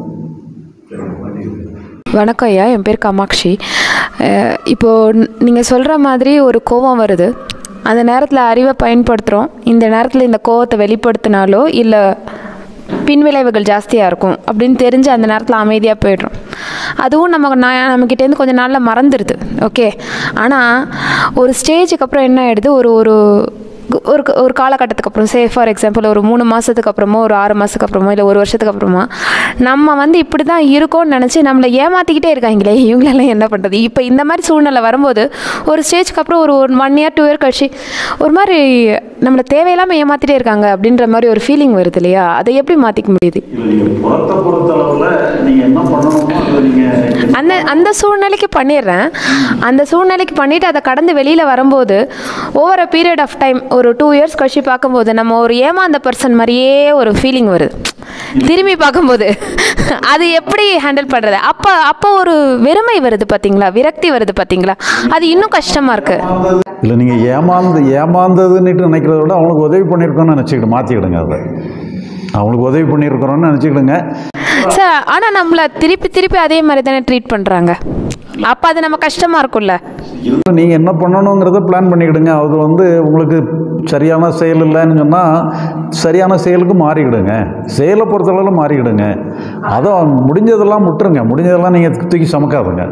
வணக்கம் ஐயா என் பேர் காமாட்சி அஹ் இப்போது நீங்கள் சொல்கிற மாதிரி ஒரு கோபம் வருது அந்த நேரத்தில் அறிவை பயன்படுத்துகிறோம் இந்த நேரத்தில் இந்த கோவத்தை வெளிப்படுத்தினாலோ இல்லை பின்விளைவுகள் ஜாஸ்தியாக இருக்கும் அப்படின்னு தெரிஞ்சு அந்த நேரத்தில் அமைதியாக போயிடுறோம் அதுவும் நம்ம நான் நம்மக்கிட்டேருந்து கொஞ்ச நாளில் மறந்துடுது ஓகே ஆனால் ஒரு ஸ்டேஜுக்கு அப்புறம் என்ன ஆகிடுது ஒரு ஒரு ஒரு ஒரு காலகட்டத்துக்கு அப்புறம் சே ஃபார் எக்ஸாம்பிள் ஒரு மூணு மாதத்துக்கு அப்புறமோ ஒரு ஆறு மாதத்துக்கு அப்புறமோ இல்லை ஒரு வருஷத்துக்கு அப்புறமா நம்ம வந்து இப்படி தான் இருக்கோம்னு நினச்சி நம்மளை ஏமாற்றிக்கிட்டே இருக்காங்களே இவங்களெல்லாம் என்ன பண்ணுறது இப்போ இந்த மாதிரி சூழ்நிலை வரும்போது ஒரு ஸ்டேஜ்க்கு அப்புறம் ஒரு ஒரு ஒன் இயர் டூ இயர் கழிச்சு ஒரு மாதிரி நம்மளை தேவையில்லாமல் ஏமாற்றிட்டே இருக்காங்க அப்படின்ற மாதிரி ஒரு ஃபீலிங் வருது இல்லையா அதை எப்படி மாற்றிக்க முடியுது நீங்கள் புறத்தை பொறுத்தளவில் நீங்கள் என்ன பண்ணணுமோ அதை நீங்கள் அந்த அந்த சூழ்நிலைக்கு பண்ணிடுறேன் அந்த சூழ்நிலைக்கு பண்ணிவிட்டு அதை கடந்து வெளியில் வரும்போது over a period of time ஒரு டூ இயர்ஸ் கழிச்சு பார்க்கும்போது நம்ம ஒரு ஏமாந்த பர்சன் மாதிரியே ஒரு ஃபீலிங் வருது திரும்பி பார்க்கும்போது அது எப்படி ஹேண்டில் பண்ணுறது அப்போ அப்போ ஒரு வெறுமை வருது பார்த்தீங்களா விரக்தி வருது பார்த்தீங்களா அது இன்னும் கஷ்டமாக இருக்குது இல்லை நீங்கள் ஏமாந்து ஏமாந்ததுன்னுட்டு நினைக்கிறத விட அவனுக்கு உதவி பண்ணியிருக்கோன்னு நினச்சிக்கிட்டு மாற்றிக்கிடுங்க அதை அவனுக்கு உதவி பண்ணியிருக்கிறோன்னு நினச்சிக்கிடுங்க சார் ஆனால் நம்மளை திருப்பி திருப்பி அதே மாதிரி தானே ட்ரீட் பண்ணுறாங்க அப்போ அது நம்ம கஷ்டமாக இருக்கும்ல இதில் நீங்கள் என்ன பண்ணணுங்கிறத பிளான் பண்ணிக்கிடுங்க அது வந்து உங்களுக்கு சரியான செயல் இல்லைன்னு சொன்னால் சரியான செயலுக்கு மாறிக்கிடுங்க செயலை பொறுத்தளவில் மாறிக்கிடுங்க அதை முடிஞ்சதெல்லாம் முட்டுருங்க முடிஞ்சதெல்லாம் நீங்கள் தூக்கி சமக்காதுங்க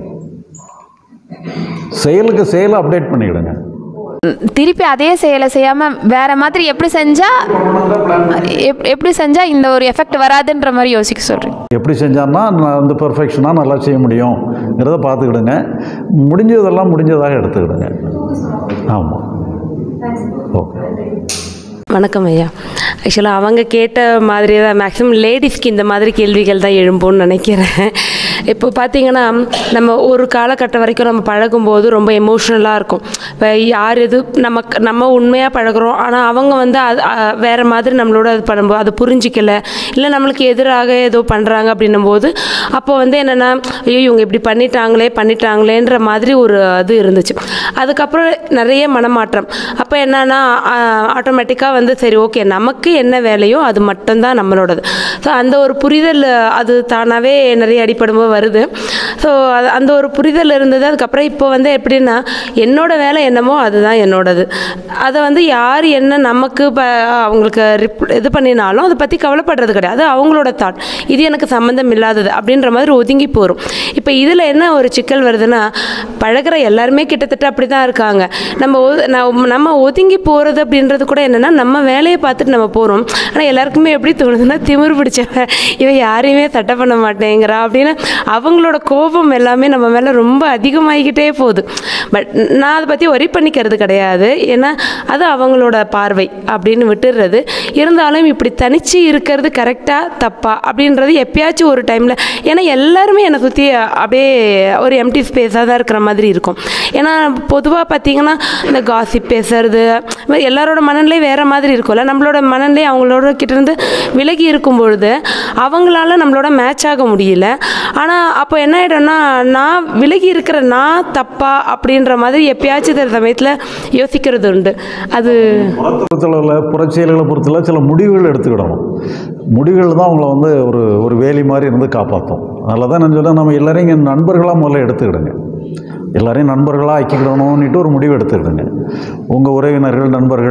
செயலுக்கு செயலை அப்டேட் பண்ணிக்கிடுங்க திருப்பி அதே செயலை செய்யாமல் வேற மாதிரி எப்படி செஞ்சால் எப் எப்படி செஞ்சால் இந்த ஒரு எஃபெக்ட் வராதுன்ற மாதிரி யோசிக்க சொல்கிறேன் எப்படி செஞ்சான்னா நான் வந்து பெர்ஃபெக்ஷனாக நல்லா செய்ய முடியுங்கிறத பார்த்துக்கிடுங்க முடிஞ்சதெல்லாம் முடிஞ்சதாக எடுத்துக்கிடுங்க ஆமாம் ஓகே வணக்கம் ஐயா ஆக்சுவலாக அவங்க கேட்ட மாதிரி தான் மேக்ஸிமம் லேடிஸ்க்கு இந்த மாதிரி கேள்விகள் தான் எழும்போன்னு நினைக்கிறேன் இப்போ பார்த்தீங்கன்னா நம்ம ஒரு காலகட்டம் வரைக்கும் நம்ம பழகும்போது ரொம்ப எமோஷ்னலாக இருக்கும் இப்போ யார் எது நமக்கு நம்ம உண்மையாக பழகுறோம் ஆனால் அவங்க வந்து அது அ- வேற மாதிரி நம்மளோட அது பண்ணும்போது அதை புரிஞ்சிக்கல இல்லை நம்மளுக்கு எதிராக ஏதோ பண்ணுறாங்க அப்படின்னும் போது அப்போ வந்து என்னென்னா ஐயோ இவங்க இப்படி பண்ணிட்டாங்களே பண்ணிட்டாங்களேன்ற மாதிரி ஒரு இது இருந்துச்சு அதுக்கப்புறம் நிறைய மனமாற்றம் அப்போ என்னன்னா ஆட்டோமேட்டிக்காக வந்து சரி ஓகே நமக்கு என்ன வேலையோ அது மட்டும்தான் நம்மளோடது ஸோ அந்த ஒரு புரிதல் அது தானாகவே நிறைய அடிப்படும்போது வருது ஸோ அது அந்த ஒரு புரிதல் இருந்தது அதுக்கப்புறம் இப்போ வந்து எப்படின்னா என்னோட வேலை என்னமோ அதுதான் என்னோடது அதை வந்து யார் என்ன நமக்கு ப அவங்களுக்கு ரிப் இது பண்ணினாலும் அதை பற்றி கவலைப்படுறது கிடையாது அவங்களோட தாட் இது எனக்கு சம்மந்தம் இல்லாதது அப்படின்ற மாதிரி ஒதுங்கி போகிறோம் இப்போ இதில் என்ன ஒரு சிக்கல் வருதுன்னா பழகுற எல்லாருமே கிட்டத்தட்ட அப்படி தான் இருக்காங்க நம்ம ஒ- நம்ம- நம்ம ஒதுங்கி போகிறது அப்படின்றது கூட என்னென்னா நம்ம வேலையை பார்த்துட்டு நம்ம போகிறோம் ஆனால் எல்லாருக்குமே எப்படி தோணுதுன்னா திமிரு பிடிச்சவன் இவன் யாரையுமே சட்டை பண்ண மாட்டேங்கிறா அப்படின்னு அவங்களோட கோபம் எல்லாமே நம்ம மேலே ரொம்ப அதிகமாகிக்கிட்டே போகுது பட் நான் அதை பற்றி ஒரி பண்ணிக்கிறது கிடையாது ஏன்னா அது அவங்களோட பார்வை அப்படின்னு விட்டுடுறது இருந்தாலும் இப்படி தனிச்சு இருக்கிறது கரெக்டாக தப்பா அப்படின்றது எப்பயாச்சும் ஒரு டைமில் ஏன்னா எல்லாருமே என்னை சுற்றி அப்படியே ஒரு எம்டி ஸ்பேஸாக தான் இருக்கிற மாதிரி இருக்கும் ஏன்னா பொதுவாக பார்த்தீங்கன்னா இந்த காசிப் பேசுறது எல்லாரோட மனநிலை வேறு மாதிரி இருக்கும்ல நம்மளோட மனநிலை அவங்களோட கிட்டேருந்து விலகி இருக்கும் பொழுது அவங்களால நம்மளோட மேட்ச் ஆக முடியல ஆனால் அப்போ என்ன ஆகிடும்னா நான் விலகி இருக்கிற நான் தப்பா அப்படின்ற மாதிரி எப்பயாச்சும் சில சமயத்தில் யோசிக்கிறது உண்டு அது பொறுத்தளவில் புறச்செயல்களை பொறுத்தளவு சில முடிவுகள் எடுத்துக்கிடணும் முடிவுகள் தான் அவங்கள வந்து ஒரு ஒரு வேலி மாதிரி இருந்து காப்பாற்றும் அதில் தான் நான் சொல்ல நம்ம எல்லாரையும் இங்கே நண்பர்களாக முதல்ல எடுத்துக்கிடுங்க எல்லாரையும் நண்பர்களாக ஆக்கிக்கிடணும்னுட்டு ஒரு முடிவு எடுத்துக்கிடுங்க உங்கள் உறவினர்கள் நண்பர்கள்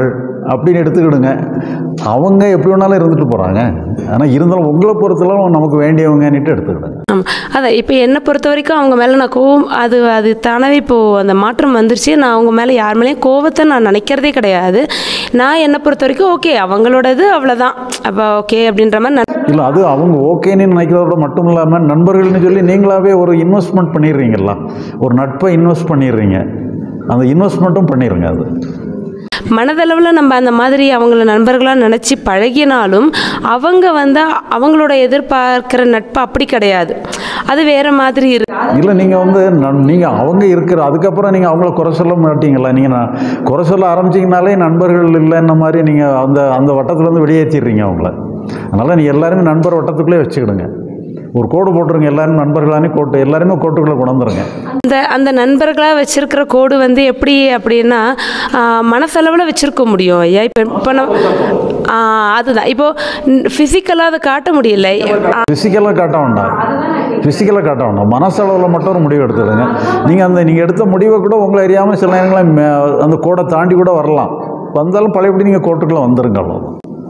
அப்படின்னு எடுத்துக்கிடுங்க அவங்க எப்படி வேணாலும் இருந்துட்டு போகிறாங்க ஆனால் இருந்தாலும் உங்களை பொறுத்தளவு நமக்கு வேண்டியவங்கன்னுட்டு எடுத்துக்கிடுங்க ஆமாம் அதான் இப்போ என்னை பொறுத்த வரைக்கும் அவங்க மேலே நான் கோவம் அது அது தானாகவே இப்போது அந்த மாற்றம் வந்துருச்சு நான் அவங்க மேலே யார் மேலேயும் கோவத்தை நான் நினைக்கிறதே கிடையாது நான் என்னை பொறுத்த வரைக்கும் ஓகே அவங்களோடது அவ்வளோதான் அப்போ ஓகே அப்படின்ற மாதிரி நான் இல்லை அது அவங்க ஓகேன்னு நினைக்கிறதோட மட்டும் இல்லாமல் நண்பர்கள்னு சொல்லி நீங்களாவே ஒரு இன்வெஸ்ட்மெண்ட் பண்ணிடுறீங்களா ஒரு நட்பை இன்வெஸ்ட் பண்ணிடுறீங்க அந்த இன்வெஸ்ட்மெண்ட்டும் பண்ணிடுங்க அது மனதளவில் நம்ம அந்த மாதிரி அவங்கள நண்பர்களாக நினச்சி பழகினாலும் அவங்க வந்து அவங்களோட எதிர்பார்க்கிற நட்பு அப்படி கிடையாது அது வேற மாதிரி இருக்கு இல்லை நீங்கள் வந்து நீங்கள் அவங்க இருக்கிற அதுக்கப்புறம் நீங்கள் அவங்கள குறை சொல்ல மாட்டீங்களா நீங்கள் நான் குறை சொல்ல ஆரம்பிச்சிங்கனாலே நண்பர்கள் இல்லைன்ன மாதிரி நீங்கள் அந்த அந்த வட்டத்துலேருந்து வெளியேற்றிடுறீங்க அவங்கள அதனால் நீங்கள் எல்லாருமே நண்பர் வட்டத்துக்குள்ளே வச்சுக்கிடுங்க ஒரு கோடு போட்டுருங்க எல்லாரும் நண்பர்களானே கோட்டு எல்லாருமே கோட்டுக்குள்ளே கொண்டு வந்துருங்க அந்த அந்த நண்பர்களாக வச்சிருக்கிற கோடு வந்து எப்படி அப்படின்னா ஆஹ், மனசளவில் வச்சிருக்க முடியும் ஐயா இப்போ இப்போ நம்ம ஆஹ், அதுதான் இப்போ ஃபிசிக்கலாக அதை காட்ட முடியல ஃபிசிக்கலாக காட்ட வேண்டாம் ஃபிசிக்கலாக காட்ட வேண்டாம் மனசளவில் மட்டும் ஒரு முடிவு எடுத்துடுங்க நீங்கள் அந்த நீங்கள் எடுத்த முடிவை கூட உங்களை அறியாமல் சில நேரங்களில் மே- அந்த கோடை தாண்டி கூட வரலாம் வந்தாலும் பழையபடி நீங்கள் கோட்டுக்குள்ளே வந்துருங்க அவ்வளோ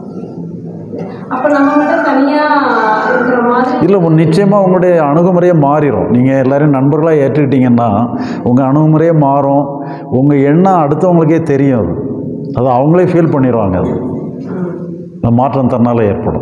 அப்போ நம்ம மட்டும் தனியாக இருக்கிற மாதிரி இல்லை நிச்சயமாக உங்களுடைய அணுகுமுறையே மாறிடும் நீங்கள் எல்லாரையும் நண்பர்களாக ஏற்றுக்கிட்டீங்கன்னா உங்கள் அணுகுமுறையே மாறும் உங்கள் எண்ணம் அடுத்தவங்களுக்கே தெரியும் அது அது அவங்களே ஃபீல் பண்ணிடுவாங்க அது அந்த மாற்றம் தன்னால் ஏற்படும்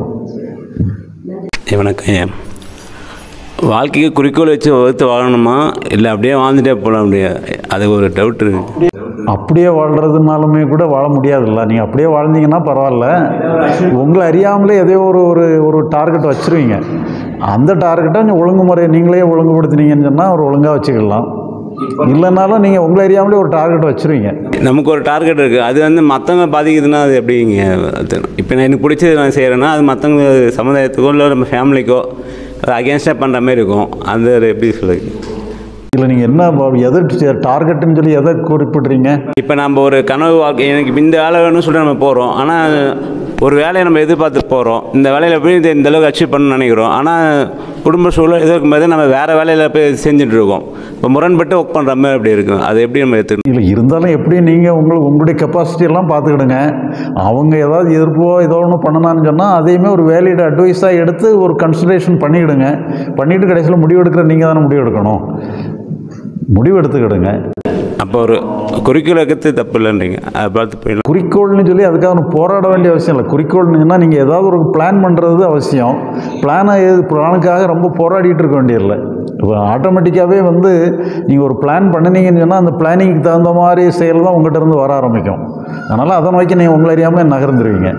ஏய், வணக்கம் ஐயா வாழ்க்கைக்கு குறிக்கோள் வச்சு வகுத்து வாழணுமா இல்லை அப்படியே வாழ்ந்துட்டே போகலாம் அப்படியே அது ஒரு டவுட் இருக்கு அப்படியே வாழ்கிறதுனாலுமே கூட வாழ முடியாதுல்ல நீங்கள் அப்படியே வாழ்ந்தீங்கன்னா பரவாயில்ல உங்களை அறியாமலே எதையோ ஒரு ஒரு ஒரு டார்கெட் வச்சுருவீங்க அந்த டார்கெட்டை நீங்கள் ஒழுங்குமுறை நீங்களே ஒழுங்குபடுத்தினீங்கன்னு சொன்னால் ஒரு ஒழுங்காக வச்சுக்கலாம் இல்லைனாலும் நீங்கள் உங்களை அறியாமலே ஒரு டார்கெட் வச்சுருவீங்க நமக்கு ஒரு டார்கெட் இருக்குது அது வந்து மற்றவங்க பாதிக்குதுன்னா அது எப்படிங்க அது இப்போ நான் எனக்கு பிடிச்சது நான் செய்கிறேன்னா அது மற்றவங்க சமுதாயத்துக்கோ இல்லை நம்ம ஃபேமிலிக்கோ அது அகேன்ஸ்டாக பண்ணுற மாதிரி இருக்கும் அந்த ஒரு எப்படி சொல்லுங்க இல்லை நீங்கள் என்ன ப- எதை டார்கெட்டுன்னு சொல்லி எதை குறிப்பிடுறீங்க இப்போ நம்ம ஒரு கனவு வாழ்க்கை எனக்கு இந்த வேலை வேணும்னு சொல்லிட்டு நம்ம போகிறோம் ஆனால் ஒரு வேலையை நம்ம எதிர்பார்த்து போகிறோம் இந்த வேலையில் போய் இந்த இந்த அளவுக்கு அச்சீவ் பண்ணணும்னு நினைக்கிறோம் ஆனால் குடும்ப சூழல் எதிர்க்கும்போது நம்ம வேறு வேலையில் போய் செஞ்சுட்டு இருக்கோம் இப்போ முரண்பட்டு ஒர்க் பண்ணுற மாதிரி அப்படி இருக்கும் அதை எப்படி நம்ம எடுத்துக்கணும் இல்லை இருந்தாலும் எப்படி நீங்கள் உங்களுக்கு உங்களுடைய கெப்பாசிட்டி எல்லாம் பார்த்துக்கிடுங்க அவங்க ஏதாவது எதிர்ப்போ ஏதோ ஒன்று பண்ணனான்னு சொன்னால் அதையுமே ஒரு வேலிட் அட்வைஸாக எடுத்து ஒரு கன்சிடரேஷன் பண்ணிக்கிடுங்க பண்ணிவிட்டு கடைசியில் முடிவு எடுக்கிற நீங்கள் தானே முடிவு எடுக்கணும் முடிவு எடுத்துக்கிடுங்க அப்போ ஒரு குறிக்கோள் வைக்கிறது தப்பு இல்லைன்றீங்க அதை பார்த்து போயிடலாம் குறிக்கோள்னு சொல்லி அதுக்காக ஒன்று போராட வேண்டிய அவசியம் இல்லை குறிக்கோள்னுன்னா நீங்கள் ஏதாவது ஒரு பிளான் பண்ணுறது அவசியம் பிளானை எது பிளானுக்காக ரொம்ப போராடிட்டு இருக்க வேண்டியதில்லை இப்போ ஆட்டோமேட்டிக்காகவே வந்து நீங்கள் ஒரு பிளான் பண்ணினீங்கன்னு சொன்னால் அந்த பிளானிங்க்கு தகுந்த மாதிரி செயல் தான் உங்கள்கிட்ட இருந்து வர ஆரம்பிக்கும் அதனால் அதை நோக்கி நீங்கள் உங்களை அறியாமல் நகர்ந்துருவீங்க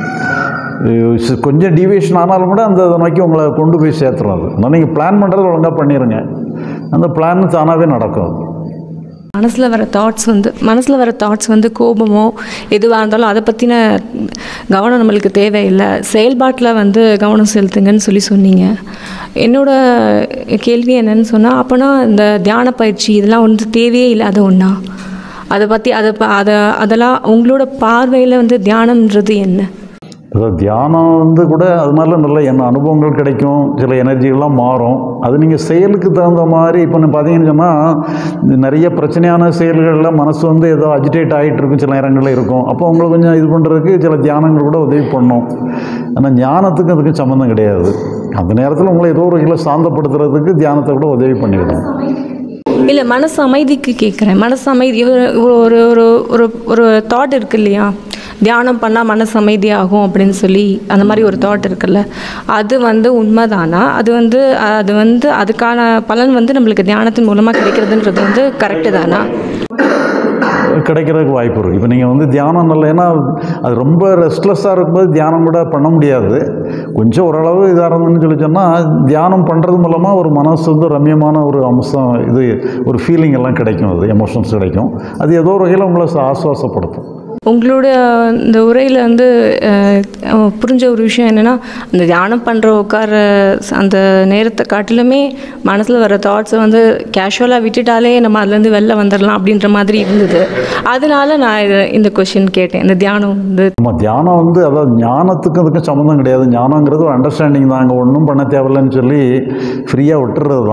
அஹ் சி- கொஞ்சம் டிவியேஷன் ஆனாலும் கூட அந்த அதை நோக்கி உங்களை கொண்டு போய் சேர்த்துரும் அது அதனால் நீங்கள் பிளான் பண்ணுறது ஒழுங்காக பண்ணிடுங்க அந்த பிளான் தானாகவே நடக்கும் அது மனசில் வர தாட்ஸ் வந்து மனசில் வர தாட்ஸ் வந்து கோபமோ எதுவாக இருந்தாலும் அதை பற்றின கவனம் நம்மளுக்கு தேவையில்லை செயல்பாட்டில் வந்து கவனம் செலுத்துங்கன்னு சொல்லி சொன்னீங்க என்னோட கேள்வி என்னன்னு சொன்னால் அப்போனா இந்த தியான பயிற்சி இதெல்லாம் வந்து தேவையே இல்லாத ஒன்றா அதை பற்றி அதை ப- அதை அதெல்லாம் உங்களோட பார்வையில் வந்து தியானம்ன்றது என்ன அதாவது தியானம் வந்து கூட அதனால நல்ல என்ன அனுபவங்கள் கிடைக்கும் சில எனர்ஜிகள்லாம் மாறும் அது நீங்கள் செயலுக்கு தகுந்த மாதிரி இப்போ நான் பார்த்தீங்கன்னு சொன்னால் நிறைய பிரச்சனையான செயல்களில் மனசு வந்து ஏதோ அஜிடேட் ஆகிட்டு இருக்கும் சில நேரங்களில் இருக்கும் அப்போ உங்களை கொஞ்சம் இது பண்ணுறதுக்கு சில தியானங்கள் கூட உதவி பண்ணும் ஆனால் ஞானத்துக்கு அதுக்கு சம்மந்தம் கிடையாது அந்த நேரத்தில் உங்களை ஏதோ ஒரு வகையில் சாந்தப்படுத்துறதுக்கு தியானத்தை கூட உதவி பண்ணிவிடும் இல்லை மனசு அமைதிக்கு கேட்குறேன் மனசு அமைதி ஒரு ஒரு ஒரு ஒரு ஒரு தாட் இருக்கு இல்லையா தியானம் பண்ணால் மனசு அமைதியாகும் அப்படின்னு சொல்லி அந்த மாதிரி ஒரு தாட் இருக்குல்ல அது வந்து உண்மைதானா அது வந்து அது வந்து அதுக்கான பலன் வந்து நம்மளுக்கு தியானத்தின் மூலமாக கிடைக்கிறதுன்றது வந்து கரெக்டு தானா கிடைக்கிறதுக்கு வாய்ப்பு இருக்குது இப்போ நீங்கள் வந்து தியானம் நல்ல ஏன்னா அது ரொம்ப ரெஸ்ட்லெஸ்ஸாக இருக்கும்போது தியானம் கூட பண்ண முடியாது கொஞ்சம் ஓரளவு இதாக இருந்ததுன்னு சொல்லி சொன்னால் தியானம் பண்ணுறது மூலமாக ஒரு மனசு வந்து ரம்யமான ஒரு அம்சம் இது ஒரு ஃபீலிங் எல்லாம் கிடைக்கும் அது எமோஷன்ஸ் கிடைக்கும் அது ஏதோ ஒரு வகையில் உங்களை ச- ஆசுவாசப்படுத்தும் உங்களோட இந்த உரையில் வந்து அஹ், அஹ், புரிஞ்ச ஒரு விஷயம் என்னென்னா அந்த தியானம் பண்ணுற உட்கார அந்த நேரத்தை காட்டிலுமே மனசில் வர தாட்ஸை வந்து கேஷுவலாக விட்டுட்டாலே நம்ம அதுலேருந்து வெளில வந்துடலாம் அப்படின்ற மாதிரி இருந்தது அதனால நான் இது இந்த கொஷின் கேட்டேன் இந்த தியானம் வந்து நம்ம தியானம் வந்து அதாவது ஞானத்துக்கும் அதுக்கும் சம்மந்தம் கிடையாது ஞானங்கிறது ஒரு அண்டர்ஸ்டாண்டிங் தான் அங்கே ஒன்றும் பண்ண தேவையில்லைன்னு சொல்லி ஃப்ரீயாக விட்டுறது தான்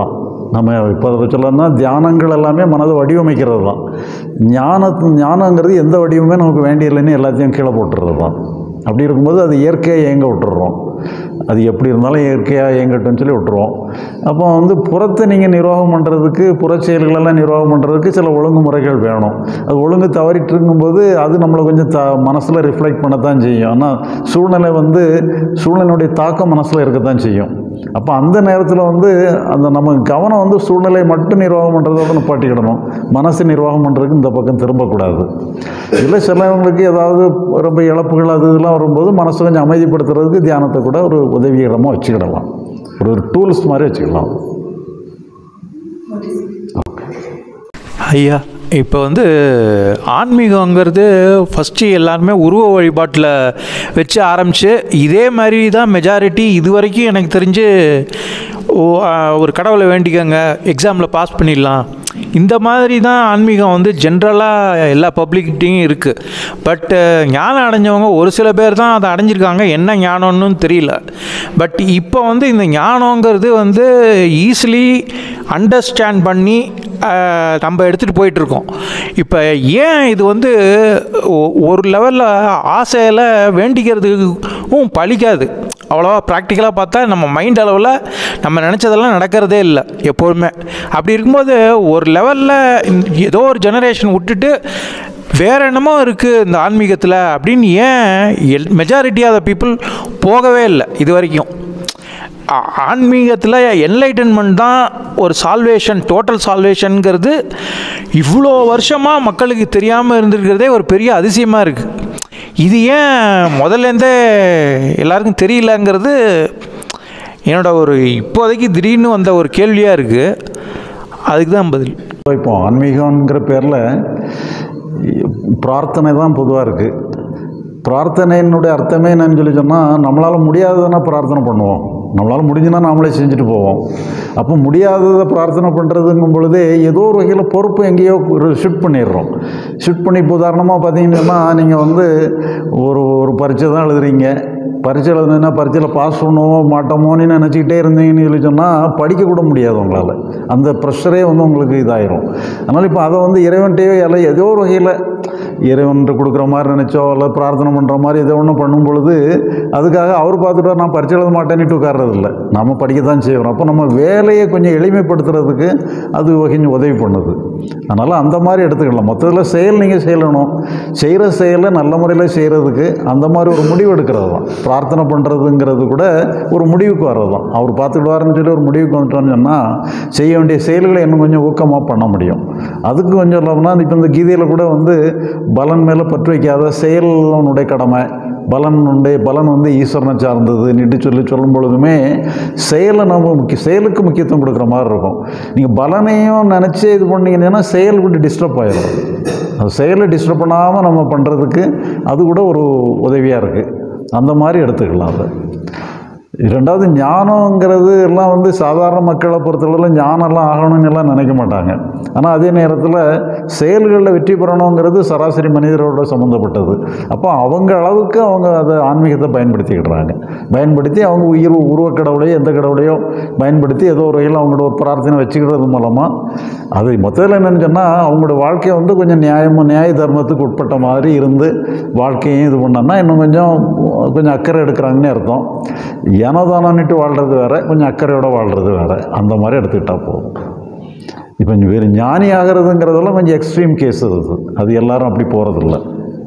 நம்ம இப்போ அதை சொல்லணும்னா தியானங்கள் எல்லாமே மனதை வடிவமைக்கிறது தான் ஞானத்து ஞானங்கிறது எந்த வடிவமே நமக்கு வேண்டியதில்லைன்னு எல்லாத்தையும் கீழே போட்டுறது தான் அப்படி இருக்கும்போது அது இயற்கையாக இயங்க விட்டுறோம் அது எப்படி இருந்தாலும் இயற்கையாக இயங்கட்டும்னு சொல்லி விட்டுருவோம் அப்போ வந்து புறத்தை நீங்கள் நிர்வாகம் பண்ணுறதுக்கு புற செயல்களெல்லாம் நிர்வாகம் பண்ணுறதுக்கு சில ஒழுங்குமுறைகள் வேணும் அது ஒழுங்கு தவறிட்டு இருக்கும்போது அது நம்மளை கொஞ்சம் த மனசில் ரிஃப்ளெக்ட் பண்ணத்தான் செய்யும் ஆனால் சூழ்நிலை வந்து சூழ்நிலையுடைய தாக்கம் மனசில் இருக்கத்தான் செய்யும் அப்போ அந்த நேரத்தில் வந்து அந்த நம்ம கவனம் வந்து சூழ்நிலையை மட்டும் நிர்வாகம் பண்ணுறதோட நிப்பாட்டிக்கிடணும் மனசு நிர்வாகம் பண்ணுறதுக்கு இந்த பக்கம் திரும்பக்கூடாது இல்லை சிலவங்களுக்கு ஏதாவது ரொம்ப இழப்புகள் அது இதெல்லாம் வரும்போது மனசை கொஞ்சம் அமைதிப்படுத்துறதுக்கு தியானத்தை கூட ஒரு உதவிகரமாக வச்சுக்கிடலாம் ஒரு ஒரு டூல்ஸ் மாதிரி வச்சுக்கலாம் ஐயா இப்போ வந்து ஆன்மீகங்கிறது ஃபஸ்ட்டு எல்லாருமே உருவ வழிபாட்டில் வச்சு ஆரம்பித்து இதே மாதிரி தான் மெஜாரிட்டி இது வரைக்கும் எனக்கு தெரிஞ்சு ஓ, ஆ, ஒரு கடவுளை வேண்டிக்கங்க எக்ஸாமில் பாஸ் பண்ணிடலாம் இந்த மாதிரி தான் ஆன்மீகம் வந்து ஜென்ரலாக எல்லா பப்ளிக்கிட்டையும் இருக்குது பட்டு ஞானம் அடைஞ்சவங்க ஒரு சில பேர் தான் அதை அடைஞ்சிருக்காங்க என்ன ஞானம்னு தெரியல பட் இப்போ வந்து இந்த ஞானங்கிறது வந்து ஈஸிலி அண்டர்ஸ்டாண்ட் பண்ணி ஆஹ், நம்ம எடுத்துகிட்டு போயிட்டுருக்கோம் இப்போ ஏன் இது வந்து ஒ- ஒரு லெவலில் ஆசையில் வேண்டிக்கிறதுக்கும் பலிக்காது அவ்வளோவா ப்ராக்டிக்கலாக பார்த்தா நம்ம மைண்ட் அளவில் நம்ம நினச்சதெல்லாம் நடக்கிறதே இல்லை எப்போதுமே அப்படி இருக்கும்போது ஒரு லெவலில் ஏதோ ஒரு ஜெனரேஷன் விட்டுட்டு வேற என்னமோ இருக்குது இந்த ஆன்மீகத்தில் அப்படின்னு ஏன் எல் மெஜாரிட்டி ஆஃப் த பீப்புள் போகவே இல்லை இது வரைக்கும் ஆ- ஆன்மீகத்தில் என்லைட்டன்மெண்ட் தான் ஒரு சால்வேஷன் டோட்டல் சால்வேஷனுங்கிறது இவ்வளோ வருஷமாக மக்களுக்கு தெரியாமல் இருந்திருக்கிறதே ஒரு பெரிய அதிசயமாக இருக்குது இது ஏன் முதல்லேருந்தே எல்லாருக்கும் தெரியலங்கிறது என்னோட ஒரு இப்போதைக்கு திடீர்னு வந்த ஒரு கேள்வியாக இருக்குது அதுக்கு தான் பதில் இப்போ ஆன்மீகங்கிற பேரில் பிரார்த்தனை தான் பொதுவாக இருக்குது பிரார்த்தனையினுடைய அர்த்தமே என்னன்னு சொல்லி சொன்னால் நம்மளால் முடியாததுன்னா பிரார்த்தனை பண்ணுவோம் நம்மளால் முடிஞ்சுன்னா நாமளே செஞ்சுட்டு போவோம் அப்போ முடியாததை பிரார்த்தனை பண்ணுறதுங்கும் பொழுதே ஏதோ ஒரு வகையில் பொறுப்பு எங்கேயோ ஷிஃப்ட் பண்ணிடுறோம் ஷிஃப்ட் பண்ணி இப்போ உதாரணமாக பார்த்தீங்கன்னா நீங்கள் வந்து ஒரு ஒரு பரீட்சை தான் எழுதுறீங்க பரீட்சை எழுதுனா பரீட்சையில் பாஸ் பண்ணுவோமோ மாட்டோமோன்னு நினச்சிக்கிட்டே இருந்தீங்கன்னு சொல்லி சொன்னால் படிக்கக்கூட முடியாது உங்களால் அந்த ப்ரெஷரே வந்து உங்களுக்கு இதாயிரும் அதனால் இப்போ அதை வந்து இறைவன்கிட்டயோ இல்லை ஏதோ ஒரு வகையில் இறைவன்கிட்ட கொடுக்குற மாதிரி நினச்சோ இல்லை பிரார்த்தனை பண்ணுற மாதிரி ஏதோ ஒன்று பண்ணும் பொழுது அதுக்காக அவர் பார்த்துட்டு நான் பரிச்சை எழுத மாட்டேன்னுட்டு உட்கார்றது இல்லை நம்ம படிக்க தான் செய்கிறோம் அப்போ நம்ம வேலையை கொஞ்சம் எளிமைப்படுத்துறதுக்கு அது கொஞ்சம் உதவி பண்ணுது அதனால் அந்த மாதிரி எடுத்துக்கலாம் மொத்தத்தில் செயல் நீங்கள் செய்யணும் செய்கிற செயலை நல்ல முறையில் செய்கிறதுக்கு அந்த மாதிரி ஒரு முடிவு எடுக்கிறது தான் பிரார்த்தனை பண்ணுறதுங்கிறது கூட ஒரு முடிவுக்கு வர்றது தான் அவர் பார்த்துக்கிடுவாருன்னு சொல்லி ஒரு முடிவுக்கு வந்துட்டோம்னு சொன்னால் செய்ய வேண்டிய செயல்களை இன்னும் கொஞ்சம் ஊக்கமாக பண்ண முடியும் அதுக்கு கொஞ்சம் சொல்லணும்னா இப்போ இந்த கீதையில் கூட வந்து பலன் மேலே பற்று வைக்காத செயல் உன்னுடைய கடமை பலன் உண்டு பலன் வந்து ஈஸ்வரனை சார்ந்தது நிட்டு சொல்லி சொல்லும் பொழுதுமே செயலை நம்ம முக்கிய செயலுக்கு முக்கியத்துவம் கொடுக்குற மாதிரி இருக்கும் நீங்கள் பலனையும் நினச்சி இது பண்ணீங்கன்னா செயல் கூட டிஸ்டர்ப் ஆயிடும் அது செயலை டிஸ்டர்ப் பண்ணாமல் நம்ம பண்ணுறதுக்கு அது கூட ஒரு உதவியாக இருக்குது அந்த மாதிரி எடுத்துக்கலாம் அதை ரெண்டாவது ஞானங்கிறது எல்லாம் வந்து சாதாரண மக்களை பொறுத்தளவில் ஞானம்லாம் ஆகணும்னு எல்லாம் நினைக்க மாட்டாங்க ஆனால் அதே நேரத்தில் செயல்களில் வெற்றி பெறணுங்கிறது சராசரி மனிதரோட சம்மந்தப்பட்டது அப்போ அவங்க அளவுக்கு அவங்க அதை ஆன்மீகத்தை பயன்படுத்திக்கிடுறாங்க பயன்படுத்தி அவங்க உயிர் உருவக் கடவுளையோ எந்த கடவுளையோ பயன்படுத்தி ஏதோ ஒரு வகையில் அவங்களோட ஒரு பிரார்த்தனை வச்சுக்கிறது மூலமாக அது மொத்தத்தில் என்னன்னு சொன்னால் அவங்களோட வாழ்க்கையை வந்து கொஞ்சம் நியாயமும் நியாய தர்மத்துக்கு உட்பட்ட மாதிரி இருந்து வாழ்க்கையும் இது பண்ணோன்னா இன்னும் கொஞ்சம் கொஞ்சம் அக்கறை எடுக்கிறாங்கன்னு அர்த்தம் ஏனோதானன்னுட்டு வாழ்கிறது வேற கொஞ்சம் அக்கறையோட வாழ்கிறது வேற அந்த மாதிரி எடுத்துக்கிட்டா போதும் இப்போ வெறும் ஞானி ஆகிறதுங்கிறதெல்லாம் கொஞ்சம் எக்ஸ்ட்ரீம் கேஸ் அது அது எல்லாரும் அப்படி போகிறதில்ல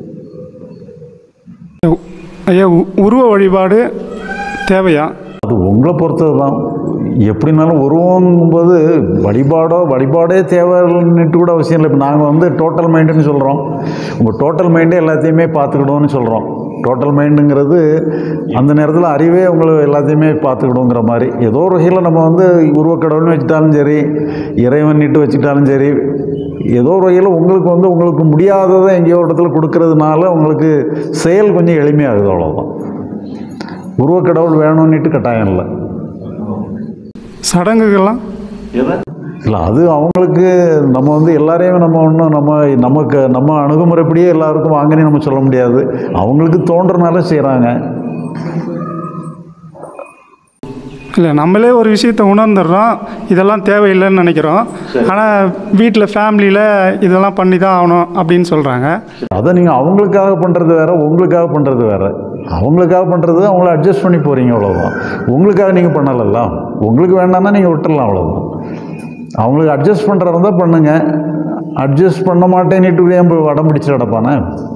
ஐயா உ- உருவ வழிபாடு தேவையா அது உங்களை பொறுத்தது தான் எப்படினாலும் உருவங்கும்போது வழிபாடோ வழிபாடே தேவைன்னுட்டு கூட அவசியம் இல்லை இப்போ நாங்கள் வந்து டோட்டல் மைண்டுன்னு சொல்கிறோம் உங்கள் டோட்டல் மைண்டே எல்லாத்தையுமே பார்த்துக்கிடுவோம்னு சொல்கிறோம் டோட்டல் மைண்டுங்கிறது அந்த நேரத்தில் அறிவே உங்களை எல்லாத்தையுமே பார்த்துக்கிடுங்கிற மாதிரி ஏதோ ஒரு வகையில் நம்ம வந்து உருவக்கடவுள்னு வச்சுட்டாலும் சரி இறைவன்னிட்டு வச்சுட்டாலும் சரி ஏதோ ஒரு வகையில் உங்களுக்கு வந்து உங்களுக்கு முடியாததை எங்கேயோ ஒரு இடத்துல கொடுக்கறதுனால உங்களுக்கு செயல் கொஞ்சம் எளிமையாகுது அவ்வளோதான் உருவக்கடவுள் வேணும்னுட்டு கட்டாயம் இல்லை சடங்குகள்லாம் இல்லை அது அவங்களுக்கு நம்ம வந்து எல்லாரையும் நம்ம ஒன்றும் நம்ம நமக்கு நம்ம அணுகுமுறைப்படியே எல்லாருக்கும் வாங்கினே நம்ம சொல்ல முடியாது அவங்களுக்கு தோன்றனால செய்கிறாங்க இல்லை நம்மளே ஒரு விஷயத்தை உணர்ந்துடுறோம் இதெல்லாம் தேவையில்லைன்னு நினைக்கிறோம் ஆனால் வீட்டில் ஃபேமிலியில் இதெல்லாம் பண்ணி தான் ஆகணும் அப்படின்னு சொல்கிறாங்க அதை நீங்கள் அவங்களுக்காக பண்ணுறது வேற உங்களுக்காக பண்ணுறது வேற அவங்களுக்காக பண்ணுறது அவங்கள அட்ஜஸ்ட் பண்ணி போகிறீங்க அவ்வளோதான் உங்களுக்காக நீங்கள் பண்ணலல்ல உங்களுக்கு வேண்டாம்னா நீங்கள் விட்டுடலாம் அவ்வளோதான் அவங்களுக்கு அட்ஜஸ்ட் பண்ணுறதா தான் பண்ணுங்க அட்ஜஸ்ட் பண்ண மாட்டேன்னுட்டு ஏன் போய் வடம் பிடிச்சு கிடப்பானே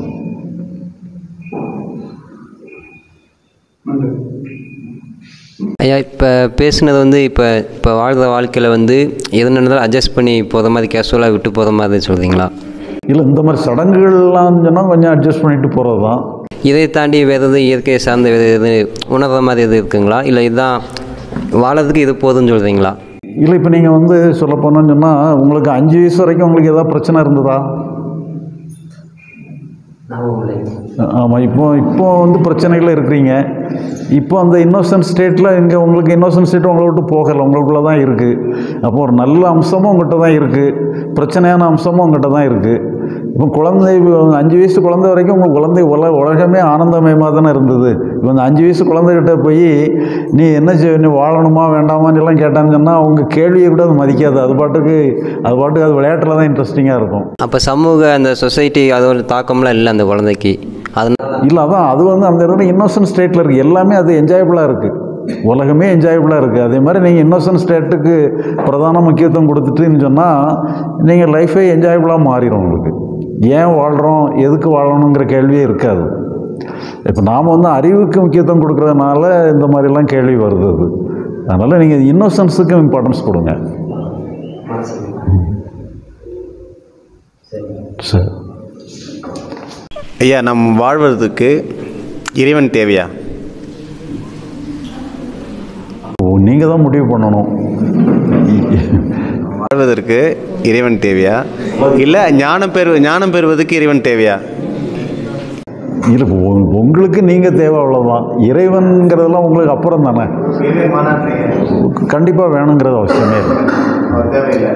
ஐயா இப்போ பேசுனது வந்து இப்போ இப்போ வாழ்கிற வாழ்க்கையில் வந்து எது நடந்தாலும் அட்ஜஸ்ட் பண்ணி போகிற மாதிரி கேஷுவலாக விட்டு போகிற மாதிரி சொல்கிறீங்களா இல்லை இந்த மாதிரி சடங்குகள்லாம் சொன்னால் கொஞ்சம் அட்ஜஸ்ட் பண்ணிட்டு போகிறது தான் இதை தாண்டி வேறு எதுவும் இயற்கையை சார்ந்த வேறு எது உணர்ற மாதிரி எது இருக்குங்களா இல்லை இதுதான் வாழறதுக்கு இது போதும்னு சொல்கிறீங்களா இல்லை இப்போ நீங்கள் வந்து சொல்ல போனோம்னு சொன்னால் உங்களுக்கு அஞ்சு வயசு வரைக்கும் உங்களுக்கு ஏதாவது பிரச்சனை இருந்ததா ஆமாம் இப்போ இப்போ வந்து பிரச்சனைகள் இருக்கிறீங்க இப்போ அந்த இன்னோசன்ட் ஸ்டேட்டில் இங்கே உங்களுக்கு இன்னோசன்ட் ஸ்டேட் உங்களை விட்டு போகலை உங்களுக்குள்ள தான் இருக்குது அப்போ ஒரு நல்ல அம்சமும் உங்கள்கிட்ட தான் இருக்குது பிரச்சனையான அம்சமும் உங்கள்கிட்ட தான் இருக்குது இப்போ குழந்தை அஞ்சு வயசு குழந்தை வரைக்கும் உங்கள் குழந்தை உல உலகமே ஆனந்தமயமாக தானே இருந்தது இப்போ அந்த அஞ்சு வயசு குழந்தைகிட்ட போய் நீ என்ன செய்ய நீ வாழணுமா வேண்டாமான்னு எல்லாம் கேட்டான்னு சொன்னால் அவங்க கேள்வியை கூட அது மதிக்காது அது பாட்டுக்கு அது பாட்டுக்கு அது விளையாட்டில் தான் இன்ட்ரெஸ்டிங்காக இருக்கும் அப்போ சமூக அந்த சொசைட்டி அதோட தாக்கம்லாம் இல்லை அந்த குழந்தைக்கு அதனால இல்லை அதான் அது வந்து அந்த இடத்துல இன்னோசன்ட் ஸ்டேட்டில் இருக்குது எல்லாமே அது என்ஜாயபுளாக இருக்குது உலகமே என்ஜாயபுளாக இருக்குது அதே மாதிரி நீங்கள் இன்னோசன்ட் ஸ்டேட்டுக்கு பிரதான முக்கியத்துவம் கொடுத்துட்டுன்னு சொன்னால் நீங்கள் லைஃபே என்ஜாயபுளாக மாறிடும் உங்களுக்கு ஏன் வாழ்கிறோம் எதுக்கு வாழணுங்கிற கேள்வியே இருக்காது இப்போ நாம் வந்து அறிவுக்கு முக்கியத்துவம் கொடுக்கறதுனால இந்த மாதிரிலாம் கேள்வி வருது அது அதனால் நீங்கள் இன்னோசன்ஸுக்கும் இம்பார்ட்டன்ஸ் கொடுங்க சரி ஐயா நம் வாழ்வதற்கு இறைவன் தேவையா நீங்கள் தான் முடிவு பண்ணணும் வாழ்வதற்கு இறைவன் தேவையா இல்லை ஞானம் பெறு ஞானம் பெறுவதற்கு இறைவன் தேவையா இல்லை இப்போ உங்க- உங்களுக்கு நீங்கள் தேவை அவ்வளோதான் இறைவன்கிறதெல்லாம் உங்களுக்கு அப்புறம் தானே கண்டிப்பாக வேணுங்கிறது அவசியமே இல்லை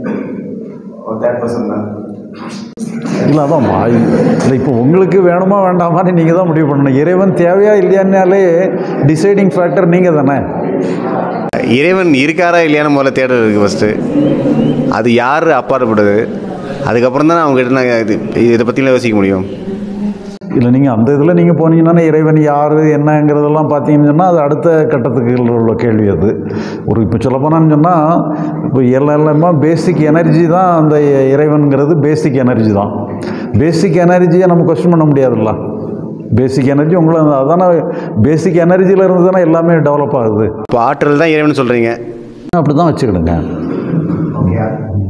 இல்லை அதான் வாய் இல்லை இப்போ உங்களுக்கு வேணுமா வேண்டாமான்னு நீங்கள் தான் முடிவு பண்ணணும் இறைவன் தேவையா இல்லையானாலே டிசைடிங் ஃபேக்டர் நீங்கள் தானே இறைவன் இருக்காரா இல்லையான்னு முதல்ல தேடல் இருக்குது ஃபஸ்ட்டு அது யார் அப்பாற்படுது அதுக்கப்புறம் தான் அவங்ககிட்ட நான் இது இதை பற்றிலாம் யோசிக்க முடியும் இல்லை நீங்கள் அந்த இதில் நீங்கள் போனீங்கன்னா இறைவன் யார் என்னங்கிறதெல்லாம் பார்த்தீங்கன்னு சொன்னால் அது அடுத்த கட்டத்துக்கு உள்ள கேள்வி அது ஒரு இப்போ சொல்லப்போனான்னு சொன்னால் இப்போ எல்லாம் எல்லாமே பேசிக் எனர்ஜி தான் அந்த இறைவனுங்கிறது பேசிக் எனர்ஜி தான் பேசிக் எனர்ஜியை நம்ம கொஸ்டின் பண்ண முடியாதுல்ல பேசிக் எனர்ஜி உங்களை அதான பேசிக் எனர்ஜியில் இருந்து தானே எல்லாமே டெவலப் ஆகுது இப்போ ஆற்றல் தான் இறைவன் சொல்கிறீங்க அப்படி தான் வச்சுக்கிடுங்க